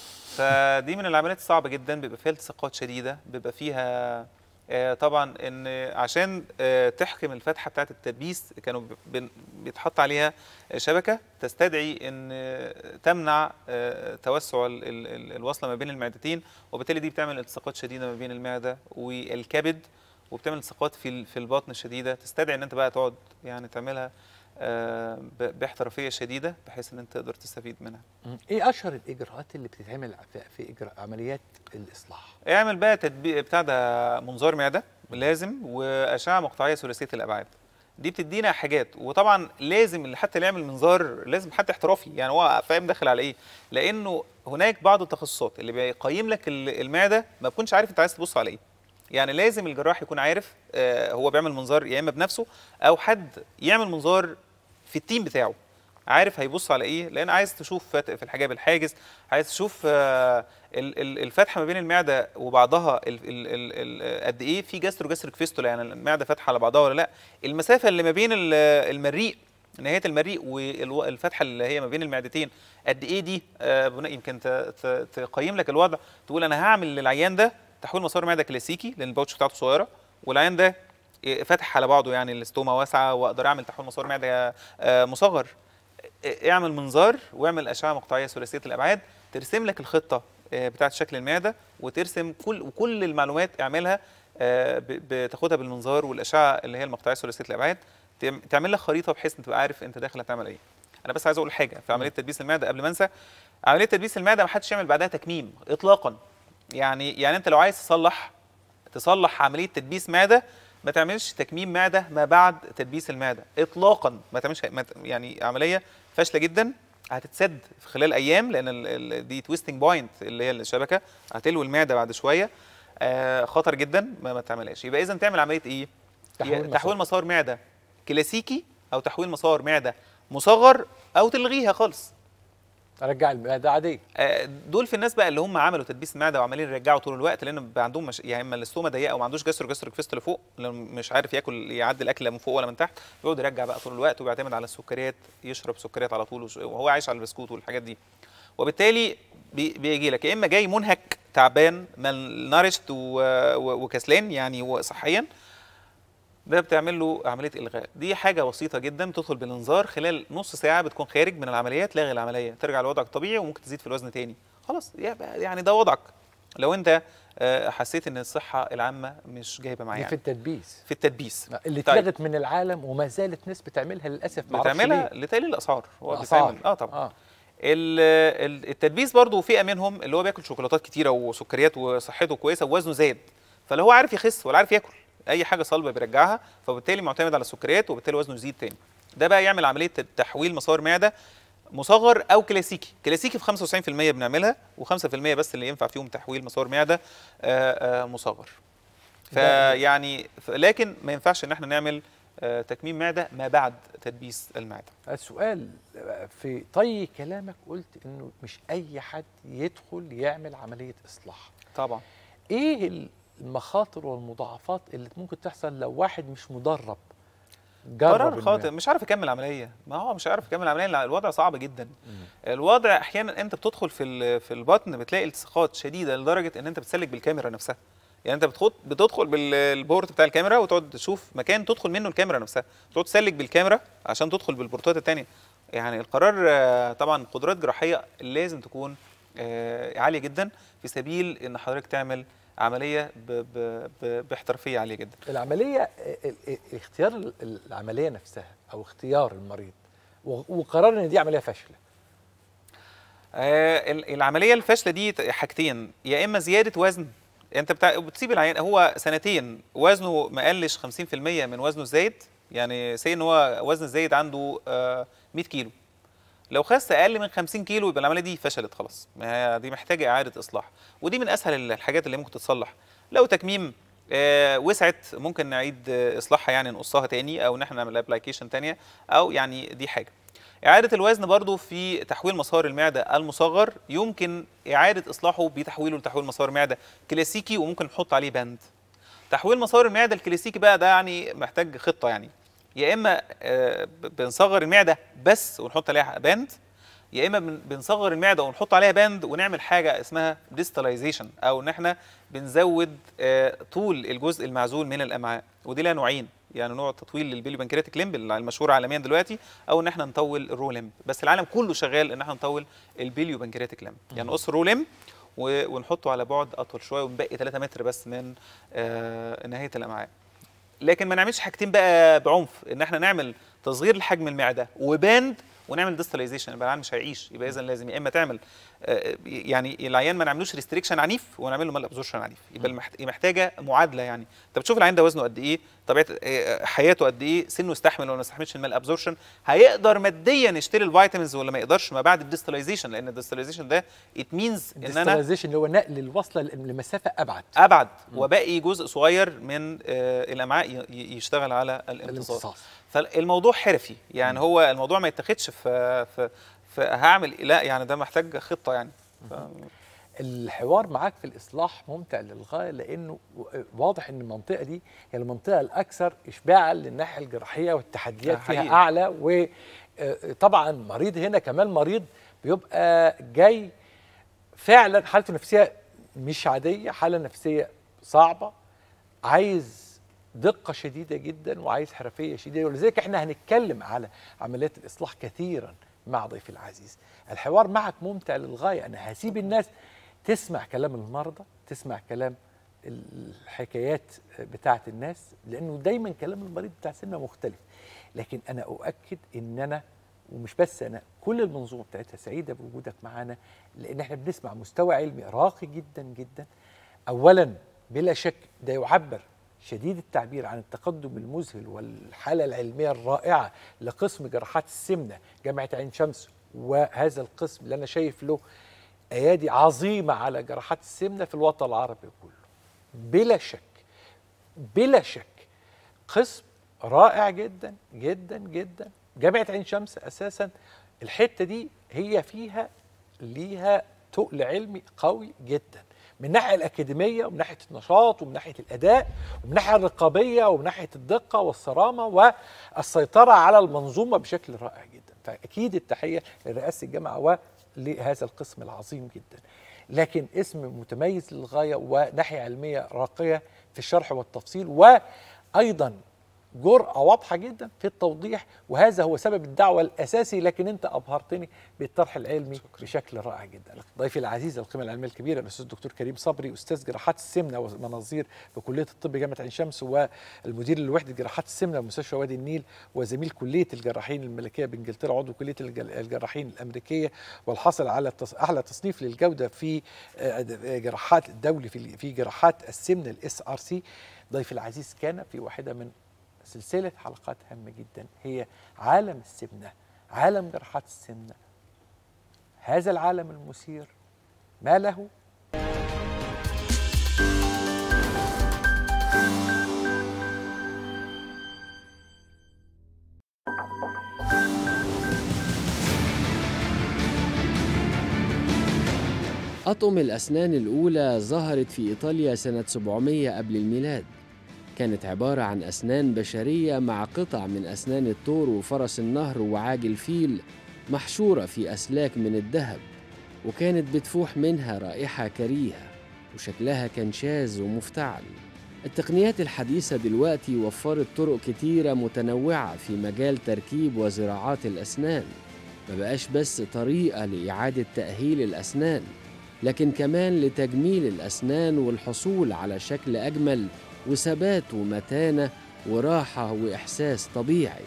فدي من العمليات الصعبه جدا بيبقى فيها التصاقات شديده بيبقى فيها آه، طبعا ان عشان آه، تحكم الفتحه بتاعه التدبيس كانوا بن- بيتحط عليها شبكه تستدعي ان آه، تمنع آه، توسع ال- ال- ال- الوصله ما بين المعدتين وبالتالي دي بتعمل التصاقات شديده ما بين المعده والكبد وبتعمل التصاقات في ال- في البطن الشديده تستدعي ان انت بقى تقعد يعني تعملها آه، ب- باحترافيه شديده بحيث ان انت تقدر تستفيد منها ايه اشهر الاجراءات اللي بتتعمل في, في إجراء عمليات الاصلاح اعمل بقى تطبيق بتاع ده منظار معده لازم واشعه مقطعيه ثلاثيه الابعاد دي بتدينا حاجات وطبعا لازم اللي حتى اللي يعمل منظار لازم حد احترافي يعني هو فاهم داخل على ايه لانه هناك بعض التخصصات اللي بيقيم لك ال- المعده ما تكونش عارف انت عايز تبص على ايه يعني لازم الجراح يكون عارف آه هو بيعمل منظار يا اما بنفسه او حد يعمل منظار في التيم بتاعه عارف هيبص على ايه لان عايز تشوف فت- في الحجاب الحاجز عايز تشوف آه، ال- ال- الفتحه ما بين المعده وبعضها ال- ال- ال- ال- قد ايه في جاسترو جاستريك فيستولا يعني المعده فاتحه على بعضها ولا لا المسافه اللي ما بين ال- المريء نهايه المريء والفتحه اللي هي ما بين المعدتين قد ايه دي آه، بناء- يمكن ت- ت- تقيم لك الوضع تقول انا هعمل للعيان ده تحويل مسار معده كلاسيكي لان الباوتش بتاعته صغيره والعيان ده إيه، فاتح على بعضه يعني الاستوما واسعه واقدر اعمل تحويل مسار معده آه، مصغر إيه، اعمل منظار واعمل اشعه مقطعيه ثلاثيه الابعاد ترسم لك الخطه آه، بتاعه شكل المعده وترسم كل وكل المعلومات اعملها آه، ب- بتاخدها بالمنظار والاشعه اللي هي المقطعيه ثلاثيه الابعاد تعم- تعمل لك خريطه بحيث انت تبقى عارف انت داخل هتعمل ايه انا بس عايز اقول حاجه في عمليه تدبيس المعده قبل ما انسى عمليه تدبيس المعده ما حدش يعمل بعدها تكميم اطلاقا يعني يعني انت لو عايز تصلح تصلح عمليه تدبيس معده ما تعملش تكميم معده ما بعد تدبيس المعده اطلاقا ما تعملش ما ت- يعني عمليه فاشله جدا هتتسد في خلال ايام لان ال- ال- دي تويستنج بوينت اللي هي الشبكه هتلوي المعده بعد شويه آه خطر جدا ما, ما تعملهاش يبقى اذا تعمل عمليه ايه تحويل يا- مسار. تحويل مسار معده كلاسيكي او تحويل مسار معده مصغر او تلغيها خالص ارجع المعده عاديه آه، دول في الناس بقى اللي هم عملوا تدبيس المعده وعمالين يرجعوا طول الوقت لان بقى عندهم مش... يا اما الاستومه ضيقه وما عندوش جسر جسر فيست لفوق لأنه مش عارف ياكل يعدي الاكل من فوق ولا من تحت بيقعد يرجع بقى طول الوقت وبيعتمد على السكريات يشرب سكريات على طول وش- وهو عايش على البسكوت والحاجات دي وبالتالي بي... بيجي لك يا اما جاي منهك تعبان مال نارشت و... و... وكسلان يعني وصحيا ده بتعمل له عمليه الغاء دي حاجه بسيطه جدا بتدخل بالانذار خلال نص ساعه بتكون خارج من العمليه تلاغي العمليه ترجع لوضعك الطبيعي وممكن تزيد في الوزن تاني خلاص يبقى يعني ده وضعك لو انت آه، حسيت ان الصحه العامه مش جايبه معايا دي في يعني. التدبيس في التدبيس اللي طيب. اتلغت من العالم وما زالت ناس بتعملها للاسف ما اعرفش بتعملها ليه. لتقليل الاسعار هو الأسعار. بيتعمل اه طبعا اه ال- ال- التدبيس برضو فئه منهم اللي هو بياكل شوكولاتات كتيره وسكريات وصحته كويسه ووزنه زاد فلا هو عارف يخس ولا عارف ياكل اي حاجه صلبه بيرجعها فبالتالي معتمد على السكريات وبالتالي وزنه يزيد تاني ده بقى يعمل عمليه تحويل مسار معده مصغر او كلاسيكي كلاسيكي في 95% بنعملها و5% بس اللي ينفع فيهم تحويل مسار معده آه، آه، مصغر فيعني ف- لكن ما ينفعش ان احنا نعمل آه، تكميم معده ما بعد تدبيس المعده السؤال في طي كلامك قلت انه مش اي حد يدخل يعمل عمليه اصلاح طبعا ايه المخاطر والمضاعفات اللي ممكن تحصل لو واحد مش مدرب جرب قرار إنه خاطئ يعمل. مش عارف يكمل عمليه ما هو مش عارف يكمل عمليه لأن الوضع صعب جدا الوضع احيانا انت بتدخل في ال- في البطن بتلاقي التصاقات شديده لدرجه ان انت بتسلك بالكاميرا نفسها يعني انت بتخد بتدخل بالبورت بتاع الكاميرا وتقعد تشوف مكان تدخل منه الكاميرا نفسها تقعد تسلك بالكاميرا عشان تدخل بالبورتات الثانيه يعني القرار آه، طبعا قدرات جراحيه لازم تكون آه، عاليه جدا في سبيل ان حضرتك تعمل عمليه ب ب ب باحترافيه عاليه جدا العمليه ال- ال- اختيار ال- العمليه نفسها او اختيار المريض و- وقرار ان دي عمليه فاشله آه، ال- العمليه الفاشله دي ت- حاجتين يا اما زياده وزن انت بتاع بتسيب العيان هو سنتين وزنه ما قلش 50% من وزنه الزايد يعني سي ان هو وزن الزايد عنده آه، 100 كيلو لو خس اقل من 50 كيلو يبقى العمليه دي فشلت خلاص ما هي دي محتاجه اعاده اصلاح ودي من اسهل الحاجات اللي ممكن تتصلح لو تكميم آه، وسعت ممكن نعيد آه، اصلاحها يعني نقصها تاني او ان احنا نعمل ابلكيشن تانية او يعني دي حاجه إعادة الوزن برضو في تحويل مسار المعدة المصغر يمكن إعادة إصلاحه بتحويله لتحويل مسار معدة كلاسيكي وممكن نحط عليه بند تحويل مسار المعدة الكلاسيكي بقى ده يعني محتاج خطة يعني يا إما آه، ب- بنصغر المعدة بس ونحط عليها بند يا إما بن- بنصغر المعدة ونحط عليها بند ونعمل حاجة اسمها ديستاليزيشن أو إن إحنا بنزود آه، طول الجزء المعزول من الأمعاء ودي لها نوعين يعني نوع تطويل للبيلي بنكرياتيك ليمب المشهور عالميا دلوقتي او ان احنا نطول الرو ليمب بس العالم كله شغال ان احنا نطول البيليو بنكرياتيك ليمب يعني نقص الرو ليمب و- ونحطه على بعد اطول شويه ونبقي 3 متر بس من آه نهايه الامعاء لكن ما نعملش حاجتين بقى بعنف ان احنا نعمل تصغير لحجم المعده وباند ونعمل ديستاليزيشن يبقى العيان مش هيعيش يبقى اذا لازم يا اما تعمل آه، يعني العيان ما نعملوش ريستريكشن عنيف ونعمل له مال ابزورشن عنيف يبقى المحت- محتاجه معادله يعني انت بتشوف العيان ده وزنه قد ايه طبيعه آه، حياته قد ايه سنه يستحمل ولا ما يستحملش المال ابزورشن هيقدر ماديا يشتري الفيتامينز ولا ما يقدرش ما بعد الديستاليزيشن لان الديستاليزيشن ده ات مينز ان انا الديستاليزيشن اللي هو نقل الوصله ل- لمسافه ابعد ابعد وباقي جزء صغير من آه، الامعاء ي- ي- يشتغل على الامتصاص الامتصاص فالموضوع حرفي يعني هو الموضوع ما يتاخدش في في في هعمل لا يعني ده محتاج خطه يعني ف- الحوار معاك في الاصلاح ممتع للغايه لانه و- واضح ان المنطقه دي هي المنطقه الاكثر اشباعا للناحيه الجراحيه والتحديات ده فيها حقيقي. اعلى وطبعا مريض هنا كمان مريض بيبقى جاي فعلا حالته النفسيه مش عاديه حاله نفسيه صعبه عايز دقه شديده جدا وعايز حرفيه شديده ولذلك احنا هنتكلم على عمليات الاصلاح كثيرا مع ضيفي العزيز الحوار معك ممتع للغايه انا هسيب الناس تسمع كلام المرضى تسمع كلام الحكايات بتاعه الناس لانه دايما كلام المريض بتاع سنه مختلف لكن انا اؤكد ان انا ومش بس انا كل المنظومه بتاعتها سعيده بوجودك معانا لان احنا بنسمع مستوى علمي راقي جدا جدا اولا بلا شك ده يعبر شديد التعبير عن التقدم المذهل والحاله العلميه الرائعه لقسم جراحات السمنه جامعه عين شمس وهذا القسم اللي انا شايف له ايادي عظيمه على جراحات السمنه في الوطن العربي كله بلا شك بلا شك قسم رائع جدا جدا جدا جامعه عين شمس اساسا الحته دي هي فيها ليها تقل علمي قوي جدا من الناحيه الاكاديميه ومن ناحيه النشاط ومن ناحيه الاداء ومن ناحيه الرقابيه ومن ناحيه الدقه والصرامه والسيطره على المنظومه بشكل رائع جدا فاكيد التحيه لرئاسه الجامعه ولهذا القسم العظيم جدا لكن اسم متميز للغايه وناحيه علميه راقيه في الشرح والتفصيل وايضا جرأة واضحة جدا في التوضيح وهذا هو سبب الدعوة الأساسي لكن أنت أبهرتني بالطرح العلمي شكرا. بشكل رائع جدا ضيفي العزيز القيمة العلمية الكبيرة الأستاذ الدكتور كريم صبري أستاذ جراحات السمنة والمناظير بكلية الطب جامعة عين شمس والمدير لوحدة جراحات السمنة بمستشفى وادي النيل وزميل كلية الجراحين الملكية بإنجلترا عضو كلية الجراحين الأمريكية والحاصل على أعلى تصنيف للجودة في جراحات الدولي في جراحات السمنة الاس ار سي ضيفي العزيز كان في واحدة من سلسلة حلقات هامة جدا هي عالم السمنة عالم جراحات السمنة هذا العالم المثير ما له أطقم الأسنان الأولى ظهرت في إيطاليا سنة 700 قبل الميلاد كانت عبارة عن أسنان بشرية مع قطع من أسنان الطور وفرس النهر وعاج الفيل محشورة في أسلاك من الذهب وكانت بتفوح منها رائحة كريهة وشكلها كان شاذ ومفتعل التقنيات الحديثة دلوقتي وفرت طرق كتيرة متنوعة في مجال تركيب وزراعات الأسنان ما بقاش بس طريقة لإعادة تأهيل الأسنان لكن كمان لتجميل الأسنان والحصول على شكل أجمل وثبات ومتانة وراحة وإحساس طبيعي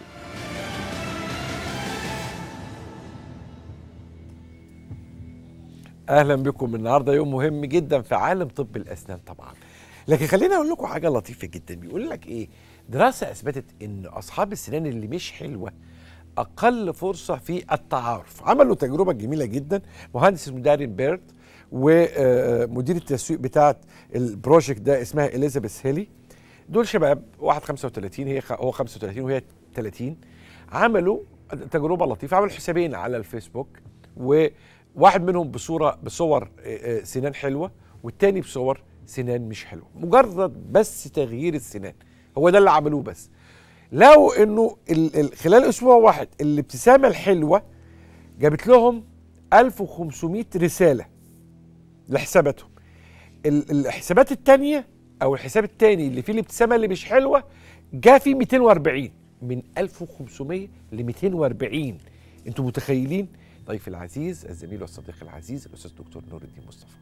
اهلا بكم النهارده يوم مهم جدا في عالم طب الاسنان طبعا لكن خليني اقول لكم حاجه لطيفه جدا بيقول لك ايه دراسه اثبتت ان اصحاب السنان اللي مش حلوه اقل فرصه في التعارف عملوا تجربه جميله جدا مهندس اسمه دارين بيرد ومدير التسويق بتاعه البروجكت ده اسمها اليزابيث هيلي دول شباب واحد 35 هي هو 35 وهي 30 عملوا تجربه لطيفه عملوا حسابين على الفيسبوك وواحد منهم بصوره بصور سنان حلوه والتاني بصور سنان مش حلوه مجرد بس تغيير السنان هو ده اللي عملوه بس لو انه خلال اسبوع واحد الابتسامه الحلوه جابت لهم 1500 رساله لحساباتهم الحسابات التانية او الحساب التاني اللي فيه الابتسامه اللي مش حلوه جا فيه 240 من 1500 ل 240 انتوا متخيلين ضيف العزيز الزميل والصديق العزيز الاستاذ دكتور نور الدين مصطفى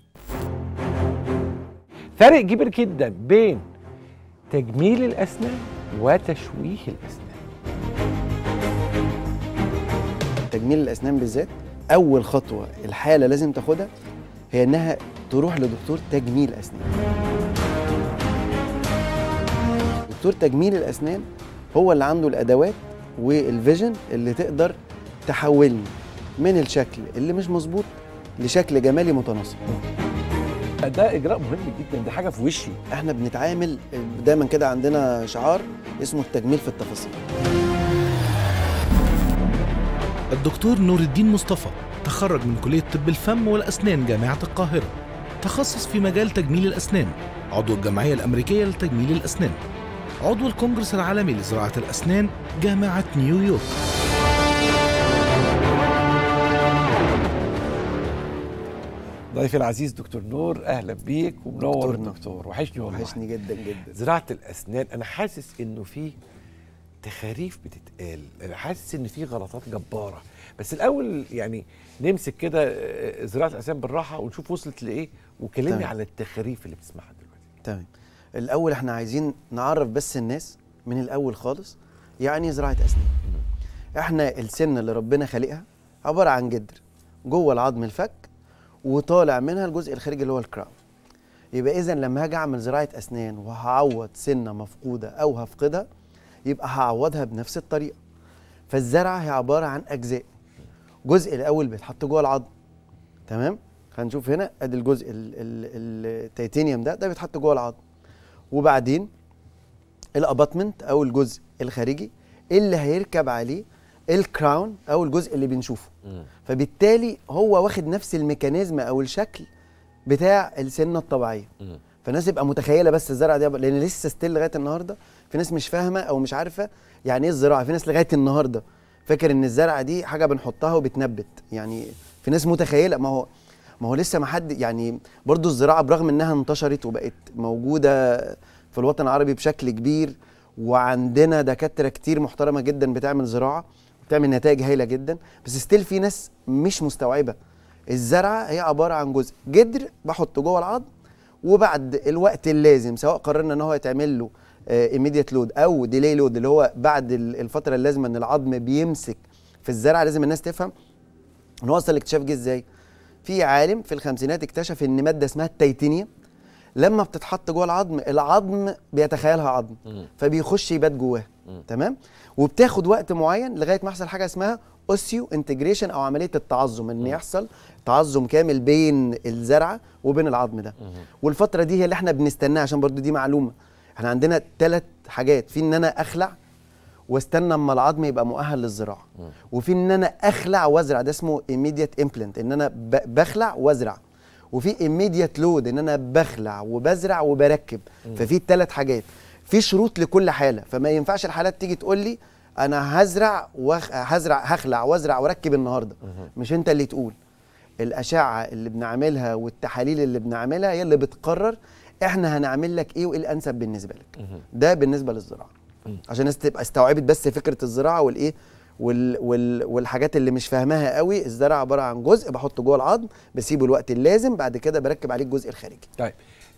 فرق كبير جدا بين تجميل الاسنان وتشويه الاسنان تجميل الاسنان بالذات اول خطوه الحاله لازم تاخدها هي انها تروح لدكتور تجميل اسنان دكتور تجميل الاسنان هو اللي عنده الادوات والفيجن اللي تقدر تحولني من الشكل اللي مش مظبوط لشكل جمالي متناسق ده اجراء مهم جدا ده حاجه في وشي احنا بنتعامل دايما كده عندنا شعار اسمه التجميل في التفاصيل الدكتور نور الدين مصطفى تخرج من كلية طب الفم والأسنان جامعة القاهرة تخصص في مجال تجميل الأسنان عضو الجمعية الأمريكية لتجميل الأسنان عضو الكونجرس العالمي لزراعة الأسنان جامعة نيويورك ضيف ضيفي العزيز دكتور نور اهلا بيك ومنور دكتور نور. الدكتور وحشني والله وحشني جدا جدا زراعه الاسنان انا حاسس انه في تخاريف بتتقال انا حاسس ان في غلطات جباره بس الاول يعني نمسك كده آه، زراعه الاسنان بالراحه ونشوف وصلت لايه وكلمني تمام. على التخاريف اللي بتسمعها دلوقتي تمام الاول احنا عايزين نعرف بس الناس من الاول خالص يعني إيه زراعه اسنان احنا السن اللي ربنا خالقها عباره عن جدر جوه العظم الفك وطالع منها الجزء الخارجي اللي هو الكراون يبقى اذا لما هاجي اعمل زراعه اسنان وهعوض سنه مفقوده او هفقدها يبقى هعوضها بنفس الطريقه فالزرعه هي عباره عن اجزاء جزء الاول بيتحط جوه العظم تمام هنشوف هنا ادي الجزء ال- ال- التيتانيوم ده ده بيتحط جوه العظم وبعدين الاباتمنت او الجزء الخارجي اللي هيركب عليه الكراون او الجزء اللي بنشوفه فبالتالي هو واخد نفس الميكانيزم او الشكل بتاع السنه الطبيعيه فالناس يبقى متخيله بس الزرعه دي لان لسه ستيل لغايه النهارده في ناس مش فاهمه او مش عارفه يعني ايه الزراعه في ناس لغايه النهارده فاكر ان الزرعه دي حاجه بنحطها وبتنبت يعني في ناس متخيله ما هو ما هو لسه ما حد يعني برضو الزراعه برغم انها انتشرت وبقت موجوده في الوطن العربي بشكل كبير وعندنا دكاتره كتير محترمه جدا بتعمل زراعه بتعمل نتائج هايله جدا بس ستيل في ناس مش مستوعبه الزرعه هي عباره عن جزء جدر بحطه جوه العظم وبعد الوقت اللازم سواء قررنا ان هو يتعمل له ايميديت لود او ديلي لود اللي هو بعد ال- الفتره اللازمه ان العظم بيمسك في الزرعه لازم الناس تفهم ان هو اصلا الاكتشاف جه ازاي في عالم في الخمسينات اكتشف ان ماده اسمها التيتانيوم لما بتتحط جوه العظم العظم بيتخيلها عظم فبيخش يبات جواه تمام وبتاخد وقت معين لغايه ما يحصل حاجه اسمها اوسيو انتجريشن او عمليه التعظم ان يحصل تعظم كامل بين الزرعه وبين العظم ده والفتره دي هي اللي احنا بنستناها عشان برضو دي معلومه احنا عندنا ثلاث حاجات في ان انا اخلع واستنى اما العظم يبقى مؤهل للزراعه وفي ان انا اخلع وازرع ده اسمه immediate implant ان انا ب- بخلع وازرع وفي immediate load ان انا بخلع وبزرع وبركب ففي ثلاث حاجات في شروط لكل حاله فما ينفعش الحالات تيجي تقول لي انا هزرع وخ... هزرع هخلع وازرع واركب النهارده مش انت اللي تقول الاشعه اللي بنعملها والتحاليل اللي بنعملها هي اللي بتقرر احنا هنعمل لك ايه وايه الانسب بالنسبه لك ده بالنسبه للزراعه عشان الناس تبقى استوعبت بس فكره الزراعه والايه وال وال والحاجات اللي مش فاهماها قوي الزرع عباره عن جزء بحطه جوه العظم بسيبه الوقت اللازم بعد كده بركب عليه الجزء الخارجي طيب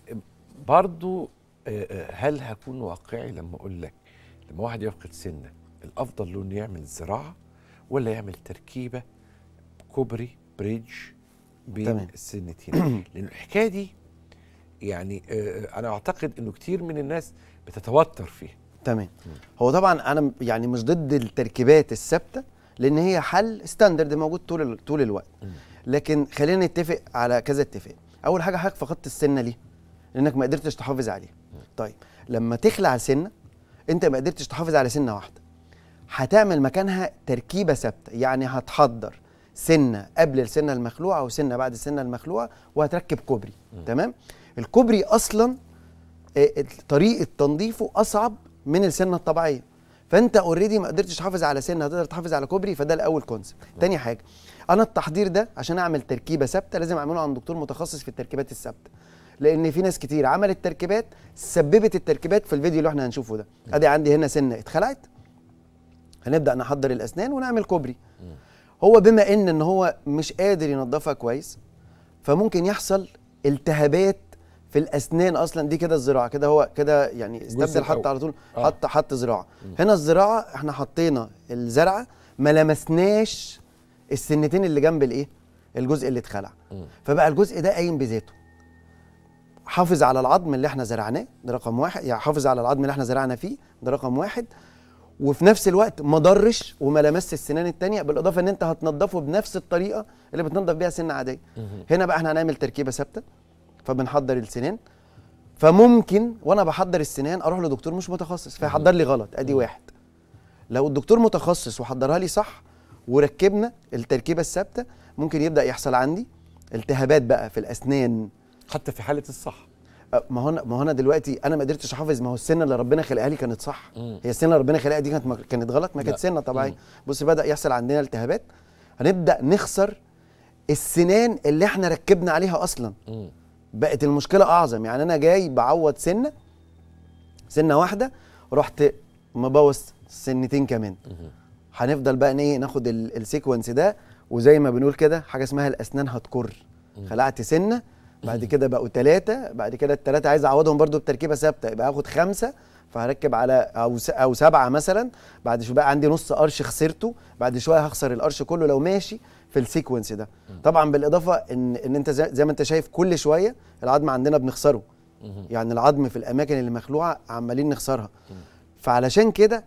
برضو آه، آه، هل هكون واقعي لما اقول لك لما واحد يفقد سنه الافضل له انه يعمل زراعه ولا يعمل تركيبه كوبري بريدج بين تمام. السنتين لان الحكايه دي يعني آه، انا اعتقد انه كتير من الناس بتتوتر فيها تمام هو طبعا انا م- يعني مش ضد التركيبات الثابته لان هي حل ستاندرد موجود طول ال- طول الوقت لكن خلينا نتفق على كذا اتفاق اول حاجه حضرتك فقدت السنه ليه لانك ما قدرتش تحافظ عليها طيب لما تخلع سنه انت ما قدرتش تحافظ على سنه واحده هتعمل مكانها تركيبه ثابته يعني هتحضر سنه قبل السنه المخلوعه وسنه بعد السنه المخلوعه وهتركب كوبري تمام الكوبري اصلا آه، طريقه تنظيفه اصعب من السنه الطبيعيه فانت اوريدي ما قدرتش تحافظ على سنه هتقدر تحافظ على كوبري فده الاول كونسبت تاني حاجه انا التحضير ده عشان اعمل تركيبه ثابته لازم اعمله عند دكتور متخصص في التركيبات الثابته لان في ناس كتير عملت تركيبات سببت التركيبات في الفيديو اللي احنا هنشوفه ده ادي عندي هنا سنه اتخلعت هنبدا نحضر الاسنان ونعمل كوبري هو بما ان ان هو مش قادر ينظفها كويس فممكن يحصل التهابات في الاسنان اصلا دي كده الزراعه كده هو كده يعني استبدل حط الأول. على طول آه. حط حط زراعه هنا الزراعه احنا حطينا الزرعه ما لمسناش السنتين اللي جنب الايه الجزء اللي اتخلع فبقى الجزء ده قايم بذاته حافظ على العظم اللي احنا زرعناه ده رقم واحد يعني حافظ على العظم اللي احنا زرعنا فيه ده رقم واحد وفي نفس الوقت ما ضرش وما لمسش السنان التانية بالاضافه ان انت هتنضفه بنفس الطريقه اللي بتنضف بيها سن عاديه هنا بقى احنا هنعمل تركيبه ثابته فبنحضر السنان فممكن وانا بحضر السنان اروح لدكتور مش متخصص فيحضر لي غلط ادي واحد لو الدكتور متخصص وحضرها لي صح وركبنا التركيبه الثابته ممكن يبدا يحصل عندي التهابات بقى في الاسنان حتى في حاله الصح أه، ما هو أنا- ما هو انا دلوقتي انا ما قدرتش احافظ ما هو السنه اللي ربنا خلقها لي كانت صح مم. هي السنه اللي ربنا خلقها دي كانت ما- كانت غلط ما لا. كانت سنه طبيعيه مم. بص بدا يحصل عندنا التهابات هنبدا نخسر السنان اللي احنا ركبنا عليها اصلا مم. بقت المشكله اعظم يعني انا جاي بعوض سنه سنه واحده رحت مبوظ سنتين كمان هنفضل بقى إن ايه ناخد ال- السيكونس ده وزي ما بنقول كده حاجه اسمها الاسنان هتكر خلعت سنه بعد كده بقوا ثلاثه بعد كده الثلاثه عايز اعوضهم برضو بتركيبه ثابته يبقى هاخد خمسه فهركب على او س- او سبعه مثلا بعد شويه بقى عندي نص قرش خسرته بعد شويه هخسر القرش كله لو ماشي في السيكونس ده طبعا بالاضافه ان ان انت زي, زي ما انت شايف كل شويه العظم عندنا بنخسره يعني العظم في الاماكن اللي مخلوعه عمالين نخسرها فعلشان كده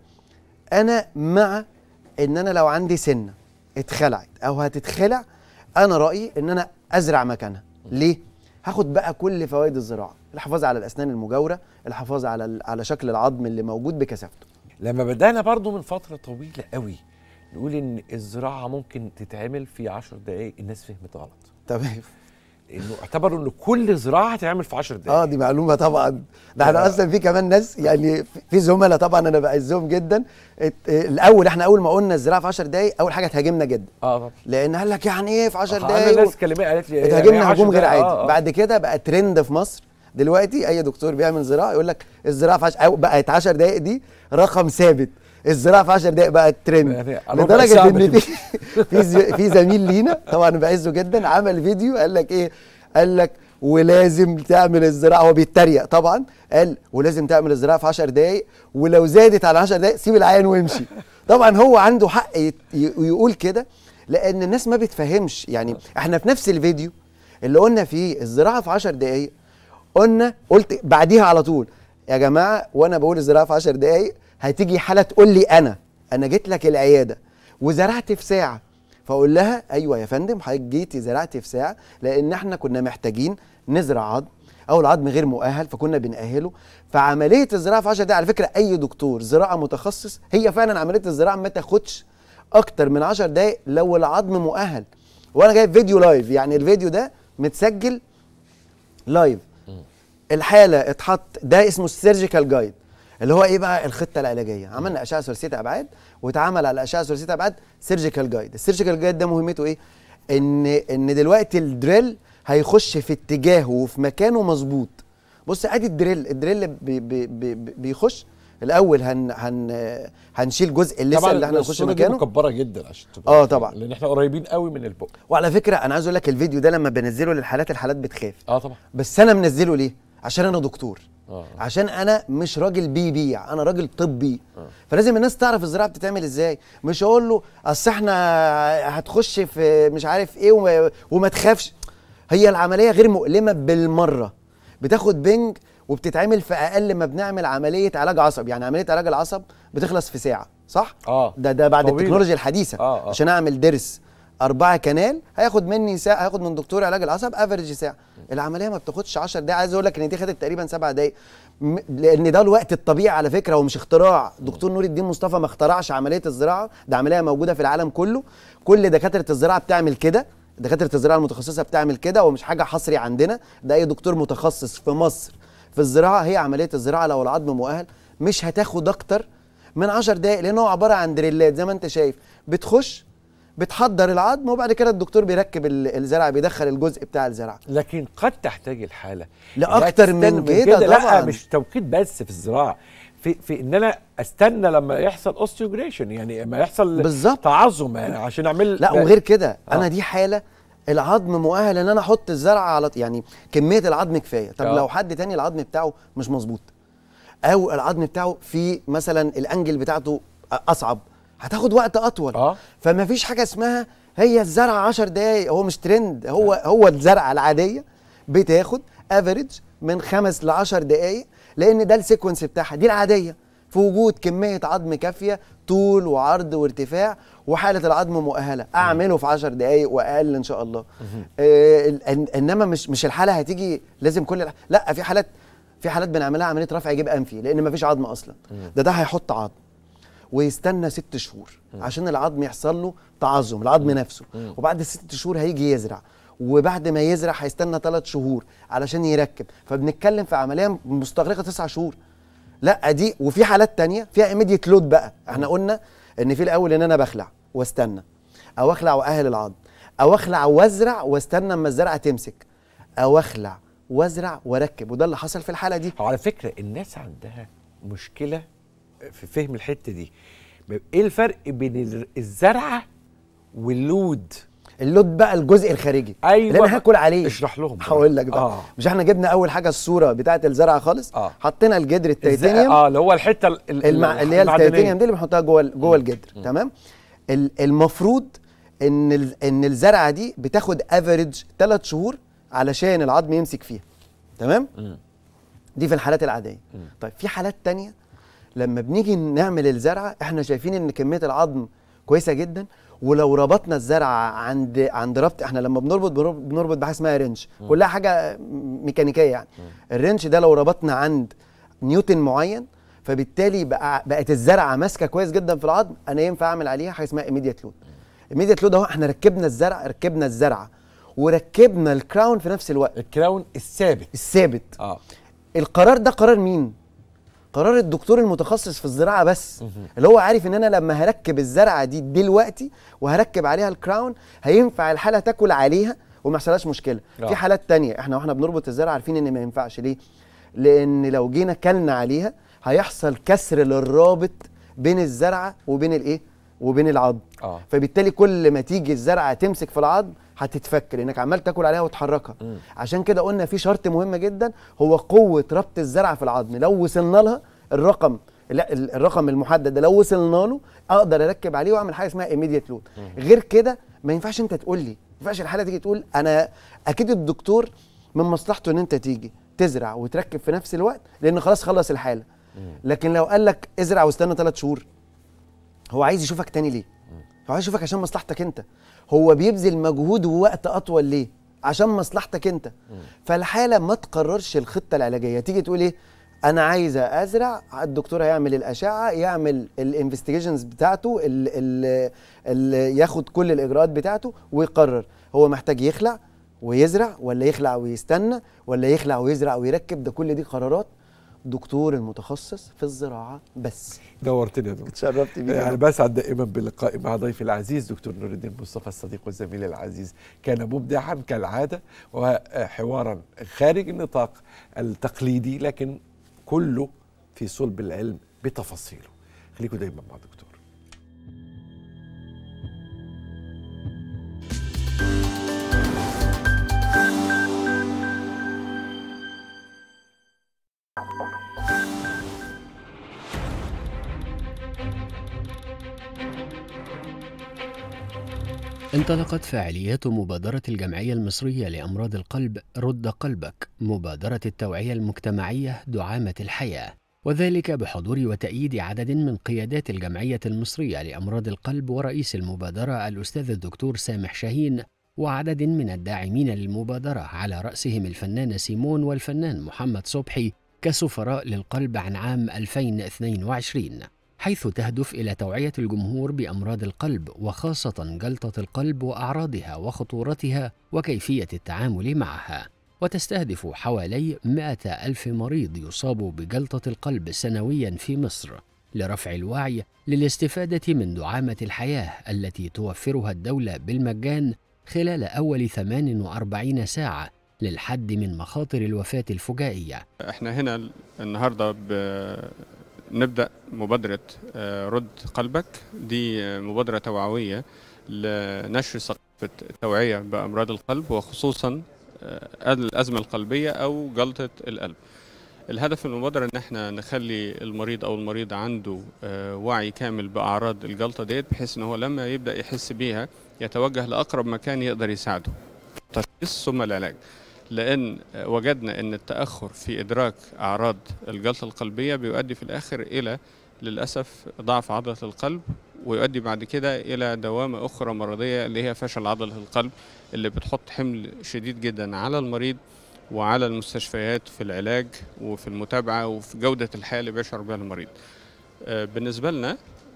انا مع ان انا لو عندي سنه اتخلعت او هتتخلع انا رايي ان انا ازرع مكانها ليه هاخد بقى كل فوائد الزراعه الحفاظ على الاسنان المجاوره الحفاظ على ال- على شكل العظم اللي موجود بكثافته لما بدأنا برضو من فترة طويلة قوي نقول إن الزراعة ممكن تتعمل في 10 دقايق الناس فهمت غلط تمام إنه اعتبروا إن كل زراعة هتتعمل في 10 دقايق اه دي معلومه طبعا ده احنا اصلا في كمان ناس يعني في- في زملاء طبعا انا بعزهم جدا ات- الاول احنا اول ما قلنا الزراعه في 10 دقائق اول حاجه تهاجمنا جدا اه طبعا لان قال لك يعني ايه في 10 انا دقائق ناس كلمات قالت لي يعني اتهاجمنا 10 هجوم غير دقايق. عادي آه، آه. بعد كده بقى ترند في مصر دلوقتي اي دكتور بيعمل زراعه يقول لك الزراعه في 10 أو بقت 10 دقائق دي رقم ثابت الزراعه في 10 دقائق بقت ترند يعني ربع لدرجه ساعة ان في في ز- في زميل لينا طبعا بعزه جدا عمل فيديو قال لك ايه قال لك ولازم تعمل الزراعه هو بيتريق طبعا قال ولازم تعمل الزراعه في 10 دقائق ولو زادت على 10 دقائق سيب العيان وامشي طبعا هو عنده حق يت- ي- يقول كده لان الناس ما بتفهمش يعني احنا في نفس الفيديو اللي قلنا فيه الزراعه في 10 دقائق قلنا قلت بعديها على طول يا جماعه وانا بقول الزراعه في 10 دقائق هتيجي حاله تقول لي انا انا جيت لك العياده وزرعت في ساعه فاقول لها ايوه يا فندم حضرتك جيتي زرعت في ساعه لان احنا كنا محتاجين نزرع عظم او العظم غير مؤهل فكنا بنأهله فعمليه الزراعه في 10 دقائق على فكره اي دكتور زراعه متخصص هي فعلا عمليه الزراعه ما تاخدش اكتر من 10 دقائق لو العظم مؤهل وانا جايب فيديو لايف يعني الفيديو ده متسجل لايف الحاله اتحط ده اسمه السيرجيكال جايد اللي هو ايه بقى الخطه العلاجيه عملنا اشعه ثلاثيه ابعاد واتعمل على اشعه ثلاثيه ابعاد سيرجيكال جايد السيرجيكال جايد ده مهمته ايه ان ان دلوقتي الدريل هيخش في اتجاهه وفي مكانه مظبوط بص ادي الدريل الدريل بي بي بي بي بيخش الاول هن هن هنشيل جزء اللسه طبعا اللي احنا نخش الصورة دي مكانه مكبرة جدا عشان تبقى اه عارف. طبعا. لأن احنا قريبين قوي من البق وعلى فكره انا عايز اقول لك الفيديو ده لما بنزله للحالات الحالات بتخاف اه طبعا بس انا منزله ليه عشان انا دكتور اه عشان انا مش راجل بيبيع انا راجل طبي فلازم الناس تعرف الزراعه بتتعمل ازاي مش اقول له اصل احنا هتخش في مش عارف ايه وما, وما تخافش هي العمليه غير مؤلمه بالمره بتاخد بنج وبتتعمل في اقل ما بنعمل عمليه علاج عصب يعني عمليه علاج العصب بتخلص في ساعه صح اه ده ده بعد طويلة. التكنولوجيا الحديثه آه، آه. عشان اعمل ضرس أربعة كنال هياخد مني ساعة هياخد من دكتور علاج العصب افريج ساعة العملية ما بتاخدش 10 دقايق عايز اقول لك ان دي خدت تقريبا سبع دقايق م- لان ده الوقت الطبيعي على فكرة هو مش اختراع دكتور نور الدين مصطفى ما اخترعش عملية الزراعة ده عملية موجودة في العالم كله كل دكاترة الزراعة بتعمل كده دكاترة الزراعة المتخصصة بتعمل كده ومش حاجة حصري عندنا ده اي دكتور متخصص في مصر في الزراعة هي عملية الزراعة لو العظم مؤهل مش هتاخد اكتر من 10 دقايق لان هو عبارة عن دريلات زي ما انت شايف بتخش بتحضر العظم وبعد كده الدكتور بيركب ال- الزرع بيدخل الجزء بتاع الزرع لكن قد تحتاج الحالة لأكتر من تستنى كده لا طبعاً. مش توقيت بس في الزراعة في في ان انا استنى لما يحصل اوستيوجريشن يعني لما يحصل بالظبط. تعظم يعني عشان اعمل لا وغير كده آه. انا دي حاله العظم مؤهل ان انا احط الزرع على يعني كميه العظم كفايه طب آه. لو حد تاني العظم بتاعه مش مظبوط او العظم بتاعه في مثلا الانجل بتاعته اصعب هتاخد وقت اطول اه فما فيش حاجه اسمها هي الزرع 10 دقايق هو مش ترند هو هو الزرعه العاديه بتاخد افريج من خمس ل 10 دقايق لان ده السيكونس بتاعها دي العاديه في وجود كميه عظم كافيه طول وعرض وارتفاع وحاله العظم مؤهله اعمله في 10 دقايق واقل ان شاء الله آه ال- إن- انما مش مش الحاله هتيجي لازم كل الح- لا في حالات في حالات بنعملها عمليه رفع جيب انفي لان مفيش عظم اصلا ده ده هيحط عظم ويستنى ست شهور عشان العظم يحصل له تعظم العظم نفسه وبعد الست شهور هيجي يزرع وبعد ما يزرع هيستنى ثلاث شهور علشان يركب فبنتكلم في عمليه مستغرقه تسعة شهور لا دي وفي حالات تانية فيها ايميديت لود بقى احنا قلنا ان في الاول ان انا بخلع واستنى او اخلع واهل العظم او اخلع وازرع واستنى اما الزرعه تمسك او اخلع وازرع واركب وده اللي حصل في الحاله دي وعلى فكره الناس عندها مشكله في فهم الحته دي ايه الفرق بين ال- الزرعه واللود اللود بقى الجزء الخارجي ايوه اللي انا هاكل عليه اشرح لهم بقى. هقول لك بقى آه. مش احنا جبنا اول حاجه الصوره بتاعه الزرعه خالص آه. حطينا الجدر الز- التيتانيوم اه اللي هو الحته ال- ال- المع... اللي هي المعدنية. التيتانيوم دي اللي بنحطها جوه ال- جوه الجدر تمام ال- المفروض ان ال... ان الزرعه دي بتاخد افريج 3 شهور علشان العظم يمسك فيها تمام دي في الحالات العاديه طيب في حالات تانية لما بنيجي نعمل الزرعه احنا شايفين ان كميه العظم كويسه جدا ولو ربطنا الزرعه عند عند ربط احنا لما بنربط بنربط- بنربط بحاجه اسمها رنش كلها حاجه ميكانيكيه يعني الرنش ده لو ربطنا عند نيوتن معين فبالتالي بقى بقت الزرعه ماسكه كويس جدا في العظم انا ينفع اعمل عليها حاجه اسمها ايميديت لود ايميديت لود اهو احنا ركبنا الزرع ركبنا الزرعه وركبنا الكراون في نفس الوقت الكراون الثابت الثابت اه القرار ده قرار مين قرار الدكتور المتخصص في الزراعه بس اللي هو عارف ان انا لما هركب الزرعه دي دلوقتي وهركب عليها الكراون هينفع الحاله تاكل عليها وما يحصلهاش مشكله آه. في حالات تانية احنا واحنا بنربط الزرعه عارفين ان ما ينفعش ليه لان لو جينا كلنا عليها هيحصل كسر للرابط بين الزرعه وبين الايه وبين العظم اه فبالتالي كل ما تيجي الزرعه تمسك في العظم هتتفك لانك عمال تاكل عليها وتحركها عشان كده قلنا في شرط مهم جدا هو قوه ربط الزرعه في العظم لو وصلنا لها الرقم لا ال- الرقم المحدد ده لو وصلنا له اقدر اركب عليه واعمل حاجه اسمها ايميديت لود غير كده ما ينفعش انت تقول لي ما ينفعش الحاله تيجي تقول انا اكيد الدكتور من مصلحته ان انت تيجي تزرع وتركب في نفس الوقت لان خلاص خلص الحاله لكن لو قال لك ازرع واستنى ثلاث شهور هو عايز يشوفك تاني ليه؟ هو عايز يشوفك عشان مصلحتك انت هو بيبذل مجهود ووقت اطول ليه؟ عشان مصلحتك انت فالحاله ما تقررش الخطه العلاجيه تيجي تقول ايه؟ انا عايزه ازرع الدكتور هيعمل الاشعه يعمل الانفستيجيشنز بتاعته ال ال ال ياخد كل الاجراءات بتاعته ويقرر هو محتاج يخلع ويزرع ولا يخلع ويستنى ولا يخلع ويزرع ويركب ده كل دي قرارات دكتور المتخصص في الزراعه بس نورتني يا دكتور اتشرفت بيك يا يعني رب. بسعد دائما بلقائي مع ضيفي العزيز دكتور نور الدين مصطفى الصديق والزميل العزيز كان مبدعا كالعاده وحوارا خارج النطاق التقليدي لكن كله في صلب العلم بتفاصيله خليكم دايما مع دكتور انطلقت فعاليات مبادرة الجمعية المصرية لأمراض القلب رد قلبك مبادرة التوعية المجتمعية دعامة الحياة وذلك بحضور وتأييد عدد من قيادات الجمعية المصرية لأمراض القلب ورئيس المبادرة الأستاذ الدكتور سامح شاهين وعدد من الداعمين للمبادرة على رأسهم الفنانة سيمون والفنان محمد صبحي كسفراء للقلب عن عام 2022 حيث تهدف إلى توعية الجمهور بأمراض القلب وخاصة جلطة القلب وأعراضها وخطورتها وكيفية التعامل معها وتستهدف حوالي 100 ألف مريض يصاب بجلطة القلب سنويا في مصر لرفع الوعي للاستفادة من دعامة الحياة التي توفرها الدولة بالمجان خلال أول 48 ساعة للحد من مخاطر الوفاة الفجائية احنا هنا النهارده بنبدا مبادره آه، رد قلبك دي آه، مبادره توعويه لنشر ثقافه التوعيه بامراض القلب وخصوصا آه، الازمه القلبيه او جلطه القلب الهدف من المبادره ان احنا نخلي المريض او المريض عنده آه، وعي كامل باعراض الجلطه ديت بحيث ان هو لما يبدا يحس بيها يتوجه لاقرب مكان يقدر يساعده التشخيص ثم العلاج لان وجدنا ان التاخر في ادراك اعراض الجلطه القلبيه بيؤدي في الاخر الى للاسف ضعف عضله القلب ويؤدي بعد كده الى دوامه اخرى مرضيه اللي هي فشل عضله القلب اللي بتحط حمل شديد جدا على المريض وعلى المستشفيات في العلاج وفي المتابعه وفي جوده الحياه اللي بيشعر بها المريض آه، بالنسبه لنا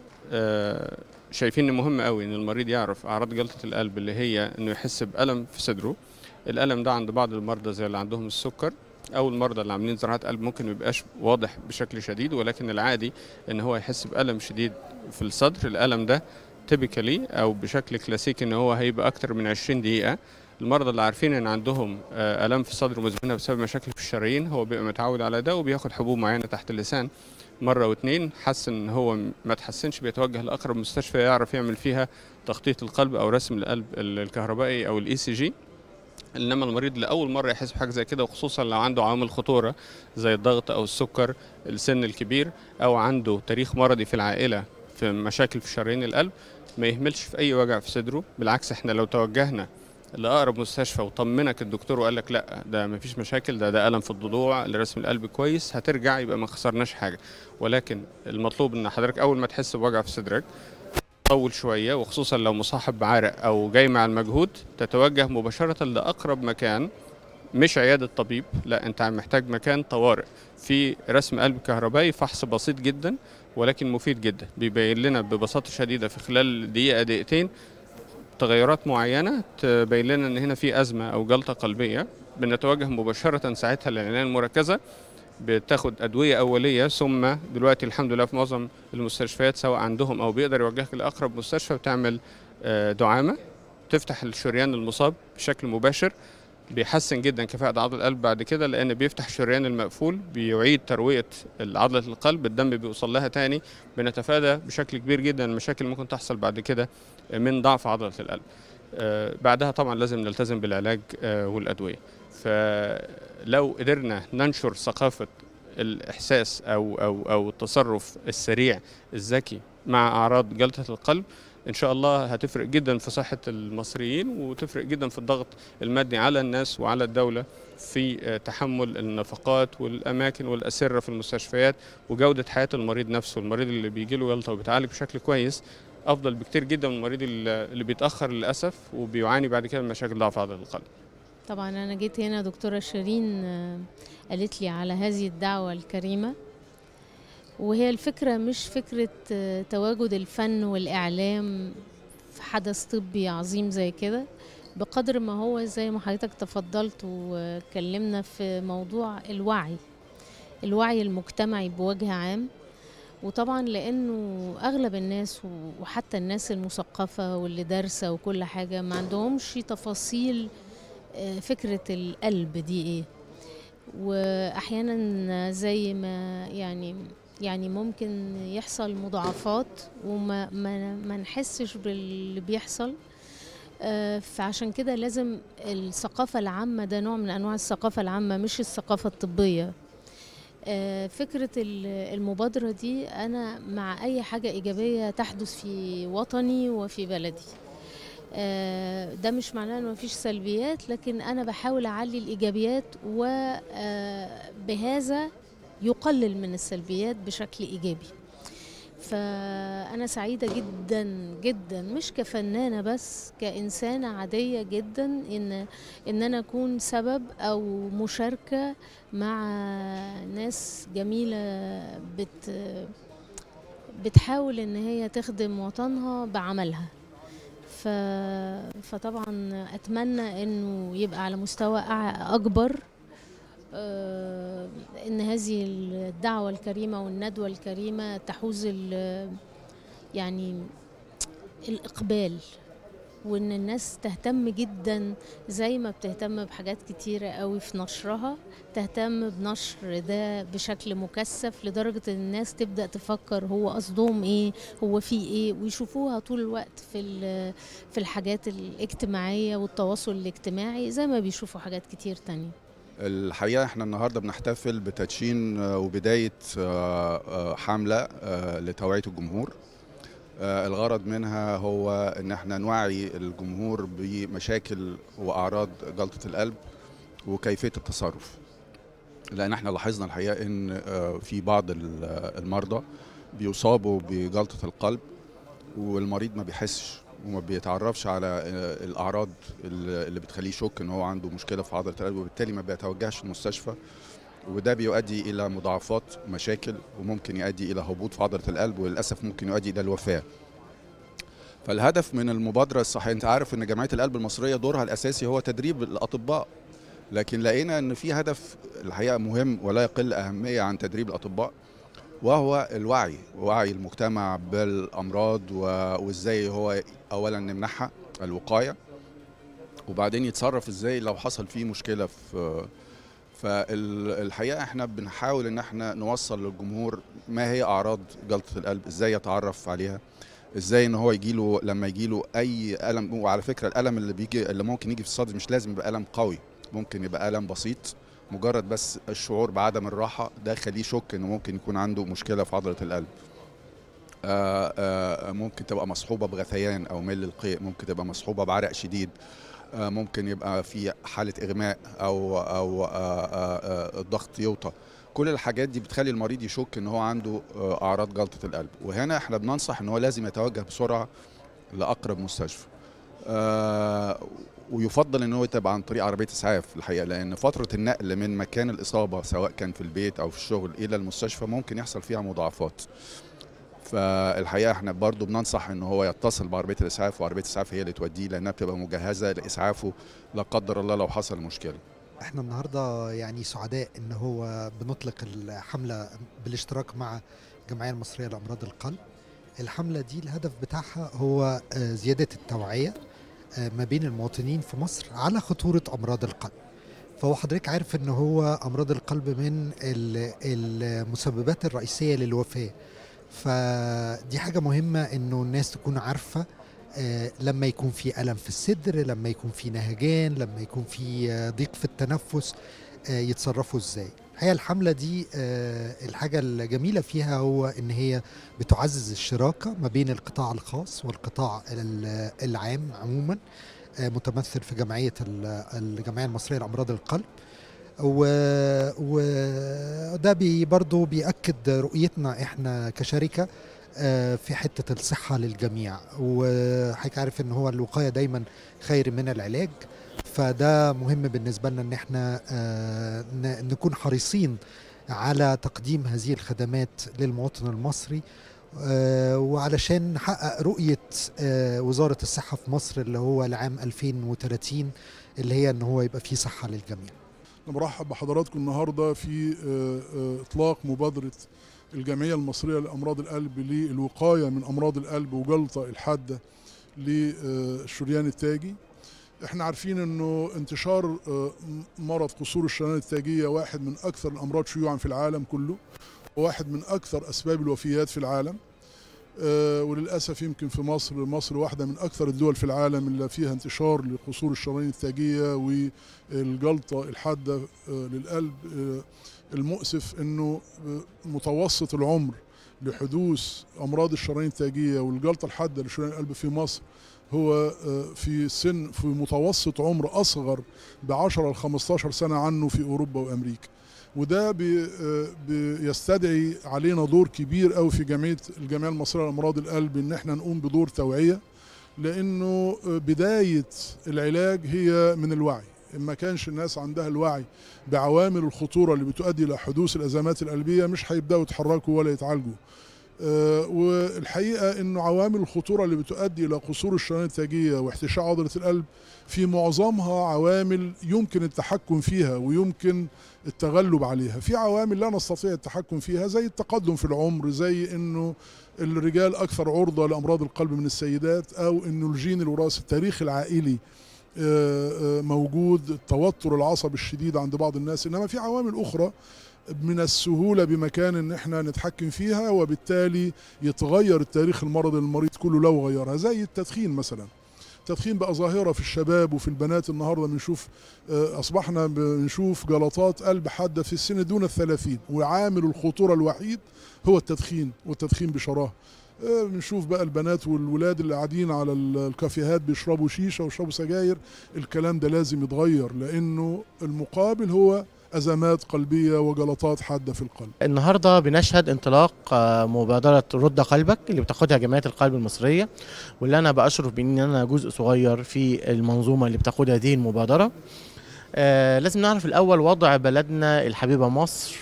آه، شايفين ان مهم قوي ان المريض يعرف اعراض جلطه القلب اللي هي انه يحس بالم في صدره الالم ده عند بعض المرضى زي اللي عندهم السكر او المرضى اللي عاملين زراعه قلب ممكن ما يبقاش واضح بشكل شديد ولكن العادي ان هو يحس بالم شديد في الصدر الالم ده تيبيكالي او بشكل كلاسيكي ان هو هيبقى اكتر من 20 دقيقه المرضى اللي عارفين ان عندهم آه، الام في الصدر مزمنه بسبب مشاكل في الشرايين هو بيبقى متعود على ده وبياخد حبوب معينه تحت اللسان مره واتنين حس ان هو ما تحسنش بيتوجه لاقرب مستشفى يعرف يعمل فيها تخطيط القلب او رسم القلب ال- الكهربائي او الاي سي جي انما المريض لاول مره يحس بحاجه زي كده وخصوصا لو عنده عوامل خطوره زي الضغط او السكر السن الكبير او عنده تاريخ مرضي في العائله في مشاكل في شرايين القلب ما يهملش في اي وجع في صدره بالعكس احنا لو توجهنا لاقرب مستشفى وطمنك الدكتور وقال لك لا ده مفيش مشاكل ده ده الم في الضلوع لرسم القلب كويس هترجع يبقى ما خسرناش حاجه ولكن المطلوب ان حضرتك اول ما تحس بوجع في صدرك طول شويه وخصوصا لو مصاحب بعرق او جاي مع المجهود تتوجه مباشره لاقرب مكان مش عياده طبيب لا انت محتاج مكان طوارئ في رسم قلب كهربائي فحص بسيط جدا ولكن مفيد جدا بيبين لنا ببساطه شديده في خلال دقيقه دقيقتين تغيرات معينه تبين لنا ان هنا في ازمه او جلطه قلبيه بنتوجه مباشره ساعتها للعنايه المركزه بتاخد ادويه اوليه ثم دلوقتي الحمد لله في معظم المستشفيات سواء عندهم او بيقدر يوجهك لاقرب مستشفى وتعمل آه، دعامه تفتح الشريان المصاب بشكل مباشر بيحسن جدا كفاءة عضلة القلب بعد كده لأن بيفتح الشريان المقفول بيعيد تروية عضلة القلب الدم بيوصل لها تاني بنتفادى بشكل كبير جدا المشاكل اللي ممكن تحصل بعد كده من ضعف عضلة القلب آه، بعدها طبعا لازم نلتزم بالعلاج آه، والأدوية فلو قدرنا ننشر ثقافة الإحساس أو أو أو التصرف السريع الذكي مع أعراض جلطة القلب إن شاء الله هتفرق جدا في صحة المصريين وتفرق جدا في الضغط المادي على الناس وعلى الدولة في آه، تحمل النفقات والأماكن والأسرة في المستشفيات وجودة حياة المريض نفسه المريض اللي بيجي له جلطة وبيتعالج بشكل كويس أفضل بكتير جدا من المريض اللي اللي بيتأخر للأسف وبيعاني بعد كده من مشاكل ضعف عضلة القلب طبعا انا جيت هنا دكتوره شيرين آه، قالت لي على هذه الدعوه الكريمه وهي الفكره مش فكره آه، تواجد الفن والاعلام في حدث طبي عظيم زي كده بقدر ما هو زي ما حضرتك تفضلت وكلمنا في موضوع الوعي الوعي المجتمعي بوجه عام وطبعا لانه اغلب الناس و- وحتى الناس المثقفه واللي دارسه وكل حاجه ما عندهمش تفاصيل آه، فكرة القلب دي ايه واحيانا زي ما يعني يعني ممكن يحصل مضاعفات وما ما, ما نحسش باللي بيحصل آه، فعشان كده لازم الثقافة العامة ده نوع من أنواع الثقافة العامة مش الثقافة الطبية آه، فكرة ال- المبادرة دي أنا مع أي حاجة إيجابية تحدث في وطني وفي بلدي آه، ده مش معناه انه مفيش سلبيات لكن انا بحاول اعلي الايجابيات وبهذا يقلل من السلبيات بشكل ايجابي فانا سعيده جدا جدا مش كفنانه بس كانسانه عاديه جدا ان ان انا اكون سبب او مشاركه مع ناس جميله بت بتحاول ان هي تخدم وطنها بعملها ف... فطبعا اتمنى انه يبقى على مستوى أع- اكبر آه، ان هذه الدعوه الكريمه والندوه الكريمه تحوز ال- يعني الاقبال وان الناس تهتم جدا زي ما بتهتم بحاجات كتيره قوي في نشرها تهتم بنشر ده بشكل مكثف لدرجه ان الناس تبدا تفكر هو قصدهم ايه هو في ايه ويشوفوها طول الوقت في ال- في الحاجات الاجتماعيه والتواصل الاجتماعي زي ما بيشوفوا حاجات كتير تانية الحقيقة احنا النهاردة بنحتفل بتدشين آه، وبداية آه، آه، حملة آه، لتوعية الجمهور آه، الغرض منها هو ان احنا نوعي الجمهور بمشاكل واعراض جلطة القلب وكيفية التصرف لان احنا لاحظنا الحقيقة ان آه، في بعض ال- المرضى بيصابوا بجلطة القلب والمريض ما بيحسش وما بيتعرفش على آه، الاعراض اللي اللي بتخليه يشك ان هو عنده مشكله في عضله القلب وبالتالي ما بيتوجهش المستشفى وده بيؤدي الى مضاعفات مشاكل وممكن يؤدي الى هبوط في عضله القلب وللاسف ممكن يؤدي الى الوفاه فالهدف من المبادره الصحيه انت عارف ان جمعيه القلب المصريه دورها الاساسي هو تدريب الاطباء لكن لقينا ان في هدف الحقيقه مهم ولا يقل اهميه عن تدريب الاطباء وهو الوعي وعي المجتمع بالامراض و- وازاي هو اولا نمنعها الوقايه وبعدين يتصرف ازاي لو حصل فيه مشكله في فالحقيقه احنا بنحاول ان احنا نوصل للجمهور ما هي اعراض جلطه القلب ازاي يتعرف عليها ازاي ان هو يجيله لما يجيله اي الم وعلى فكره الالم اللي بيجي اللي ممكن يجي في الصدر مش لازم يبقى الم قوي ممكن يبقى الم بسيط مجرد بس الشعور بعدم الراحه ده يخليه شك انه ممكن يكون عنده مشكله في عضله القلب آه، آه، ممكن تبقى مصحوبه بغثيان او مل القيء ممكن تبقى مصحوبه بعرق شديد آه، ممكن يبقى في حاله اغماء او او آه، آه، آه، الضغط يوطى كل الحاجات دي بتخلي المريض يشك ان هو عنده آه، اعراض جلطه القلب وهنا احنا بننصح ان هو لازم يتوجه بسرعه لاقرب مستشفى آه، ويفضل ان هو يتبع عن طريق عربيه اسعاف الحقيقه لان فتره النقل من مكان الاصابه سواء كان في البيت او في الشغل الى المستشفى ممكن يحصل فيها مضاعفات فالحقيقه احنا برضو بننصح ان هو يتصل بعربيه الاسعاف وعربيه الاسعاف هي اللي توديه لانها بتبقى مجهزه لاسعافه لا قدر الله لو حصل مشكله احنا النهارده يعني سعداء ان هو بنطلق الحمله بالاشتراك مع الجمعيه المصريه لامراض القلب الحمله دي الهدف بتاعها هو آه، زياده التوعيه آه، ما بين المواطنين في مصر على خطوره امراض القلب فهو حضرتك عارف ان هو امراض القلب من ال- المسببات الرئيسيه للوفاه فدي حاجه مهمه انه الناس تكون عارفه آه، لما يكون في ألم في الصدر لما يكون في نهجان لما يكون في آه، ضيق في التنفس آه، يتصرفوا ازاي الحقيقة الحملة دي آه، الحاجة الجميلة فيها هو ان هي بتعزز الشراكة ما بين القطاع الخاص والقطاع ال- العام عموما آه، متمثل في جمعية ال- الجمعية المصرية لأمراض القلب و- وده بي برضو بيأكد رؤيتنا احنا كشركة آه، في حتة الصحة للجميع وحضرتك عارف ان هو الوقاية دايما خير من العلاج فده مهم بالنسبة لنا ان احنا آه، ن- نكون حريصين على تقديم هذه الخدمات للمواطن المصري آه، وعلشان نحقق رؤية آه، وزارة الصحة في مصر اللي هو لعام 2030 اللي هي ان هو يبقى فيه صحة للجميع أنا برحب بحضراتكم النهارده في آه، آه، اطلاق مبادره الجمعيه المصريه لامراض القلب للوقايه من امراض القلب وجلطه الحاده للشريان التاجي احنا عارفين انه انتشار آه، مرض قصور الشريان التاجيه واحد من اكثر الامراض شيوعا في العالم كله وواحد من اكثر اسباب الوفيات في العالم آه، وللاسف يمكن في مصر مصر واحده من اكثر الدول في العالم اللي فيها انتشار لقصور الشرايين التاجيه والجلطه الحاده آه، للقلب آه، المؤسف انه آه، متوسط العمر لحدوث امراض الشرايين التاجيه والجلطه الحاده لشرايين القلب في مصر هو آه، في سن في متوسط عمر اصغر ب 10 ل 15 سنه عنه في اوروبا وامريكا وده بي آه، بيستدعي علينا دور كبير قوي في جمعيه الجمعيه المصريه لامراض القلب ان احنا نقوم بدور توعيه لانه آه، بدايه العلاج هي من الوعي إن ما كانش الناس عندها الوعي بعوامل الخطوره اللي بتؤدي الى حدوث الازمات القلبيه مش هيبداوا يتحركوا ولا يتعالجوا آه، والحقيقه انه عوامل الخطوره اللي بتؤدي الى قصور الشرايين التاجيه واحتشاء عضله القلب في معظمها عوامل يمكن التحكم فيها ويمكن التغلب عليها في عوامل لا نستطيع التحكم فيها زي التقدم في العمر زي انه الرجال اكثر عرضه لامراض القلب من السيدات او انه الجين الوراثي التاريخ العائلي آه، آه، موجود التوتر العصبي الشديد عند بعض الناس انما في عوامل اخرى من السهولة بمكان ان احنا نتحكم فيها وبالتالي يتغير التاريخ المرضي للمريض كله لو غيرها زي التدخين مثلا التدخين بقى ظاهرة في الشباب وفي البنات النهاردة بنشوف آه، أصبحنا بنشوف جلطات قلب حادة في السن دون الثلاثين وعامل الخطورة الوحيد هو التدخين والتدخين بشراهة آه، بنشوف بقى البنات والولاد اللي قاعدين على ال- الكافيهات بيشربوا شيشة ويشربوا سجاير الكلام ده لازم يتغير لأنه المقابل هو أزمات قلبية وجلطات حادة في القلب النهارده بنشهد انطلاق آه، مبادرة رد قلبك اللي بتاخدها جمعية القلب المصرية واللي أنا بأشرف بإن أنا جزء صغير في المنظومة اللي بتاخدها هذه المبادرة. آه، لازم نعرف الأول وضع بلدنا الحبيبة مصر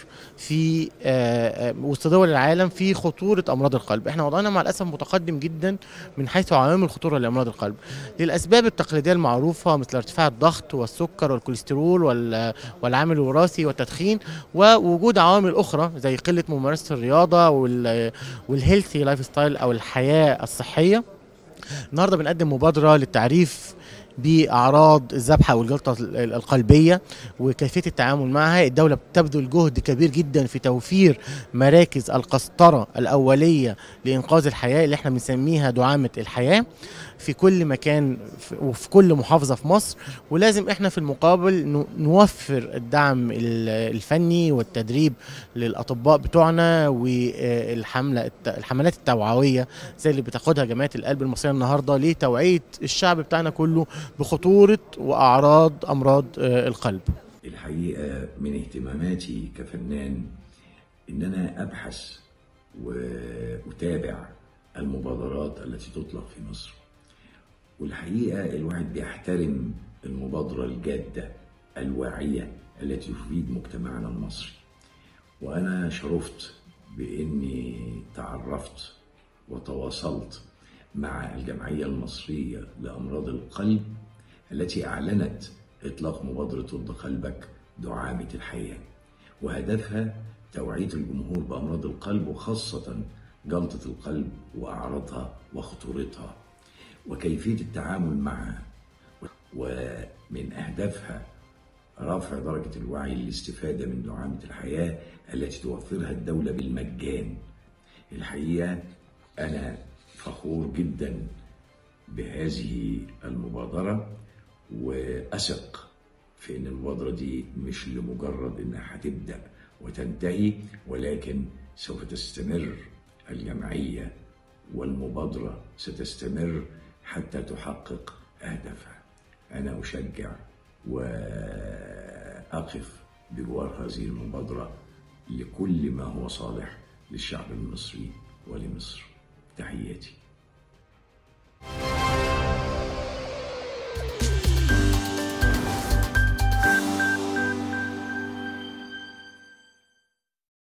في آه، آه، وسط دول العالم في خطوره امراض القلب احنا وضعنا مع الاسف متقدم جدا من حيث عوامل الخطوره لامراض القلب للاسباب التقليديه المعروفه مثل ارتفاع الضغط والسكر والكوليسترول وال- والعامل الوراثي والتدخين ووجود عوامل اخرى زي قله ممارسه الرياضه وال- والهيلثي لايف ستايل او الحياه الصحيه النهارده بنقدم مبادره للتعريف باعراض الذبحه والجلطه ال- القلبيه وكيفيه التعامل معها الدوله بتبذل جهد كبير جدا في توفير مراكز القسطره الاوليه لانقاذ الحياه اللي احنا بنسميها دعامه الحياه في كل مكان في- وفي كل محافظه في مصر ولازم احنا في المقابل ن- نوفر الدعم ال- الفني والتدريب للاطباء بتوعنا والحمله الت- الحملات التوعويه زي اللي بتاخدها جمعيه القلب المصريه النهارده لتوعيه الشعب بتاعنا كله بخطوره واعراض امراض آه، القلب الحقيقة من اهتماماتي كفنان إن أنا أبحث وأتابع المبادرات التي تطلق في مصر والحقيقة الواحد بيحترم المبادرة الجادة الواعية التي تفيد مجتمعنا المصري وأنا شرفت بإني تعرفت وتواصلت مع الجمعية المصرية لأمراض القلب التي أعلنت إطلاق مبادرة رد قلبك دعامة الحياة وهدفها توعية الجمهور بأمراض القلب وخاصة جلطة القلب وأعراضها وخطورتها وكيفية التعامل معها ومن أهدافها رفع درجة الوعي للاستفادة من دعامة الحياة التي توفرها الدولة بالمجان الحقيقة أنا فخور جدا بهذه المبادرة وأثق في أن المبادرة دي مش لمجرد أنها هتبدأ وتنتهي ولكن سوف تستمر الجمعية والمبادرة ستستمر حتى تحقق أهدافها أنا أشجع وأقف بجوار هذه المبادرة لكل ما هو صالح للشعب المصري ولمصر تحياتي